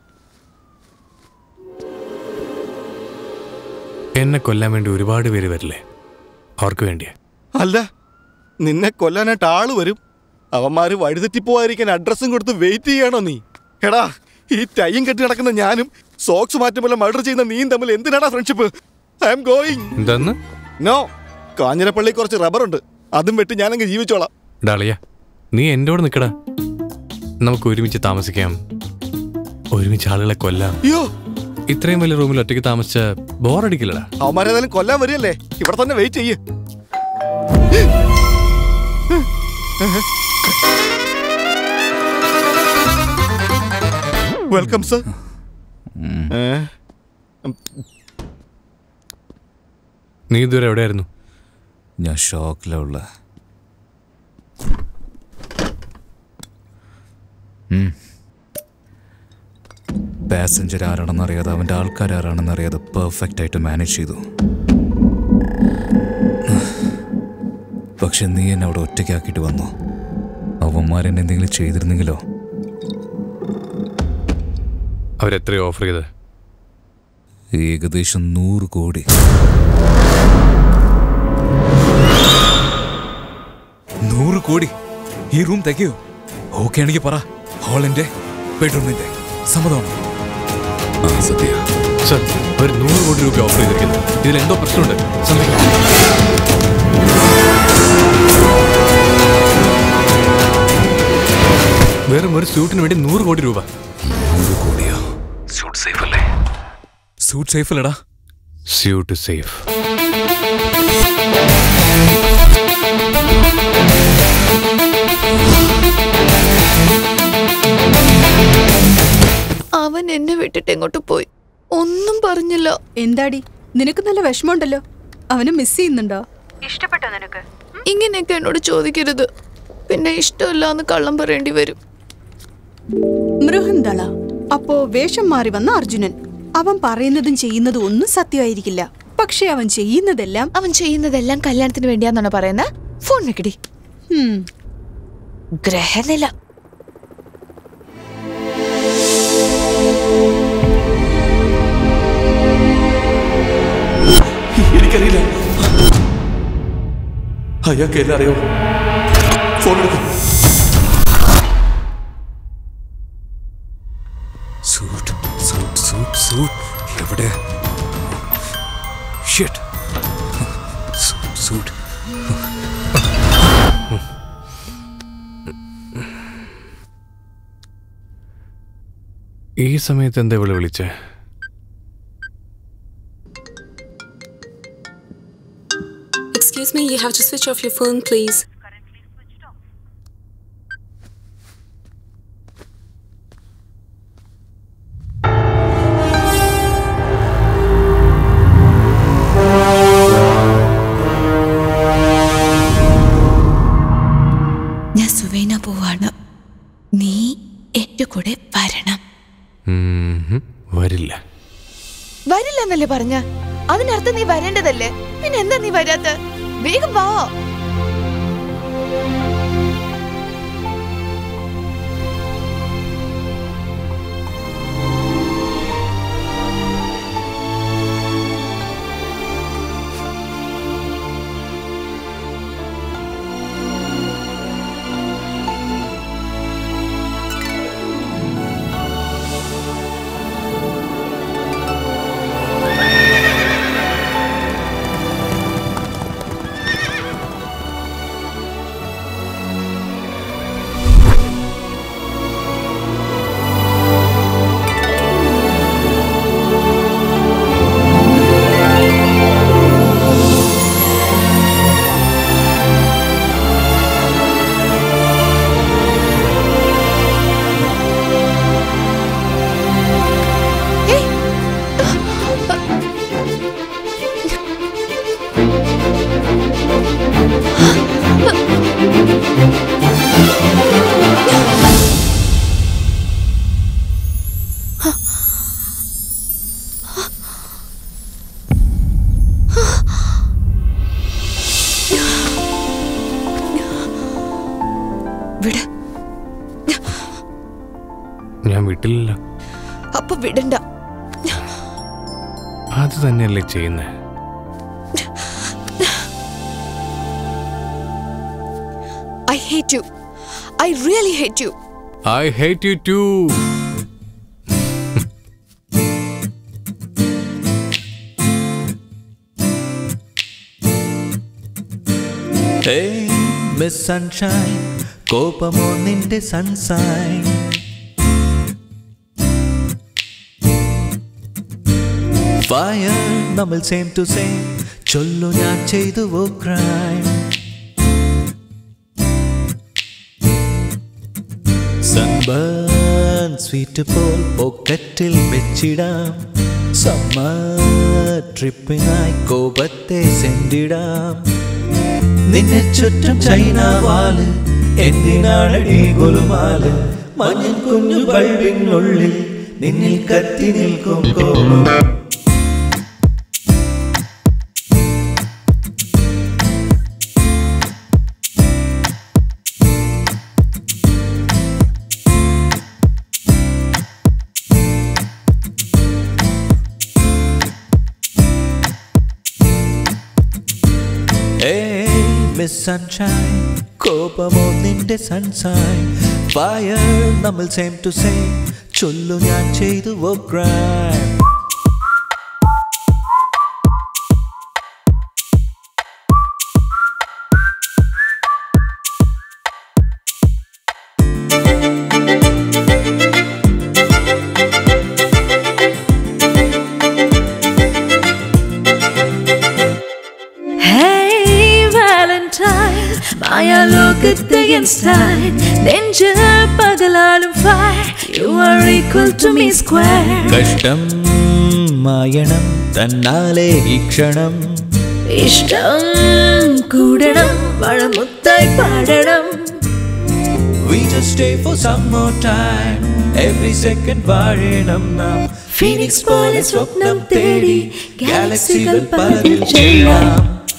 എന്നെ കൊല്ലാൻ വേണ്ടി ഒരുപാട് പേര് വരില്ലേ അവർക്ക് വേണ്ടിയാ അല്ല നിന്നെ കൊല്ലാനായിട്ട് ആള് വരും അവന്മാര് വഴിതെറ്റിപ്പോവാതിരിക്കാൻ അഡ്രസ്സും കൊടുത്ത് വെയിറ്റ് ചെയ്യണോ നീ എടാ ഈ ടൈം കെട്ടി നടക്കുന്ന ഞാനും സോക്സ് മാറ്റും പോലെ മർഡർ ചെയ്യുന്ന നീയും തമ്മിൽ എന്തിനാടാ ഫ്രണ്ട്ഷിപ്പ് ഐ എം ഗോയിങ് എന്താന്ന് നോ കാഞ്ഞിരപ്പള്ളി കുറച്ച് റബ്ബറുണ്ട് അതും വെട്ടി ഞാനങ്ങ് ജീവിച്ചോളാം ഡാളിയ നീ എൻ്റെ കൂടെ നിൽക്കടാ നമുക്ക് ഒരുമിച്ച് താമസിക്കാം ഒരുമിച്ച് ആളുകളെ കൊല്ലാം അയ്യോ ഇത്രയും വലിയ റൂമിൽ ഒറ്റയ്ക്ക് താമസിച്ച ബോറടിക്കില്ലടാ അവന്മാരേതായാലും കൊല്ലാൻ വരികയല്ലേ ഇവിടെ തന്നെ വെയിറ്റ് ചെയ്യ് വെൽക്കം സർ നീ ഇതുവരെ എവിടെയായിരുന്നു ഞാൻ ഷോക്കിലാ ഉള്ള പാസഞ്ചർ ആരാണെന്ന് അറിയാതെ അവൻ്റെ ആൾക്കാർ ആരാണെന്ന് അറിയാതെ പെർഫെക്റ്റ് ആയിട്ട് മാനേജ് ചെയ്തു പക്ഷെ നീ എന്നെ അവിടെ ഒറ്റയ്ക്കാക്കിയിട്ട് വന്നു അവന്മാരെന്നെ എന്തെങ്കിലും ചെയ്തിരുന്നെങ്കിലോ അവരെത്രയോ ഓഫർ ചെയ്ത് ഏകദേശം നൂറ് കോടി നൂറ് കോടി ഈ റൂം തികയോ ഓക്കെ ആണെങ്കിൽ പറ ഹോളിന്റെ ബെഡ്റൂമിന്റെ സമ്മതമാണ് ആ സത്യ സർ അവർ നൂറ് കോടി രൂപ ഓഫർ ചെയ്തിരിക്കുന്നു ഇതിൽ എന്തോ പ്രശ്നമുണ്ട് സമ്മതിക്കണം വെറും ഒരു സ്യൂട്ടിന് വേണ്ടി നൂറ് കോടി രൂപ നൂറ് കോടിയോ സ്യൂട്ട് സേഫ് അല്ലേ സൂട്ട് സേഫ് അല്ലടാ സ്യൂട്ട് സേഫ് അവൻ എന്നെ വിട്ടിട്ട് എങ്ങോട്ട് പോയി ഒന്നും പറഞ്ഞില്ല എന്താടി നിനക്ക് നല്ല വിഷമമുണ്ടല്ലോ അവനെ മിസ് ചെയ്യുന്നുണ്ടോ ഇഷ്ടപ്പെട്ടോ നിനക്ക് ഇങ്ങനെയൊക്കെ എന്നോട് ചോദിക്കരുത് പിന്നെ ഇഷ്ടമല്ല എന്ന് കള്ളം പറയേണ്ടി വരും മൃഹന്തള അപ്പോ വേഷം മാറി വന്ന അർജുനൻ അവൻ പറയുന്നതും ചെയ്യുന്നതും ഒന്നും സത്യമായിരിക്കില്ല പക്ഷെ അവൻ ചെയ്യുന്നതെല്ലാം അവൻ ചെയ്യുന്നതെല്ലാം കല്യാണത്തിന് വേണ്ടിയാന്നാണോ പറയുന്നത് ഫോൺ വെക്കടി ഹും, ഗ്രഹനില എനിക്കറിയില്ല അയാൾക്ക് എല്ലാം അറിയോ ഫോൺ എടുക്കും സൂട്ട് സൂട്ട് സൂട്ട് സൂട്ട് എവിടെ ഷിറ്റ് സൂട്ട് സൂട്ട് ഈ സമയത്ത് എന്താ ഇവള് വിളിച്ചേ Excuse me, you have to switch off your phone, please. ഞാൻ സുവേന പോവാണ് നീ എന്റെ കൂടെ വരണം ഉം ഹും, വരില്ല വരില്ല എന്നല്ലേ പറഞ്ഞ അതിനർത്ഥം നീ വരേണ്ടതല്ലേ പിന്നെ എന്താ നീ വരാത്ത വേഗം വാ വിട് ഞാൻ വിട്ടില്ല അപ്പൊ വിടണ്ട അത് തന്നെയല്ലേ ചെയ്യുന്നേ I hate you I really hate you I hate you too Hey, Miss Sunshine, കോപമോ നിന്റെ സൺസൈൻ ഫയർ നമ്മൾ സെയിം ടു സെയിം ചൊല്ലു ഞാൻ ചെയ്തുവോ ക്രൈം സൺബേൺ സ്വീറ്റ് പോൽ പോക്കറ്റിൽ വെച്ചിടാം സമ്മർ ട്രിപ്പിനായി കോപത്തെ സെന്റിടാം നിന്നെ ചുറ്റും ചൈന വാല് എന്തിനാണടി ഗുലുമാല് മഞ്ഞൻ കുഞ്ഞു ബൾബിനുള്ളിൽ നിന്നിൽ കത്തി നിൽക്കും കോപം മിസ് സൺഷൈൻ കോപമോ നിന്റെ സൺസൈൻ ഫയർ നമ്മൾ സെയിം ടു സെയിം ചൊല്ലു ഞാൻ ചെയ്തുവോ ക്രൈം ഹേ മായാലോകത്തെ എൻ സ്റ്റൈൽ നെഞ്ചിൽ പകലാലും fire You are equal to me square കഷ്ടം മായണം തന്നാലെ ഈ ക്ഷണം ഇഷ്ടം കൂടണം മഴമുത്തായി പാടണം We just stay for some more time Every second വാഴണം നാം ഫീനിക്സ് പോലെ സ്വപ്നം തേടി ഗാലക്സികൾ പലതിൽ ചെയ്യാം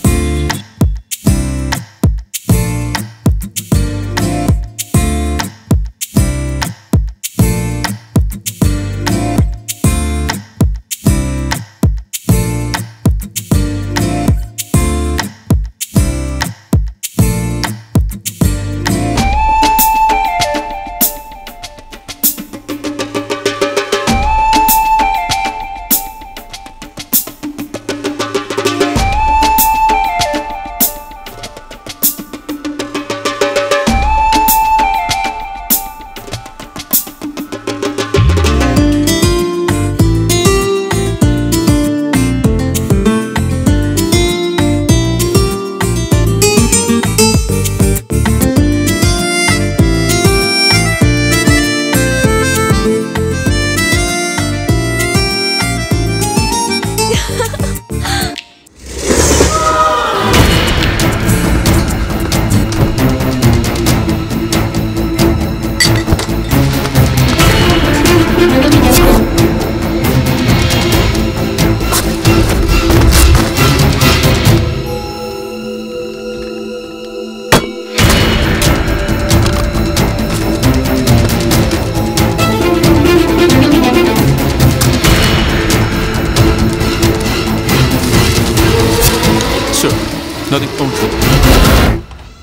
Sure. Nothing. Oh.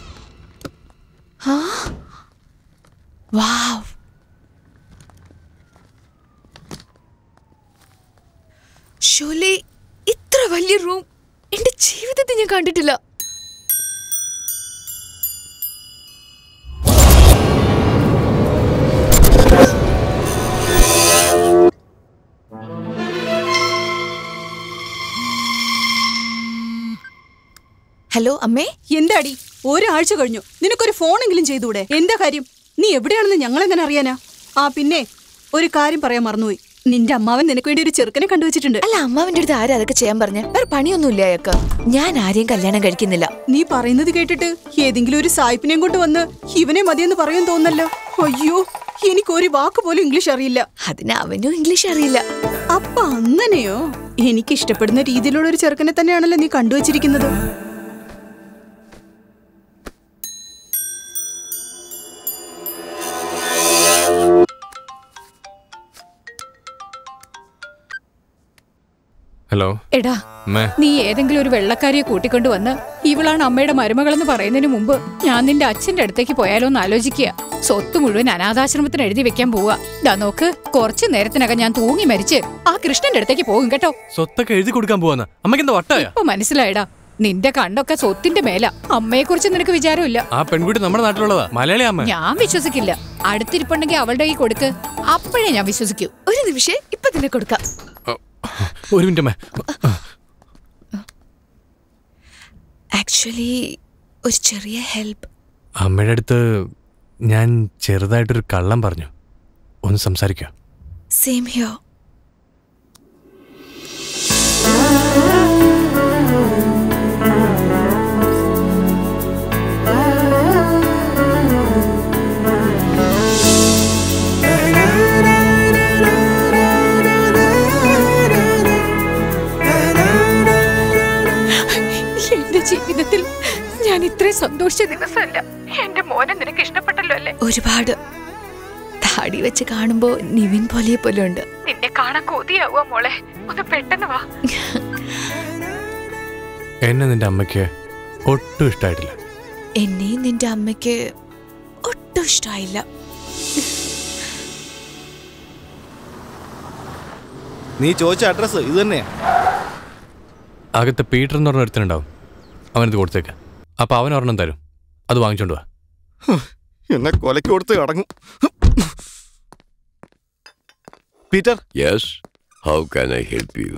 Huh? Wow. Sholay ഇത്ര വലിയ റൂം എന്റെ ജീവിതത്തിൽ ഞാൻ കണ്ടിട്ടില്ല ഹലോ അമ്മേ എന്താടി ഒരാഴ്ച കഴിഞ്ഞു നിനക്കൊരു ഫോണെങ്കിലും ചെയ്തൂടെ എന്താ കാര്യം നീ എവിടെയാണെന്ന് ഞങ്ങൾ എങ്ങനെ അറിയാനാ ആ പിന്നെ ഒരു കാര്യം പറയാൻ മറന്നുപോയി നിന്റെ അമ്മാവൻ നിനക്ക് വേണ്ടി ഒരു ചെറുക്കനെ കണ്ടുവച്ചിട്ടുണ്ട് അല്ല അമ്മാവന്റെ അടുത്ത് ആരാ അതൊക്കെ ചെയ്യാൻ പറഞ്ഞ വേറെ പണിയൊന്നുമില്ല അയാൾക്ക് ഞാൻ ആരെയും കല്യാണം കഴിക്കുന്നില്ല നീ പറയുന്നത് കേട്ടിട്ട് ഏതെങ്കിലും ഒരു സായിപ്പിനെയും കൊണ്ട് വന്ന് ഇവനെ മതിയെന്ന് പറയും തോന്നല്ലോ അയ്യോ എനിക്ക് ഒരു വാക്ക് പോലും ഇംഗ്ലീഷ് അറിയില്ല അതിന് അവനും ഇംഗ്ലീഷ് അറിയില്ല അപ്പൊ അങ്ങനെയോ എനിക്ക് ഇഷ്ടപ്പെടുന്ന രീതിയിലുള്ള ഒരു ചെറുക്കനെ തന്നെയാണല്ലോ നീ കണ്ടുവച്ചിരിക്കുന്നത് ഹലോ എടാ അമ്മേ നീ ഏതെങ്കിലും ഒരു വെള്ളക്കാരിയെ കൂട്ടിക്കൊണ്ട് വന്ന് ഇവളാണ് അമ്മയുടെ മരുമകളെന്ന് പറയുന്നതിന് മുമ്പ് ഞാൻ നിന്റെ അച്ഛന്റെ അടുത്തേക്ക് പോയാലോ എന്ന് ആലോചിക്കുക സ്വത്ത് മുഴുവൻ അനാഥാശ്രമത്തിന് എഴുതി വെക്കാൻ പോവാ ദാ നോക്ക് കുറച്ചു നേരത്തിനകം ഞാൻ തൂങ്ങി മരിച്ച് ആ കൃഷ്ണന്റെ അടുത്തേക്ക് പോകും കേട്ടോ സ്വത്തൊക്കെ എഴുതി കൊടുക്കാൻ പോവാന്ന് അമ്മയ്ക്ക് എന്താ വട്ടായ ഇപ്പൊ മനസ്സിലായടാ നിന്റെ കണ്ണൊക്കെ സ്വത്തിന്റെ മേല അമ്മയെ കുറിച്ച് നിനക്ക് വിചാരമില്ല ആ പെൺകുട്ടി നമ്മുടെ നാട്ടിലുള്ളതാ മലയാളി അമ്മ ഞാൻ വിശ്വസിക്കില്ല അടുത്തിരിപ്പുണ്ടെങ്കിൽ അവളുടെ കൈ കൊടുക്ക് അപ്പോഴേ ഞാൻ വിശ്വസിക്കൂ ഒരു നിമിഷം ഇപ്പൊ തന്നെ കൊടുക്കാം ഒരു മിനിറ്റ് അമ്മേ ആക്ച്വലി ഒരു ചെറിയ ഹെൽപ്പ് അമ്മയുടെ അടുത്ത് ഞാൻ ചെറുതായിട്ടൊരു കള്ളം പറഞ്ഞു ഒന്ന് സംസാരിക്കുക സെയിം ഹിയോ എന്റെ ജീവിതത്തിൽ ഞാൻ ഇത്രയും സന്തോഷിച്ച ദിവസമല്ല എന്റെ മോനെ നിനക്ക് ഇഷ്ടപ്പെട്ടല്ലോ അല്ലേ ഒരുപാട് താടി വെച്ച് കാണുമ്പോ നിവിൻ പോലെ പോലെ ഉണ്ട് നിന്നെ കാണാൻ കൊതിയാവുക മോളെ ഒന്ന് പെട്ടെന്ന് വാ എന്നെ നിന്റെ അമ്മയ്ക്ക് ഒട്ടും ഇഷ്ടമായിട്ടില്ല എന്നെയും നിന്റെ അമ്മയ്ക്ക് ഒട്ടും ഇഷ്ടമായില്ല നീ ചോദിച്ച അഡ്രസ്സ് ഇത് തന്നെയാ അകത്ത് പീറ്റർ എന്ന് പറഞ്ഞ ഒരുത്തനുണ്ടാവും അവനത് കൊടുത്തേക്ക് അപ്പൊ അവൻ ഒരെണ്ണം തരും അത് വാങ്ങിച്ചോണ്ട് വാ എന്നെ കൊലക്ക് കൊടുത്ത് കടങ്ങും Peter Yes, how can I help you?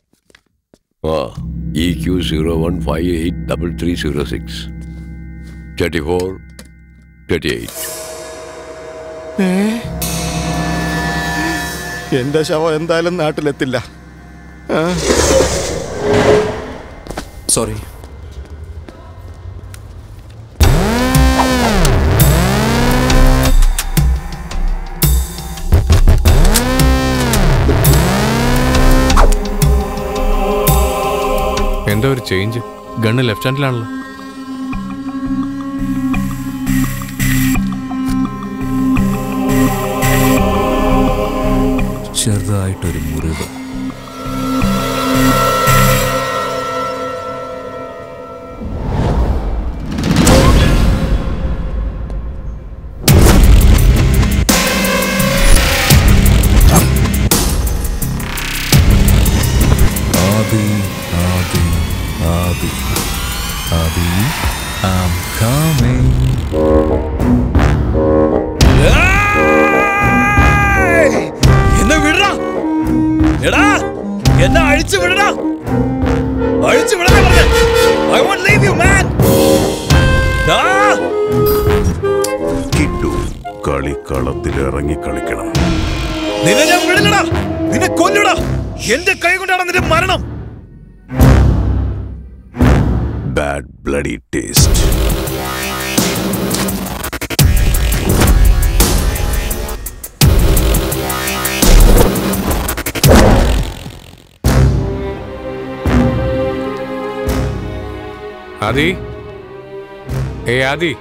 Ah, EQ zero one five eight double three zero six. Thirty four thirty eight എന്റെ ശവം എന്തായാലും നാട്ടിലെത്തില്ല ആ. സോറി എന്താ ഒരു ചേഞ്ച് ഗണ്ണ് ലെഫ്റ്റ് ഹാൻഡിലാണല്ലോ ചെറുതായിട്ടൊരു മുറിവ് ആദി ആദി ആദി ആദി I'm coming. എന്നെ വിടടാ എടാ എന്നെ അഴിച്ചു വിടടാ അഴിച്ചു വിടടാ I won't leave you man Kittu കളിക്കളത്തിൽ ഇറങ്ങി കളിക്കണം നിന്നെ ഞാൻ വിടില്ലടാ നിന്നെ കൊല്ലുടാ എന്റെ കൈ കൊണ്ടാണ് നിന്റെ മരണം ബാഡ് ബ്ലഡി ടേസ്റ്റ് ആദി ഏ ആദി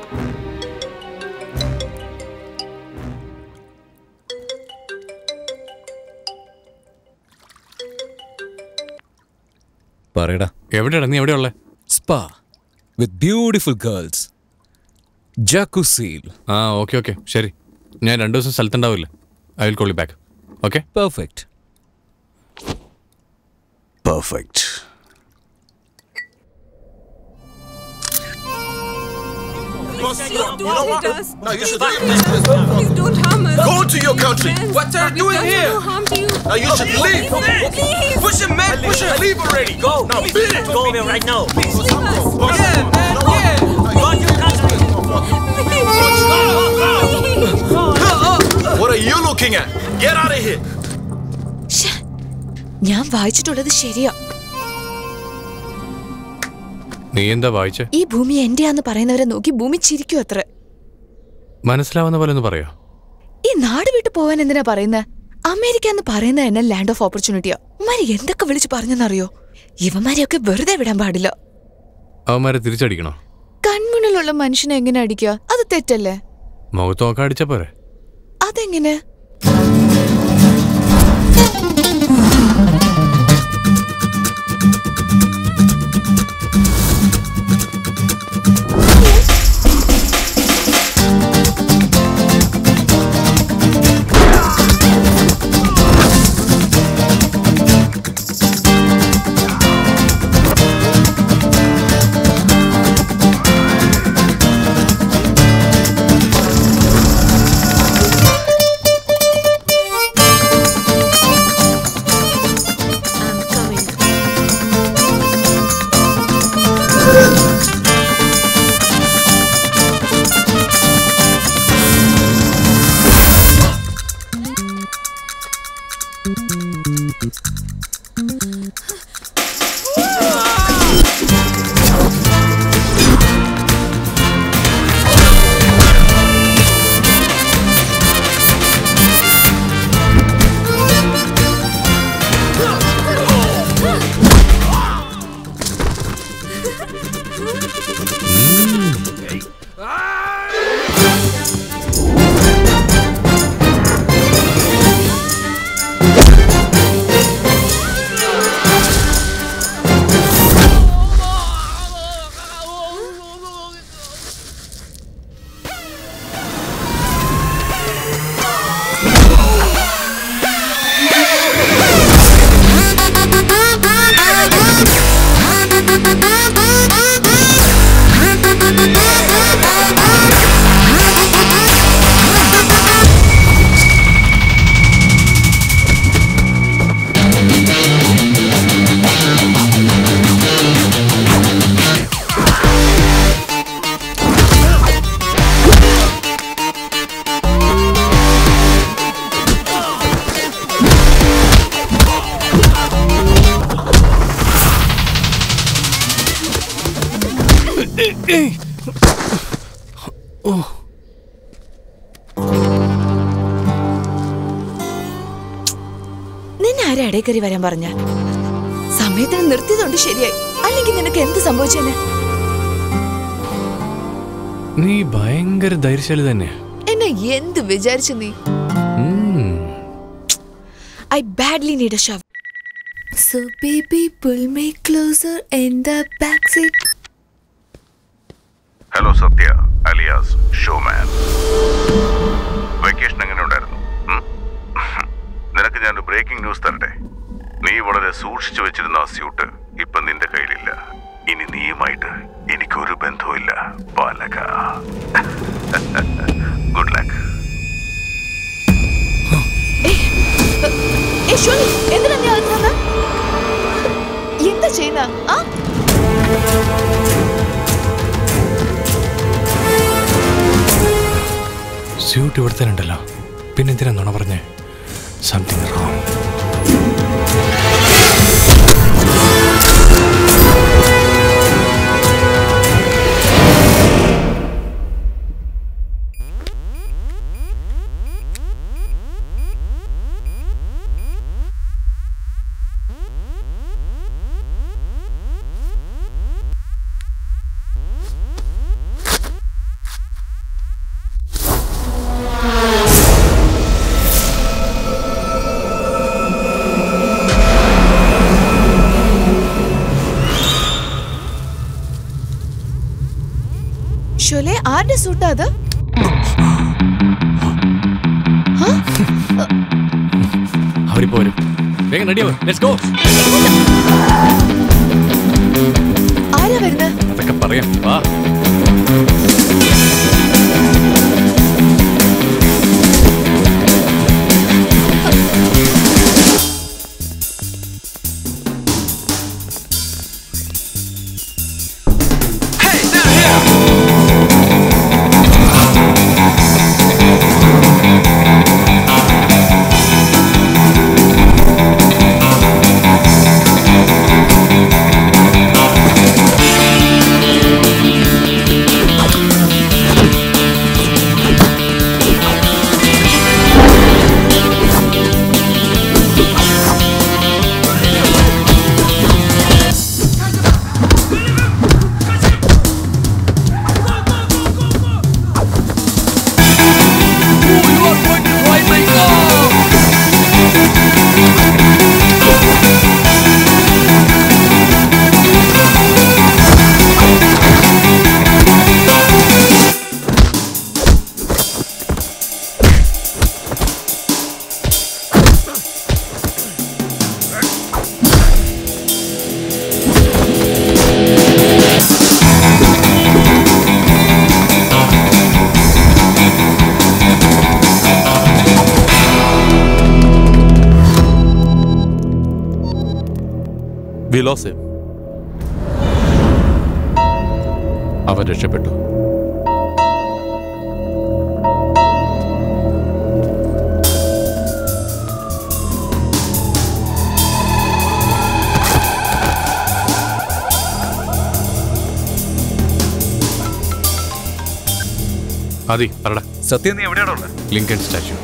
പറയടാ എവിടെയാണ് നീ എവിടെയുള്ള സ്പാ വിത്ത് ബ്യൂട്ടിഫുൾ ഗേൾസ് ജാക്കുസീൽ ആ ഓക്കെ ഓക്കെ ശരി ഞാൻ രണ്ടു ദിവസം സ്ഥലത്തുണ്ടാവില്ല I will call back okay perfect perfect Don't do what he does. No, you should leave this Please don't harm us. Go to your country. What are you doing He does here? no harm to you. Now you should leave. Please. Push him, man. Push him. Leave already. Go. Now beat it. Go here right now. Please. Yeah, man. Yeah. Go to your country. What are you looking at? Get out of here. ഞാൻ വായിച്ചിട്ടുള്ളത് ശരിയാ നീ എന്താ വായിച്ചേ ഈ ഭൂമി എന്റെയാന്ന് പറയുന്നവരെ നോക്കി ഭൂമി ചിരിക്കും അത്ര മനസ്സിലാവുന്ന പോലെ ഒന്ന് പറയോ ഈ നാട് വിട്ടു പോവാൻ എന്തിനാ പറയുന്നത് അമേരിക്ക എന്ന് പറയുന്നത് തന്നെ ലാൻഡ് ഓഫ് ഓപ്പർച്യൂണിറ്റിയാ ഉമ്മാര് എന്തൊക്കെ വിളിച്ച് പറഞ്ഞെന്നറിയോ ഇവന്മാരെയൊക്കെ വെറുതെ വിടാൻ പാടില്ല അവന്മാരെ തിരിച്ചടിക്കണോ കൺമുന്നിലുള്ള മനുഷ്യനെ എങ്ങനെ അടിക്കുക അത് തെറ്റല്ലേ മുഖത്ത് നോക്കാൻ അടിച്ച പോരെ അതെങ്ങനെ ഓ നിന്നെ ആരാ ഇടയിൽ കയറി വരാൻ പറഞ്ഞ സമയത്തിന് നിർത്തിയതുകൊണ്ട് ശരിയായി അല്ലെങ്കിൽ നിനക്ക് എന്ത് സംഭവിച്ചേനെ നീ ഭയങ്കര ധൈര്യശാലി തന്നെയാ എന്നെ എന്ത് വിചാരിച്ചു നീ I badly need a shave So baby pull me closer in the backseat hello Sathya alias showman vacation എങ്ങനെ ഉണ്ടായിരുന്നു ഉം? നിനക്ക് ഞാനൊരു ബ്രേക്കിംഗ് ന്യൂസ് തരട്ടെ നീ വളരെ സൂക്ഷിച്ചു വെച്ചിരുന്ന ആ സ്യൂട്ട് ഇപ്പൊ നിന്റെ കയ്യിലില്ല ഇനി നീയുമായിട്ട് എനിക്കൊരു ബന്ധവുമില്ല പാലക ഗുഡ് ലക്ക് ഏ ഷോലി എന്തിനാ നീ അകത്ത് വന്ന എന്താ ചെയ്യുന്ന ആ സ്യൂട്ട് ഇവിടെ തന്നെ ഉണ്ടല്ലോ പിന്നെ എന്തിനാ നുണ പറഞ്ഞേ സംതിങ് റോങ് ഷോലെ ആരുടെ സൂട്ടാ അത് അവരിപ്പോ വരും വേഗം റെഡിയാവും ലെറ്റ്സ് ഗോ ആരാ വരുന്നത് അതൊക്കെ പറയാം വാ വി ലോസ് ഹിം അവൻ രക്ഷപ്പെട്ടു അതി പറടാ സത്യം നീ എവിടെയാണോ ഉള്ളത് Lincoln statue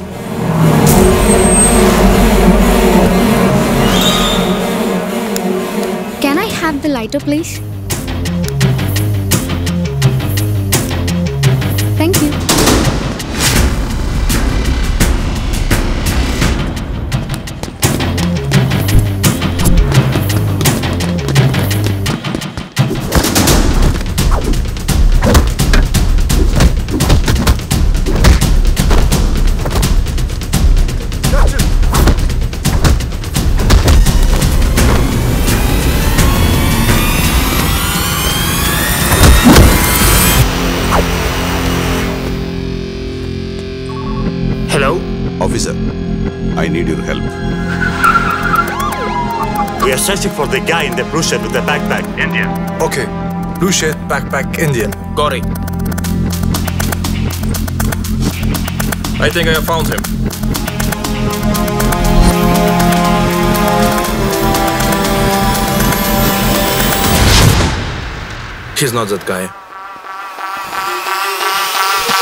Can I have the lighter, please? Thank you. Hello? Officer, I need your help. We are searching for the guy in the blue shirt with the backpack. Indian. Okay. Blue shirt, backpack, Indian. Got it. I think I have found him. He's not that guy.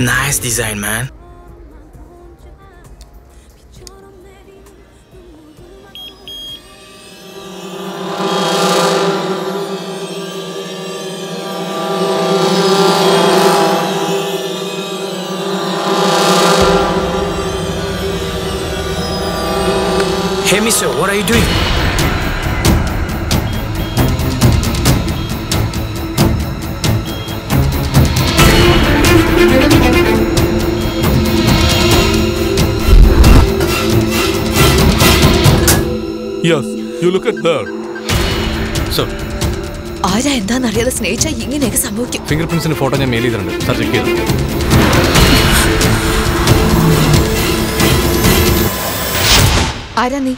Nice design, man. Hey, mister, what are you doing? Yes you look at ദർ sir ആരാ എന്താണെന്നറിയാതെ സ്നേഹിച്ചാ ഇങ്ങനെയൊക്കെ സംഭവിക്കും finger പ്രിന്റ്സിന്റെ photo ഞാൻ mail ചെയ്തിട്ടുണ്ട് sir check ചെയ്തു ആരാ നീ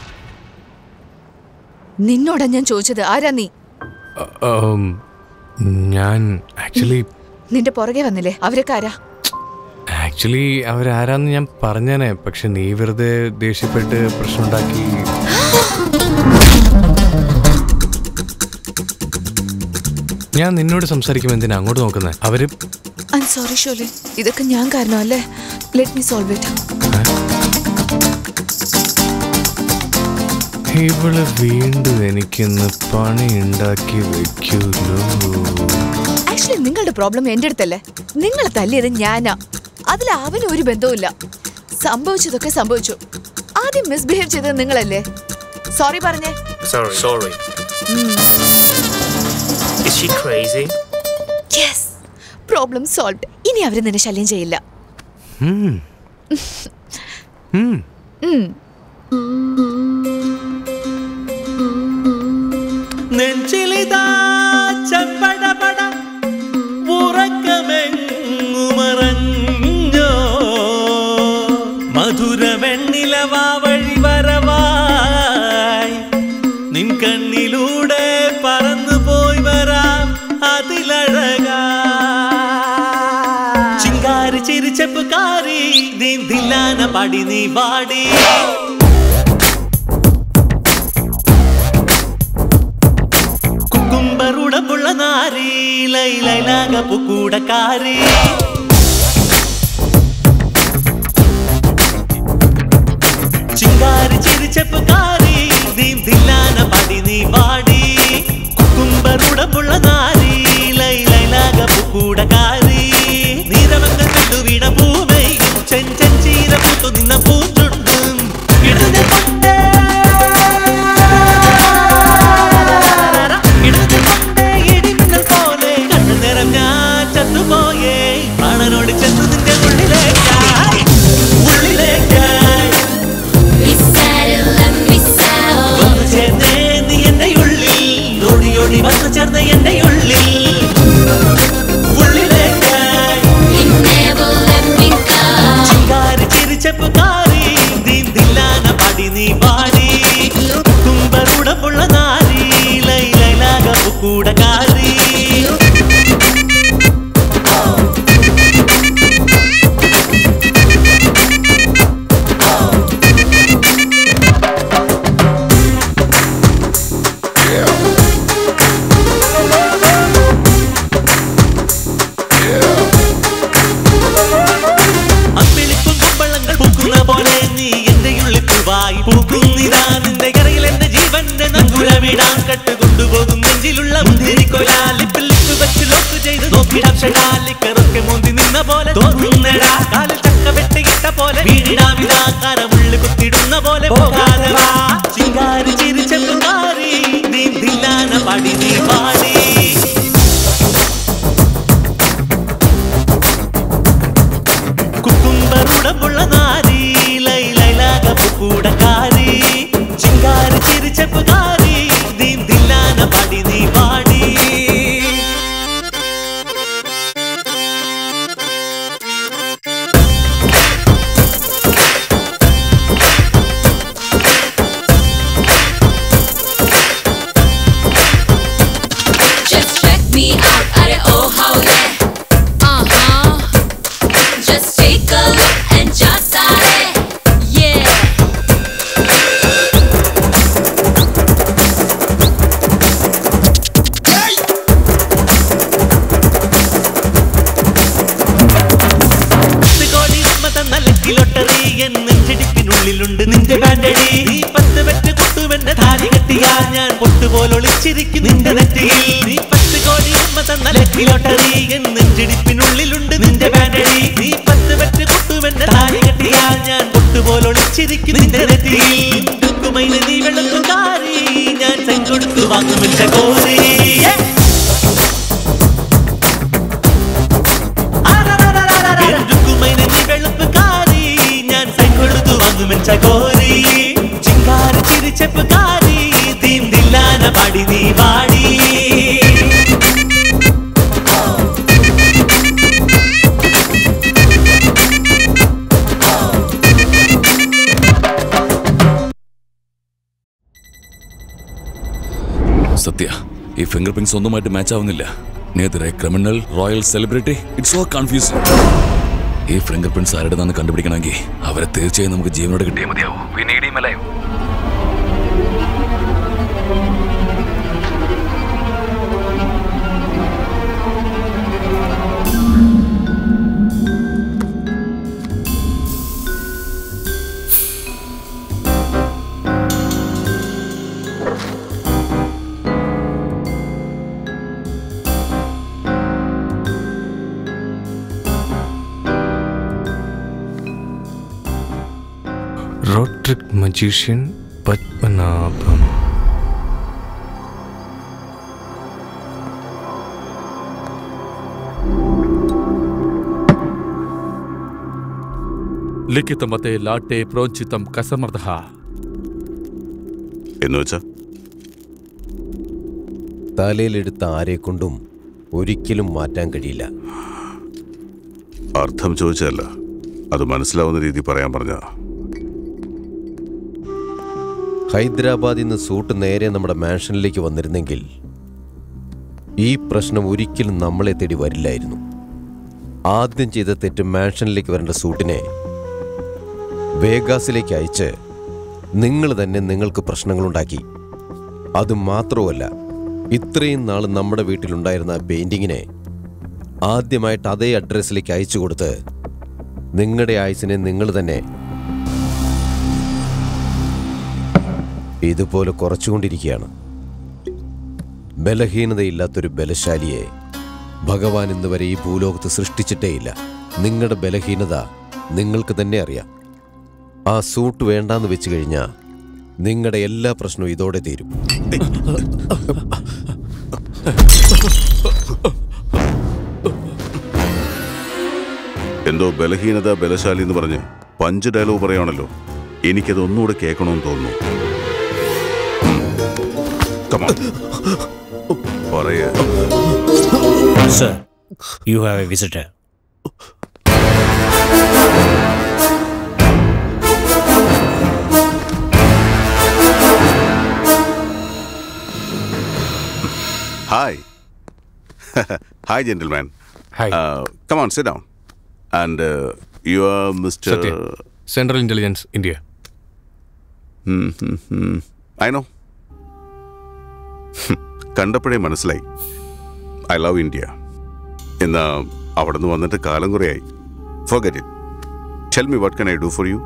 നിന്നോടാ ഞാൻ ചോദിച്ചത് ആരാ നീ ഉം, ഞാൻ ആക്ച്വലി നിന്റെ പുറകെ വന്നില്ലേ അവരൊക്കെ ആരാ ആക്ച്വലി അവരാരാന്ന് ഞാൻ പറഞ്ഞേനെ പക്ഷെ നീ വെറുതെ ദേഷ്യപ്പെട്ട് പ്രശ്നമുണ്ടാക്കി ഞാൻ നിന്നോട് സംസാരിക്കുമ്പോൾ എന്തിനാ അങ്ങോട്ട് നോക്കുന്നത് അവര് ഐ സോറി ഷോലെ ഇതൊക്കെ ഞാൻ കാരണമല്ലേ ലെറ്റ് മീ സോൾവ് ഇറ്റ് ഇവള് വീണ്ടും എനിക്കിന്ന് പണി ഉണ്ടാക്കി വെക്കൂലോ ആക്ച്വലി നിങ്ങളുടെ പ്രോബ്ലം എന്റെ അടുത്തല്ലേ നിങ്ങളെ തല്ലിയത് ഞാനാ അതിൽ അവന് ഒരു ബന്ധവുമില്ല സംഭവിച്ചതൊക്കെ സംഭവിച്ചു ആദ്യം മിസ്ബിഹേവ് ചെയ്തത് നിങ്ങളല്ലേ സോറി പറഞ്ഞേ Sorry. Sorry. Is she crazy? Yes problem solved ഇനി അവര് നിന്നെ ശല്യം ചെയ്യില്ല ഉം. ഉം. ഉം. നെഞ്ചിലിതാ ചപ്പടപട ഉറക്കമെങ്ങുമറഞ്ഞോ മധുര വെണ്ണിലവാ വഴി വരവായി നിൻ കണ്ണിലൂടെ പറന്നു പോയി വരാം അതിലഴകാ ചിങ്കാരി ചിരിച്ചപ്പുകാരി ദീൻ ദില്ലാന പാടി നീ പാടി കുക്കുംബറുടമുള്ള നാരി ലൈലൈലാകപ്പു കൂടക്കാരി ചിങ്കാരി ചിരിച്ചപ്പുകാരി ദീം ദില്ലാന പാടി നീ പാടി കുക്കുംബറുടമുള്ള നാരി ലൈലൈലാകപ്പു കൂടക്കാരി നിരവങ്ങൾ കണ്ടു വീണ പൂമയും ചെഞ്ചൻ ചീര പൂത്തു നിന്ന പൂച്ചുണ്ടും ഇടത് കൊണ്ടേ ഇടത് കൊണ്ടേ ഇടിമിന്നൽ പോലെ കണ്ണു നിറഞ്ഞ ചത്തുപോയേ പ്രാണനോട് ചെന്നു നിന്റെ ഉള്ളിലേക്കായി ഉള്ളിലേക്കായി വന്നു ചേർന്നേ നീ എന്റെ ഉള്ളിൽ ഓടി ഓടി വന്നു ചേർന്ന എന്റെ ഉള്ളിൽ ഉള്ളിലേക്കായി ചിങ്കാരി ചിരിച്ചപ്പുകാരി ദീൻ ദില്ലാന പാടി നീ പാടി തുമ്പറുടമുള്ള നാരി ലൈലൈലാകപ്പു കൂടകാരി അമ്പിളിക്കും കുമ്പളങ്ങൾ പൂക്കുന്ന പോലെ നീ എന്റെ ഉള്ളിൽ പൂവായി പൂക്കുന്നിതാ നിന്റെ കരയിൽ എന്റെ ജീവന്റെ നങ്കുലമിടാൻ കട്ട് കൊണ്ടുപോകും നെഞ്ചിലുള്ള മുന്തിരിക്കൊല ലിപ്പിൽ ലിപ്പ് വെച്ച് ലോക്ക് ചെയ്ത് നോക്കിടാം ഷെടാലിക്കറൊക്കെ മുന്തി നിന്ന പോലെ തോന്നുന്നടാ കാലിൽ ചക്ക വെട്ടിയിട്ട പോലെ വീടിടാമിതാ കരമുള്ളി കുത്തിടുന്ന പോലെ പോകാതെ വാ ചിങ്കാരി ചിരിച്ചെത്തുകാരി നീ ദില്ലാന പാടി നീ പാടി കുക്കുംബറുടമുള്ള നാരി ലൈലൈലാകപ്പു കൂടക്കാരി ചിങ്കാരി ചിരിച്ചപ്പുകാരി ദീൻ ദില്ലാന പാടി നീ പാടി ഒളിച്ചിരിക്കും നിന്റെ നെറ്റിയിൽ നീ പത്ത് കോടി ഉമ്മ തന്ന ലക്കി ലോട്ടറി എൻ നെഞ്ചിടിപ്പിനുള്ളിലുണ്ട് നിന്റെ ബാനടി നീ പത്ത് പറ്റ് കുട്ടുമെന്നെ താലി കെട്ടിയാൽ ഞാൻ പൊട്ടുപോലെ ഒളിച്ചിരിക്കും നിന്റെ നെറ്റിയിൽ ഡുക്കുമയിലെ നീ വെളുത്തുകാരി ഞാൻ ചെങ്കൊടുത്തു വാങ്ങുമെന്ന കോരി ഡുക്കുമയിലെ നീ വെളുപ്പുകാരി ഞാൻ ചെങ്കൊടുത്തു വാങ്ങുമെന്ന കോരി ചിങ്കാര ചിരിച്ചപ്പുകാരി തീന്തില്ലാന പാടി നീ പാടി സത്യ ഈ ഫിംഗർ പ്രിന്റ്സ് ഒന്നുമായിട്ട് മാച്ച് ആവുന്നില്ല neither criminal royal celebrity it's so confusing ഈ ഫിംഗർ പ്രിന്റ്സ് ആരുടെതാന്ന് കണ്ടുപിടിക്കണമെങ്കിൽ അവരെ തീർച്ചയായും നമുക്ക് ജീവനോട് കിട്ടിയേ മതിയാവും We need him alive. Rope trick magician Padmanabham ലിഖിതമത്തെ ലാട്ടെ പ്രോഞ്ചിതം കസമർദ്ദ എന്ന് വെച്ചാ തലയിലെടുത്ത ആരെ കൊണ്ടും ഒരിക്കലും മാറ്റാൻ കഴിയില്ല അർത്ഥം ചോദിച്ചതല്ല അത് മനസ്സിലാവുന്ന രീതി പറയാൻ പറഞ്ഞ ഹൈദരാബാദിൽ നിന്ന് സൂട്ട് നേരെ നമ്മുടെ മാൻഷനിലേക്ക് വന്നിരുന്നെങ്കിൽ ഈ പ്രശ്നം ഒരിക്കലും നമ്മളെ തേടി വരില്ലായിരുന്നു ആദ്യം ചെയ്ത തെറ്റ് മാൻഷനിലേക്ക് വരേണ്ട സൂട്ടിനെ വേഗാസിലേക്ക് അയച്ച് നിങ്ങൾ തന്നെ നിങ്ങൾക്ക് പ്രശ്നങ്ങളുണ്ടാക്കി അത് മാത്രവുമല്ല ഇത്രയും നാൾ നമ്മുടെ വീട്ടിലുണ്ടായിരുന്ന ആ പെയിന്റിങ്ങിനെ ആദ്യമായിട്ട് അതേ അഡ്രസ്സിലേക്ക് അയച്ചു കൊടുത്ത് നിങ്ങളുടെ ആയുസിനെ നിങ്ങൾ തന്നെ ഇതുപോലെ കുറച്ചുകൊണ്ടിരിക്കുകയാണ് ബലഹീനതയില്ലാത്തൊരു ബലശാലിയെ ഭഗവാൻ ഇന്ന് വരെ ഈ ഭൂലോകത്ത് സൃഷ്ടിച്ചിട്ടേയില്ല നിങ്ങളുടെ ബലഹീനത നിങ്ങൾക്ക് തന്നെ അറിയാം ആ സൂട്ട് വേണ്ടാന്ന് വെച്ച് കഴിഞ്ഞാൽ നിങ്ങളുടെ എല്ലാ പ്രശ്നവും ഇതോടെ തീരും എന്തോ ബലഹീനത ബലശാലി എന്ന് പറഞ്ഞ് പഞ്ച് ഡയലോഗ് പറയുകയാണല്ലോ എനിക്കത് ഒന്നുകൂടെ കേൾക്കണമെന്ന് തോന്നുന്നു ഉം. Come on. പറയേ Sir, you have a visitor. Hi. Hi, gentlemen. Hi. Uh, come on, sit down. And uh, you are Mr. Sathya central intelligence India Hmm, hmm, hmm. I know. കണ്ടപ്പോഴേ മനസ്സിലായി I love India എന്നാ അവിടെ നിന്ന് വന്നിട്ട് കാലം കുറയായി forget it tell me what can I do for you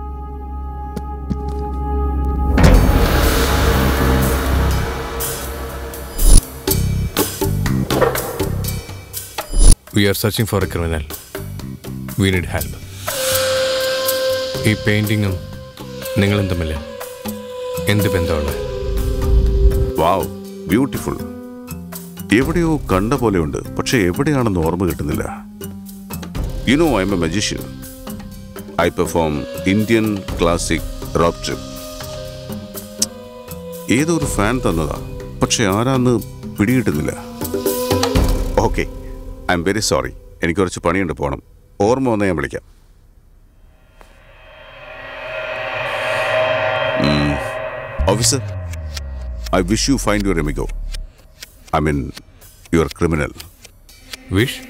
we are searching for a criminal we need help ഈ പെയിന്റിങ്ങും നിങ്ങളും തമ്മിൽ എന്ത് ബന്ധമുള്ളത് വാവ് ബ്യൂട്ടിഫുൾ എവിടെയോ കണ്ട പോലെയുണ്ട് പക്ഷെ എവിടെയാണെന്ന് ഓർമ്മ കിട്ടുന്നില്ല you know I M a magician I perform Indian classic rope trick ഏതോ ഒരു ഫാൻ തന്നതാ പക്ഷെ ആരാന്ന് പിടികിട്ടുന്നില്ല okay I am very sorry എനിക്ക് കുറച്ച് പണിയുണ്ട് പോകണം ഓർമ്മ വന്നാൽ ഞാൻ വിളിക്കാം officer I wish you find your amigo I mean your criminal wish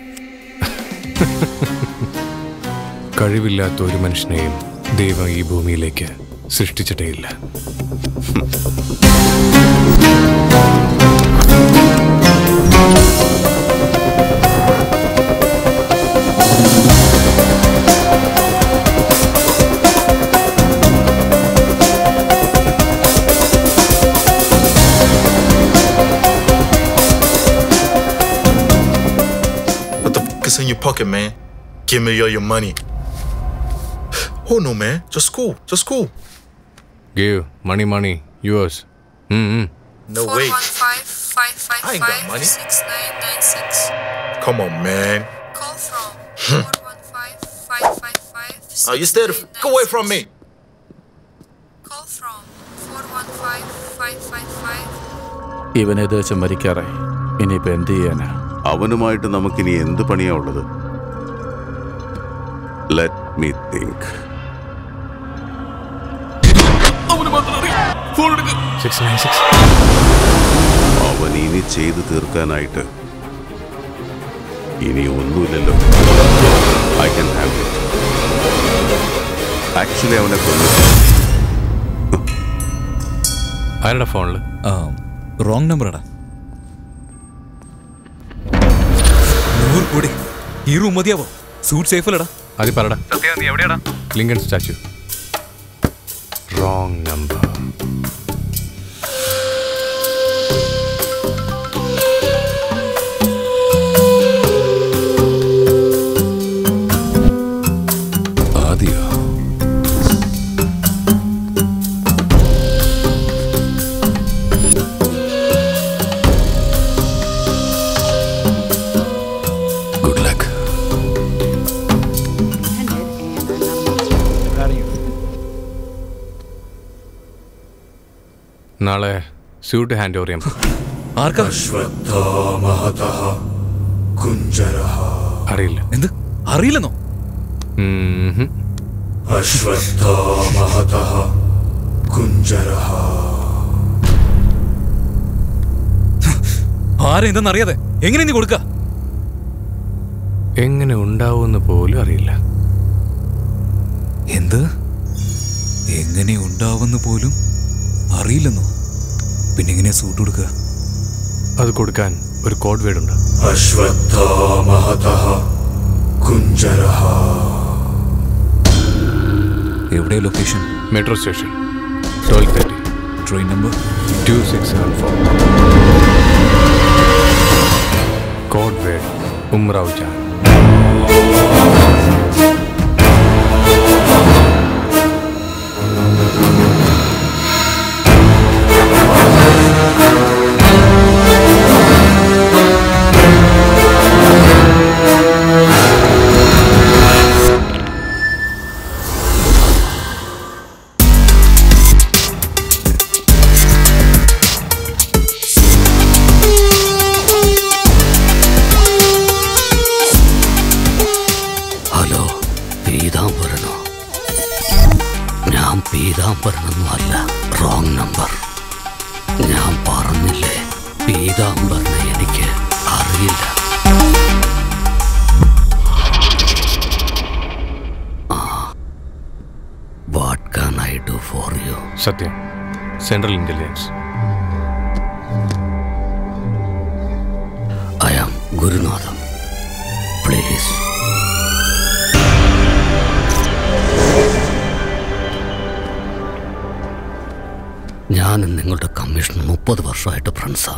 കഴിവില്ലാത്ത ഒരു മനുഷ്യനെയും ദൈവം ഈ ഭൂമിയിലേക്ക് സൃഷ്ടിച്ചിട്ടേയില്ല Focus in your pocket, man. Give me all your money. Oh no, man. Just cool. Just cool. Give money, money, yours. Mm-hmm. No way. I ain't got money. Come on, man. Call from Hmm. 415 Oh, you stay the f- away from me. Call from 415 ഇവൻ ഏകദേശം മരിക്കാറായി ഇനിയിപ്പോ എന്ത് ചെയ്യാനാ അവനുമായിട്ട് നമുക്കിനി എന്ത് പണിയാ ഉള്ളത് let me think അവൻ ഇനി ചെയ്തു തീർക്കാനായിട്ട് ഇനി ഒന്നുമില്ലല്ലോ I can have it actually അവനെ കൊന്നു ആരുടെ ഫോണിൽ റോങ് നമ്പറാടാ നൂറ് കോടി ഈ റൂം മതിയാവോ സൂട്ട് സേഫ് അല്ലടാ ആദ്യം പറടാ ലിങ്കൺ സ്റ്റാച്യു റോങ് നമ്പർ ആദ്യ ഗുഡ് ലക്ക് നാളെ സ്യൂട്ട് ഹാൻഡ് ഓവർ ചെയ്യാൻ ആർക്കാ അറിയില്ല എന്ത് അറിയില്ലെന്നോ ഉം ആരാ എന്തെന്ന് അറിയാതെ എങ്ങനെ നീ കൊടുക്ക എങ്ങനെ ഉണ്ടാവുമെന്ന് പോലും അറിയില്ല എന്ത് എങ്ങനെ ഉണ്ടാവുമെന്ന് പോലും അറിയില്ലെന്നോ പിന്നെ എങ്ങനെയാ സൂട്ട് കൊടുക്കുക അത് കൊടുക്കാൻ ഒരു കോഡ് വേർഡ് ഉണ്ട് എവിടെയാ location metro station twelve thirty train number two six seven four code word Umrao Jaan hello പീതാംബരനോ ഞാൻ പീതാംബരനൊന്നുമല്ല റോങ് നമ്പർ ഞാൻ പറഞ്ഞില്ലേ പീതാംബരനെ എനിക്ക് അറിയില്ല what can I do for you Sathyam central intelligence I am Gurunatham please ഞാനും നിങ്ങളുടെ കമ്മീഷൻ മുപ്പത് വർഷമായിട്ട് ഫ്രണ്ട്സാ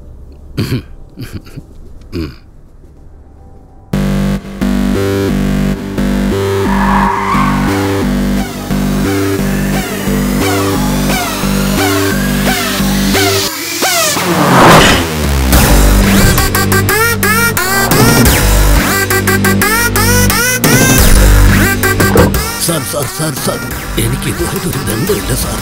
സാർ സാർ സാർ സാർ എനിക്ക് ഇതുമായിട്ടൊരു ബന്ധമില്ല സാർ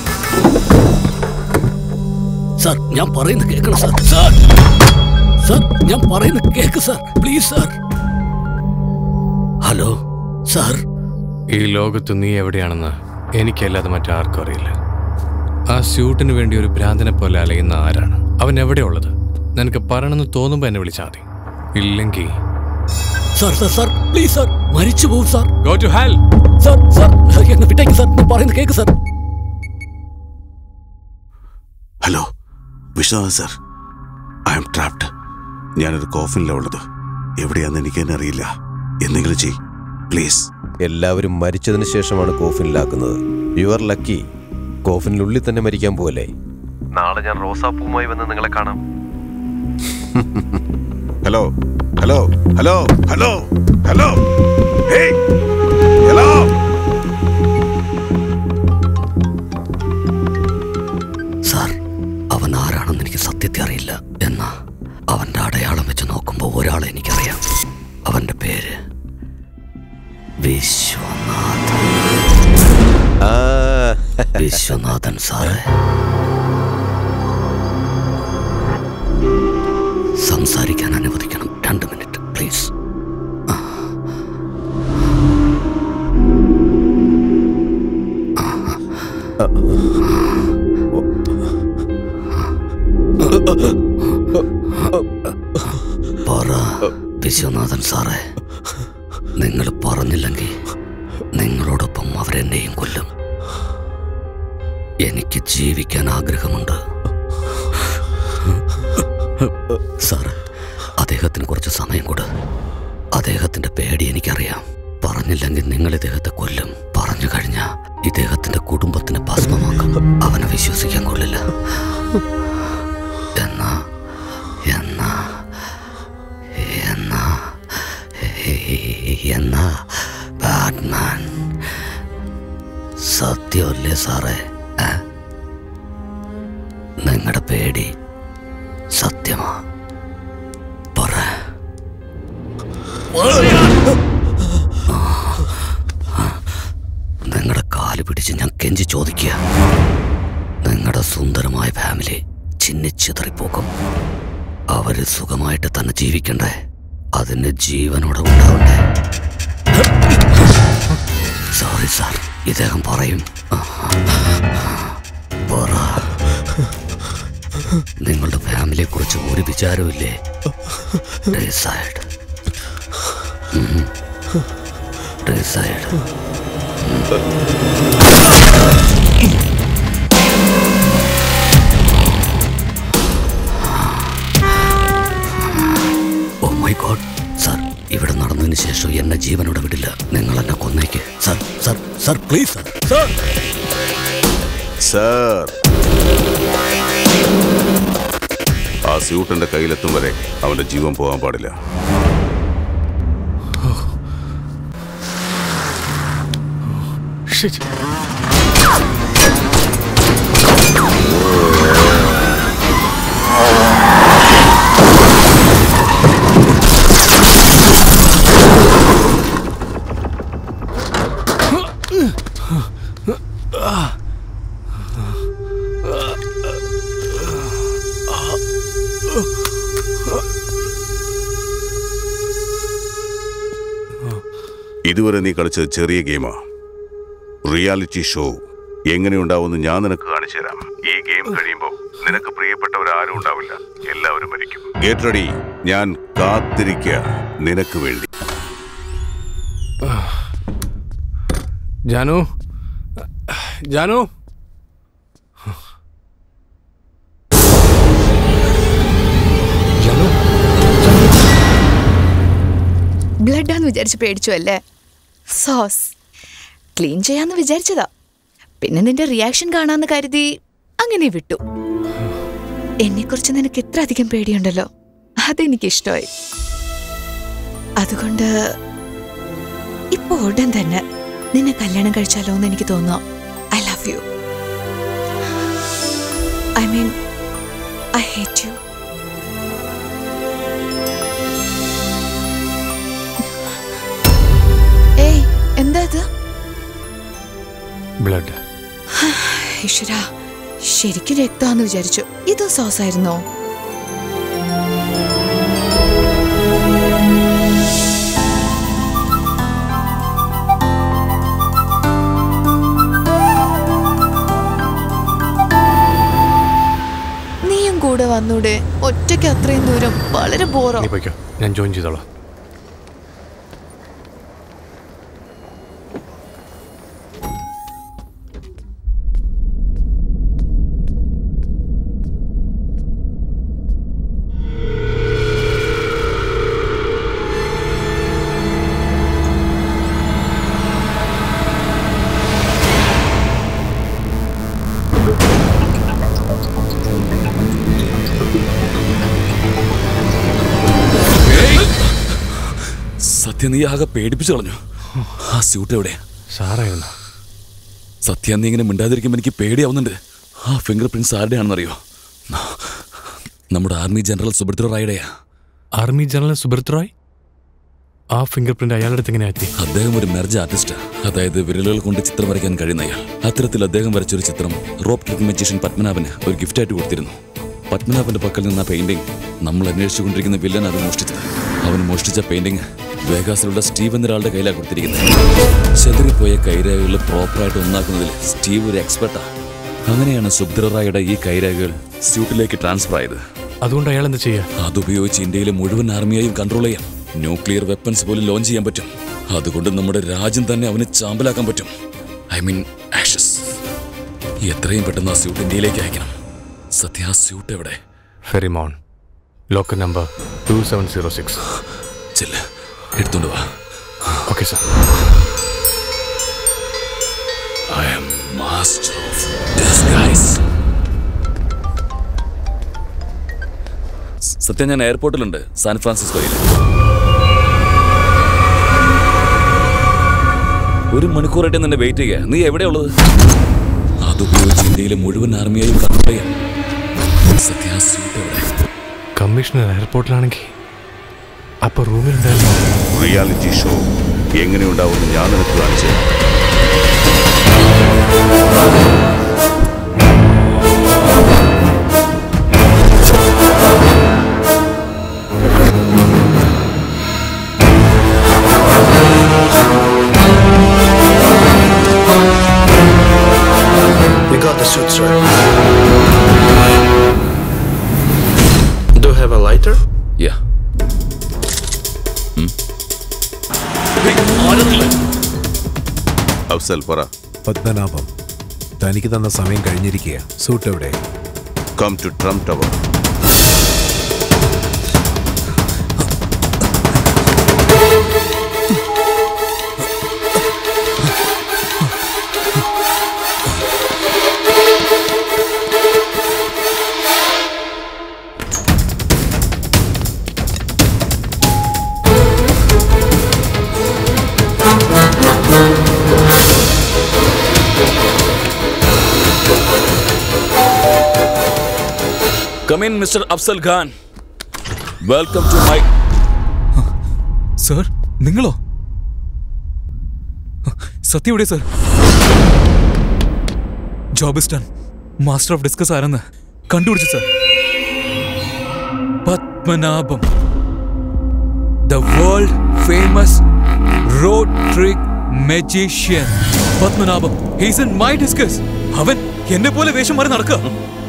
സാർ ഞാൻ പറയുന്നത് കേൾക്കണം സാർ സാർ സാർ ഞാൻ പറയുന്നത് കേൾക്ക് sir please sir hello sir ഈ ലോകത്ത് നീ എവിടെയാണെന്ന് എനിക്കല്ലാതെ മറ്റാർക്കും അറിയില്ല ആ സ്യൂട്ടിന് വേണ്ടി ഒരു ഭ്രാന്തനെ പോലെ അലയുന്ന ആരാണ് അവൻ എവിടെയുള്ളത് നിനക്ക് പറയണമെന്ന് തോന്നുമ്പോൾ എന്നെ വിളിച്ചാൽ മതി ഇല്ലെങ്കിൽ sir sir sir please sir മരിച്ചു പോകും sir go to hell sir sir എന്നെ വിട്ടേക്ക് സാർ ഞാൻ പറയുന്നത് കേൾക്ക് sir hello Vishwanath sir I am trapped ഞാനൊരു കോഫിനിലാണ് ഉള്ളത് എവിടെയാണെന്ന് എനിക്ക് തന്നെ അറിയില്ല എന്തെങ്കിലും ചെയ് പ്ലീസ് എല്ലാവരും മരിച്ചതിന് ശേഷമാണ് കോഫിനിലാക്കുന്നത് യു ആർ ലക്കി കോഫിനുള്ളിൽ തന്നെ മരിക്കാൻ പോവല്ലേ നാളെ ഞാൻ റോസാപ്പൂവുമായി വന്ന് നിങ്ങളെ കാണാം hello hello hello hello hello hey hello sir അവൻ ആരാണെന്ന് എനിക്ക് സത്യത്തെ അറിയില്ല എന്നാ അവന്റെ അടയാളം വെച്ച് നോക്കുമ്പോൾ ഒരാളെ എനിക്കറിയാം അവന്റെ പേര് വിശ്വനാഥൻ വിശ്വനാഥൻ സാറേ സംസാരിക്കാൻ അനുവദിക്കണം രണ്ട് മിനിറ്റ് പ്ലീസ് പറ വിശ്വനാഥൻ സാറേ നിങ്ങൾ പറഞ്ഞില്ലെങ്കിൽ നിങ്ങളോടൊപ്പം അവരെന്നെയും കൊല്ലും എനിക്ക് ജീവിക്കാൻ ആഗ്രഹമുണ്ട് സാറ് അദ്ദേഹത്തിന് കുറച്ച് സമയം കൊടു അദ്ദേഹത്തിന്റെ പേടി എനിക്കറിയാം പറഞ്ഞില്ലെങ്കിൽ നിങ്ങൾ ഇദ്ദേഹത്തെ കൊല്ലും പറഞ്ഞു കഴിഞ്ഞാൽ ഇദ്ദേഹത്തിന്റെ കുടുംബത്തിന് ഭസ്മമാക്കും അവനെ വിശ്വസിക്കാൻ കൊള്ളില്ല എന്നാ എന്നാ എന്നാ എന്നാ ബാറ്റ്മാൻ സത്യമല്ലേ സാറേ ഏ? നിങ്ങളുടെ പേടി സത്യമാ പറ നിങ്ങളുടെ കാല് പിടിച്ച് ഞാൻ കെഞ്ചി ചോദിക്കുക നിങ്ങളുടെ സുന്ദരമായ ഫാമിലി ചിന്നിച്ചിതറിപ്പോക്കും അവര് സുഖമായിട്ട് തന്നെ ജീവിക്കണ്ടേ അതിന് ജീവനോടെ ഉണ്ടാവണ്ടേ സോറി സാർ ഇദ്ദേഹം പറയും പറ നിങ്ങളുടെ ഫാമിലിയെ കുറിച്ച് ഒരു വിചാരമില്ലേ decide decide oh my god sir ഇവിടെ നടന്നതിന് ശേഷം എന്നെ ജീവനോടെ വിടില്ല നിങ്ങൾ എന്നെ കൊന്നേക്ക് sir sir sir please sir sir sir ആ സ്യൂട്ട് എന്റെ കയ്യിലെത്തും വരെ അവന്റെ ജീവൻ പോകാൻ പാടില്ല Shit. ഇതുവരെ നീ കളിച്ചത് ചെറിയ ഗെയിമാ റിയാലിറ്റി ഷോ എങ്ങനെയുണ്ടാവുമെന്ന് ഞാൻ നിനക്ക് കാണിച്ചു തരാം ഈ ഗെയിം കഴിയുമ്പോൾ നിനക്ക് പ്രിയപ്പെട്ടവരാരും ഉണ്ടാവില്ല എല്ലാവരും മരിക്കും ഗെറ്റ് റെഡി ഞാൻ കാത്തിരിക്കുക നിനക്ക് വേണ്ടി ജാനു ജാനു ബ്ലഡാന്ന് വിചാരിച്ച് പേടിച്ചു അല്ലേ സോസ് ക്ലീൻ ചെയ്യാന്ന് വിചാരിച്ചതാ പിന്നെ നിന്റെ റിയാക്ഷൻ കാണാന്ന് കരുതി അങ്ങനെ വിട്ടു എന്നെക്കുറിച്ച് നിനക്ക് ഇത്ര അധികം പേടിയുണ്ടല്ലോ അതെനിക്ക് ഇഷ്ടമായി അതുകൊണ്ട് ഇപ്പൊ ഉടൻ തന്നെ നിന്നെ കല്യാണം കഴിച്ചാലോ എന്ന് എനിക്ക് തോന്നുന്നു I love you I mean I hate you ഏയ് എന്താ ഇത് ബ്ലഡ് ഈശ്വര ശരിക്കും രക്തമാന്ന് വിചാരിച്ചു ഇത് സോസ് ആയിരുന്നോ നീയും കൂടെ വന്നൂടെ ഒറ്റയ്ക്ക് അത്രയും ദൂരം വളരെ ബോറോ നീ പോയിക്കോ ഞാൻ ജോയിൻ ചെയ്തോളാം ആ സത്യം നീ ആകെ പേടിപ്പിച്ചു കളഞ്ഞു ആ സ്യൂട്ട് എവിടെയാ സാറായിരുന്നു സത്യം നീ ഇങ്ങനെ മിണ്ടാതിരിക്കുമ്പോൾ എനിക്ക് പേടിയാവുന്നുണ്ട് ആ ഫിംഗർ പ്രിന്റ്സ് ആരുടെയാണെന്നറിയോ നമ്മുടെ ആർമി ജനറൽ സുബ്രത് റായുടെയാ ആർമി ജനറൽ സുബ്രത് റോയ് ആ ഫിംഗർ പ്രിന്റ് അയാളുടെ അടുത്ത് എങ്ങനെ എത്തി അദ്ദേഹം ഒരു മെർജ് ആർട്ടിസ്റ്റ് അതായത് വിരലുകൾ കൊണ്ട് ചിത്രം വരയ്ക്കാൻ കഴിയുന്ന അയാൾ അത്തരത്തിൽ അദ്ദേഹം വരച്ചൊരു ചിത്രം റോപ്പ് ട്രിക്ക് മജീഷ്യൻ പത്മനാഭന് ഒരു ഗിഫ്റ്റായിട്ട് കൊടുത്തിരുന്നു പത്മനാഭന്റെ പക്കൽ നിന്ന പെയിന്റിംഗ് നമ്മൾ അന്വേഷിച്ചുകൊണ്ടിരിക്കുന്ന വില്ലൻ അത് മോഷ്ടിച്ചത് അവൻ മോഷ്ടിച്ച പെയിന്റിംഗ് വേഗാസിലുള്ള സ്റ്റീവ് എന്നൊരാളുടെ കയ്യിലാണ് കൊടുത്തിരിക്കുന്നത് ചെതറിപ്പോയ കൈരേഖകൾ പ്രോപ്പറായിട്ട് ഒന്നാക്കുന്നതിൽ സ്റ്റീവ് ഒരു എക്സ്പെർട്ടാ അങ്ങനെയാണ് സുബ്ദർ റായുടെ ഈ കൈരേഖകൾ സ്യൂട്ടിലേക്ക് ട്രാൻസ്ഫർ ആയത് അതുകൊണ്ട് അയാൾ എന്താ ചെയ്യാ അതുപയോഗിച്ച് ഇന്ത്യയിലെ മുഴുവൻ ആർമിയെയും കൺട്രോൾ ചെയ്യാം ന്യൂക്ലിയർ വെപ്പൺസ് പോലും ലോഞ്ച് ചെയ്യാൻ പറ്റും അതുകൊണ്ട് നമ്മുടെ രാജ്യം തന്നെ അവന് ചാമ്പലാക്കാൻ പറ്റും ഐ മീൻ ആഷസ് എത്രയും പെട്ടെന്ന് ആ സ്യൂട്ട് ഇന്ത്യയിലേക്ക് അയക്കണം സത്യ ആ സ്യൂട്ട് എവിടെ ഫെറിമോൺ locker number two seven zero six ചെല്ല എടുത്തോണ്ട് വാ okay sir I am master of disguise Sathyam ഞാൻ എയർപോർട്ടിലുണ്ട് സാൻ ഫ്രാൻസിസ്കോയിൽ ഒരു മണിക്കൂറായിട്ട് നിന്നെ വെയിറ്റ് ചെയ്യുക നീ എവിടെയുള്ളത് അതുപയോഗിച്ച് ഇന്ത്യയിലെ മുഴുവൻ ആർമിയെയും കൺട്രോൾ ചെയ്യാം സത്യ ആ സ്യൂട്ട് എവിടെ കമ്മീഷണർ എയർപോർട്ടിലാണെങ്കിൽ അപ്പൊ റൂമിലുണ്ടായിരുന്നു റിയാലിറ്റി ഷോ എങ്ങനെയുണ്ടാവുമെന്ന് ഞാൻ നിനക്ക് കാണിച്ചു തരാം. We got the suit, sir. Do you have a lighter? Yeah. Afsal പറ പത്മനാഭം തനിക്ക് തന്ന സമയം കഴിഞ്ഞിരിക്കുക സൂട്ട് എവിടെ come to Trump tower Come in, Mr. Afsal Khan. Welcome to my. Sir നിങ്ങളോ സത്യം എവിടെ sir job is done master of disguise ആരെന്ന് കണ്ടുപിടിച്ചു sir Padmanabham the world famous rope trick magician Padmanabham he's in my disguise അവൻ എന്നെ പോലെ വേഷം മാറി നടക്കുക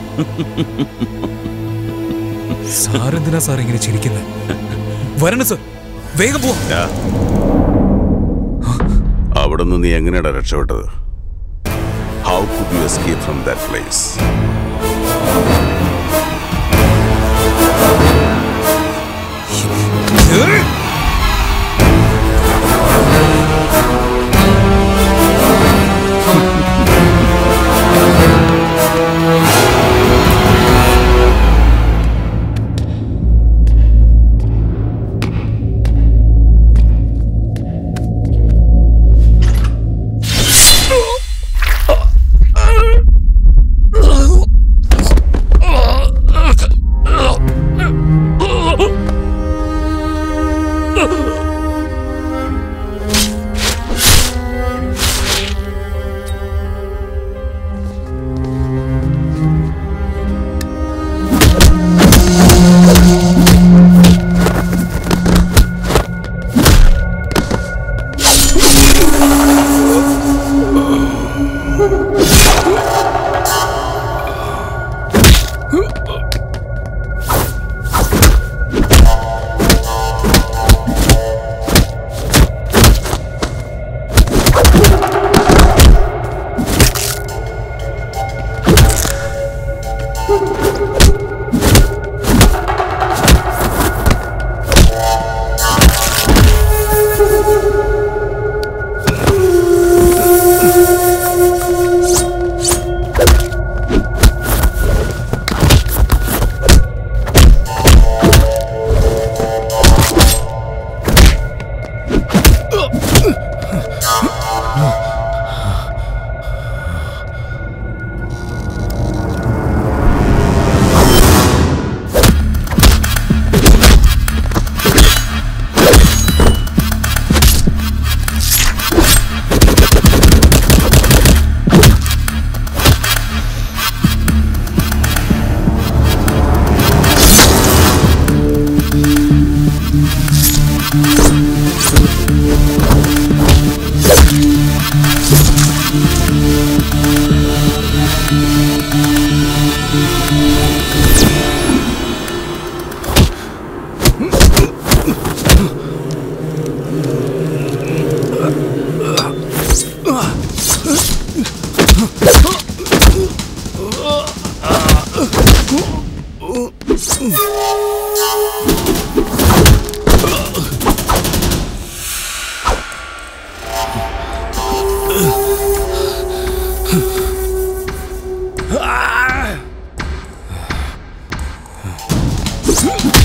സാർ എന്തിനാ സാർ ഇങ്ങനെ ചിരിക്കുന്നത് വരണം സർ വേഗം പോ അവിടെ നിന്ന് നീ എങ്ങനെയാണ് രക്ഷപ്പെട്ടത് how could you escape from that place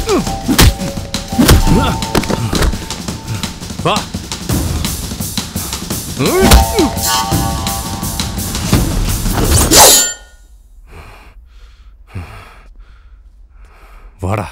വാ വാടാ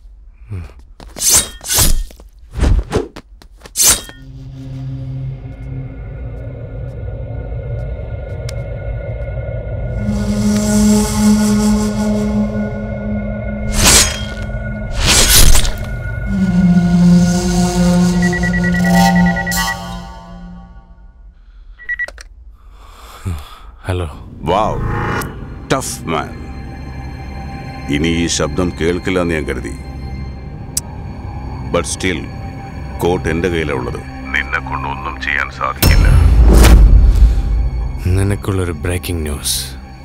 ഹലോ വാവ് ടഫ് മാൻ ഇനി ഈ ശബ്ദം കേൾക്കില്ല എന്ന് ഞാൻ കരുതി ബട്ട് സ്റ്റിൽ കോട്ട് എന്റെ കയ്യിലുള്ളത് നിന്നെ കൊണ്ടൊന്നും ചെയ്യാൻ സാധിക്കില്ല നിനക്കുള്ളൊരു ബ്രേക്കിംഗ് ന്യൂസ്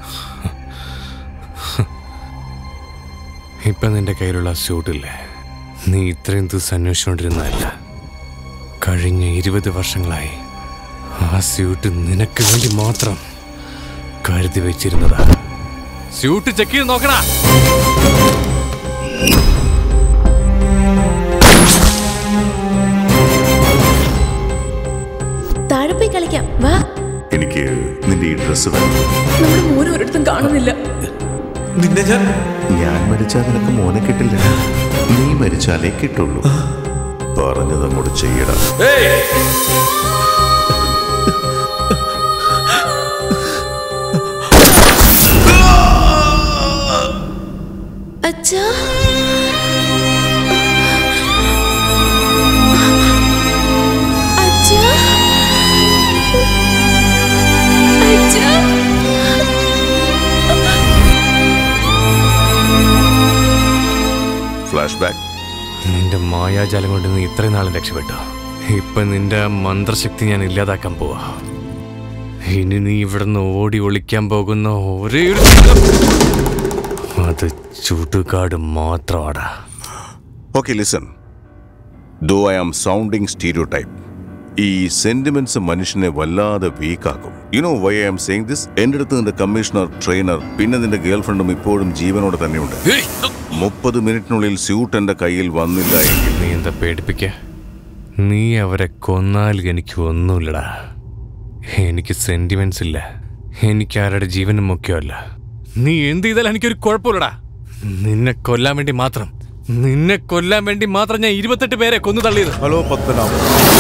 ഇപ്പൊ നിന്റെ കയ്യിലുള്ള സ്യൂട്ടില്ലേ നീ ഇത്രയും ദിവസം അന്വേഷിച്ചുകൊണ്ടിരുന്നതല്ല കഴിഞ്ഞ ഇരുപത് വർഷങ്ങളായി ആ സ്യൂട്ട് നിനക്ക് വേണ്ടി മാത്രം കരുതി വെച്ചിരുന്നതാ സ്യൂട്ട് ചെക്ക് ചെയ്ത് നോക്കണ താഴെ പോയി കളിക്കാം വാ എനിക്ക് നിന്റെ ഈ ഡ്രസ്സ് വേണം നമ്മുടെ മോനെ ഒരിടത്തും കാണുന്നില്ല നിന്നെ ഞാൻ ഞാൻ മരിച്ചാൽ നിനക്ക് മോനെ കിട്ടില്ല നീ മരിച്ചാലേ കിട്ടുള്ളൂ പറഞ്ഞത് അങ്ങോട്ട് ചെയ്യണം അച്ഛാ അച്ഛാ അച്ഛാ ഫ്ലാഷ് ബാക്ക് നിന്റെ മായാജാലം കൊണ്ട് നീ ഇത്രയും നാളും രക്ഷപ്പെട്ടു ഇപ്പൊ നിന്റെ ആ മന്ത്രശക്തി ഞാൻ ഇല്ലാതാക്കാൻ പോവാ ഇനി നീ ഇവിടുന്ന് ഓടി ഒളിക്കാൻ പോകുന്ന ഒരേ ഒരു സ്ഥലം, അത് ചുടുകാട് മാത്രമാടാ okay listen though I am sounding stereotype ഈ സെന്റിമെന്റ്സ് മനുഷ്യനെ വല്ലാതെ വീക്കാക്കും you know why I am saying this എന്റെ അടുത്ത് നിന്റെ കമ്മീഷണർ ട്രെയിനർ പിന്നെ നിന്റെ ഗേൾഫ്രണ്ടും ഇപ്പോഴും ജീവനോടെ തന്നെയുണ്ട് മുപ്പത് മിനിറ്റിനുള്ളിൽ സ്യൂട്ട് എന്റെ കയ്യിൽ വന്നില്ല എങ്കിൽ നീ എന്താ പേടിപ്പിക്ക നീ അവരെ കൊന്നാൽ എനിക്ക് ഒന്നുമില്ലടാ എനിക്ക് സെന്റിമെന്റ്സ് ഇല്ല എനിക്ക് ആരുടെ ജീവനും മുഖ്യമല്ല നീ എന്ത് ചെയ്താലും എനിക്കൊരു കുഴപ്പമില്ലടാ നിന്നെ കൊല്ലാൻ വേണ്ടി മാത്രം നിന്നെ കൊല്ലാൻ വേണ്ടി മാത്രം ഞാൻ ഇരുപത്തെട്ട് പേരെ കൊന്നു തള്ളിയത് ഹലോ പത്മനാഭ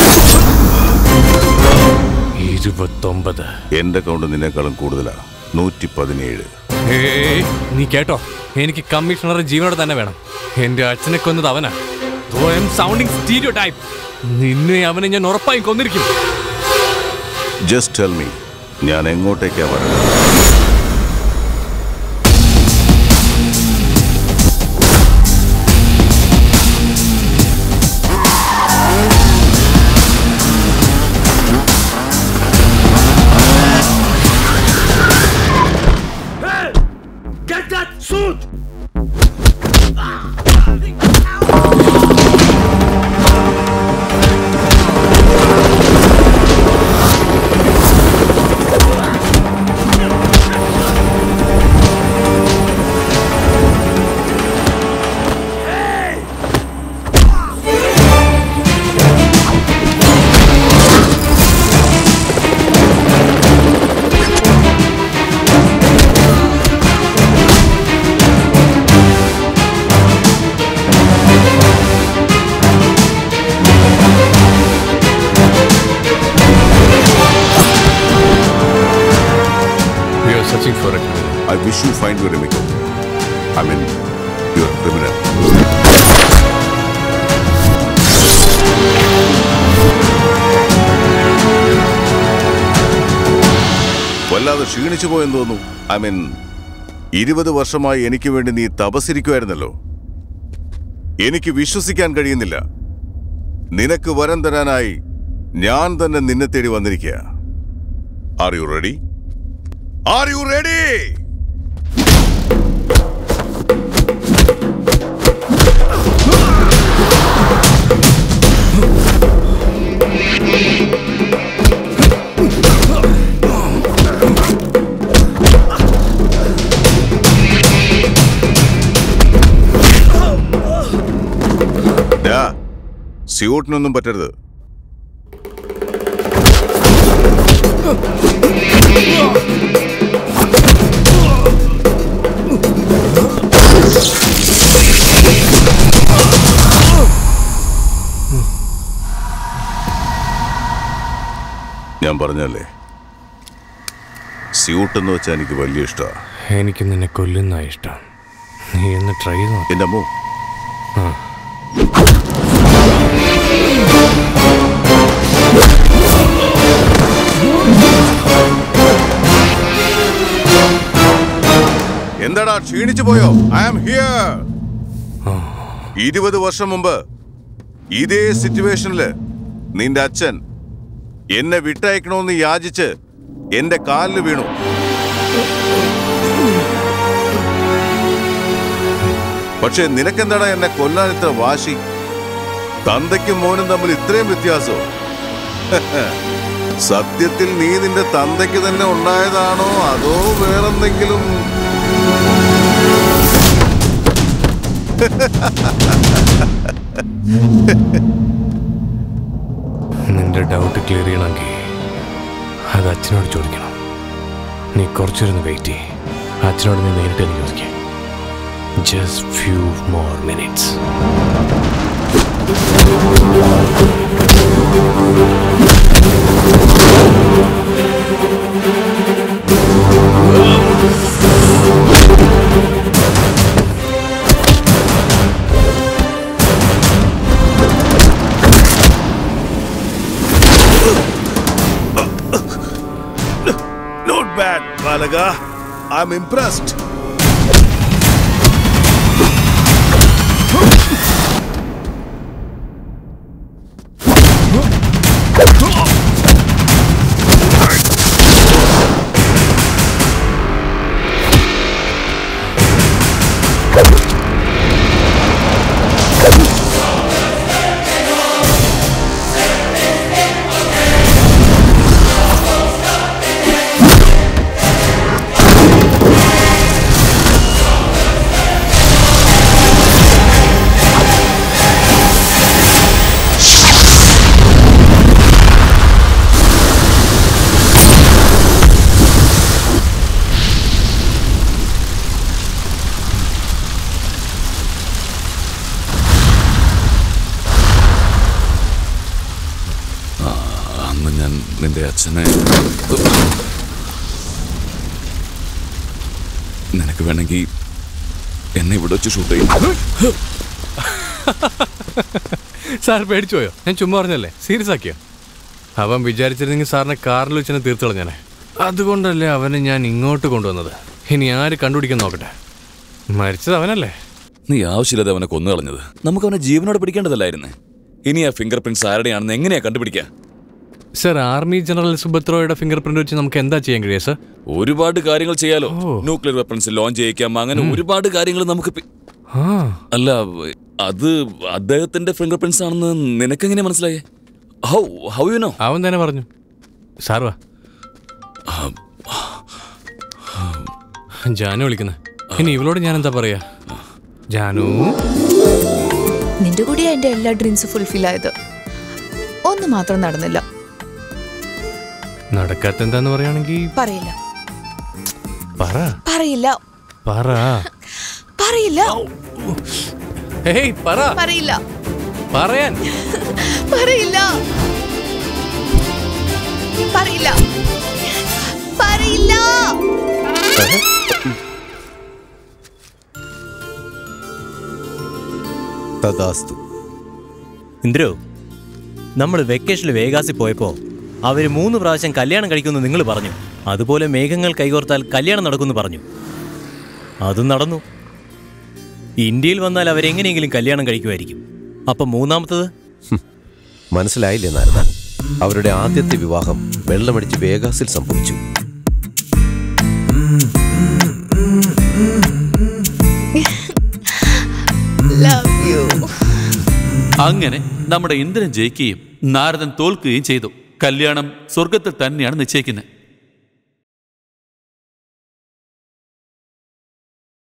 ഇരുപത്തൊമ്പത് എന്റെ കൗണ്ട് നിന്നേക്കാളും കൂടുതലാണ് നൂറ്റി പതിനേഴ് ഏയ്, നീ കേട്ടോ എനിക്ക് കമ്മീഷണർ ജീവനോടെ തന്നെ വേണം എന്റെ അച്ഛനെ കൊന്നത് അവനാ സൗണ്ടിങ് സ്റ്റീരിയോ ടൈപ്പ് നിന്നെ അവനെ ഞാൻ ഉറപ്പായും കൊന്നിരിക്കും ജസ്റ്റ് ടെൽ മീ ഞാൻ എങ്ങോട്ടേക്കാ പറയുന്നത് Get that suit! We are searching for it. I wish you find your Remiko. I mean, you're a criminal. വല്ലാതെ ക്ഷീണിച്ചു പോയെന്ന് തോന്നുന്നു ഐ മീൻ ഇരുപത് വർഷമായി എനിക്ക് വേണ്ടി നീ തപസിരിക്കുമായിരുന്നല്ലോ എനിക്ക് വിശ്വസിക്കാൻ കഴിയുന്നില്ല നിനക്ക് വരം തരാനായി ഞാൻ തന്നെ നിന്നെ തേടി വന്നിരിക്കുക are you ready are you ready സ്യൂട്ടിനൊന്നും പറ്റരുത് ഞാൻ പറഞ്ഞല്ലേ സ്യൂട്ട് എന്ന് വെച്ചാൽ എനിക്ക് വലിയ ഇഷ്ടമാണ് എനിക്ക് നിന്നെ കൊല്ലുന്ന ഇഷ്ടം നീ ഒന്ന് ട്രൈ ചെയ്ത് നോക്ക്. എൻ്റെ അമ്മോ ആ എന്താടാ ക്ഷീണിച്ചു പോയോ ഐ ആം ഹിയർ ഇരുപത് വർഷം മുമ്പ് ഇതേ സിറ്റുവേഷനില് നിന്റെ അച്ഛൻ എന്നെ വിട്ടയക്കണമെന്ന് യാചിച്ച് എന്റെ കാലിൽ വീണു പക്ഷെ നിനക്കെന്താടാ എന്നെ കൊല്ലാൻ ഇത്ര വാശി തന്തയ്ക്കും മോനും തമ്മിൽ ഇത്രയും വ്യത്യാസോ സത്യത്തിൽ നീ നിന്റെ തന്തയ്ക്ക് തന്നെ ഉണ്ടായതാണോ അതോ വേറെന്തെങ്കിലും നിന്റെ ഡൗട്ട് ക്ലിയർ ചെയ്യണമെങ്കിൽ അത് അച്ഛനോട് ചോദിക്കണം നീ കുറച്ചൊരുന്ന് വെയിറ്റ് ചെയ്യ് അച്ഛനോട് നീ നേരിട്ട് എനിക്ക് ചോദിക്കാം just few more minutes Not bad, Balaga. I'm impressed. അന്ന് ഞാൻ നിന്റെ അച്ഛനെ നിനക്ക് വേണമെങ്കിൽ എന്നെ ഇവിടെ വെച്ച് ഷൂട്ട് ചെയ്യും സാർ പേടിച്ചു പോയോ ഞാൻ ചുമ്മാ പറഞ്ഞല്ലേ സീരിയസ് ആക്കിയോ അവൻ വിചാരിച്ചിരുന്നെങ്കിൽ സാറിനെ കാറിൽ വെച്ച് തന്നെ തീർത്തു കളഞ്ഞാനെ അതുകൊണ്ടല്ലേ അവനെ ഞാൻ ഇങ്ങോട്ട് കൊണ്ടുവന്നത് ഇനി ആര് കണ്ടുപിടിക്കാൻ നോക്കട്ടെ മരിച്ചത് അവനല്ലേ നീ ആവശ്യമില്ലാതെ അവനെ കൊന്നു കളഞ്ഞത് നമുക്ക് അവനെ ജീവനോടെ പിടിക്കേണ്ടതല്ലായിരുന്നു ഇനി ആ ഫിംഗർ പ്രിന്റ്സ് ആരുടെയാണെന്ന് എങ്ങനെയാ കണ്ടുപിടിക്കുക സർ ആർമി ജനറൽ സുഭദ്രോയുടെ ഫിംഗർ പ്രിന്റ് വെച്ച് നമുക്ക് എന്താ ചെയ്യാൻ കഴിയുക സർ ഒരുപാട് കാര്യങ്ങൾ ചെയ്യാലോ ന്യൂക്ലിയർ വെപ്പൺസ് ലോഞ്ച് ചെയ്യിക്കാം അങ്ങനെ ഒരുപാട് കാര്യങ്ങൾ നമുക്ക് പി- ആ അല്ല അത് അദ്ദേഹത്തിന്റെ ഫിംഗർ പ്രിന്റ്സ് ആണെന്ന് നിനക്കെങ്ങനെ മനസ്സിലായേ ഹൗ ഹൗ യു നോ അവൻ തന്നെ പറഞ്ഞു സാർ വാ ജാനു വിളിക്കുന്നത് ഇനി ഇവളോട് ഞാൻ എന്താ പറയാ ജാനു നിന്റെ കൂടിയാ എന്റെ എല്ലാ ഡ്രീംസും ഫുൾഫിൽ ആയത് ഒന്ന് മാത്രം നടന്നില്ല നടക്കാത്ത എന്താന്ന് പറയുകയാണെങ്കിൽ പറയില്ല പറ പറയില്ല പറ പറയില്ല ഏയ് പറ പറയില്ല പറയാൻ പറയില്ല പറയില്ല പറയില്ല തഥാസ്തു ഇന്ദ്രു നമ്മൾ വെക്കേഷനിൽ വേഗാസിൽ പോയപ്പോൾ അവർ മൂന്ന് പ്രാവശ്യം കല്യാണം കഴിക്കുമെന്ന് നിങ്ങൾ പറഞ്ഞു അതുപോലെ മേഘങ്ങൾ കൈകോർത്താൽ കല്യാണം നടക്കുമെന്ന് പറഞ്ഞു അതും നടന്നു ഇന്ത്യയിൽ വന്നാൽ അവരെങ്ങനെയെങ്കിലും കല്യാണം കഴിക്കുമായിരിക്കും അപ്പം മൂന്നാമത്തത് മനസ്സിലായില്ലേ നാരദ അവരുടെ ആദ്യത്തെ വിവാഹം വെള്ളമടിച്ച് വേഗാസിൽ സംഭവിച്ചു ലവ് യു അങ്ങനെ നമ്മുടെ ഇന്ദ്രൻ ജയിക്കുകയും നാരദൻ തോൽക്കുകയും ചെയ്തു കല്യാണം സ്വർഗത്തിൽ തന്നെയാണ് നിശ്ചയിക്കുന്നത്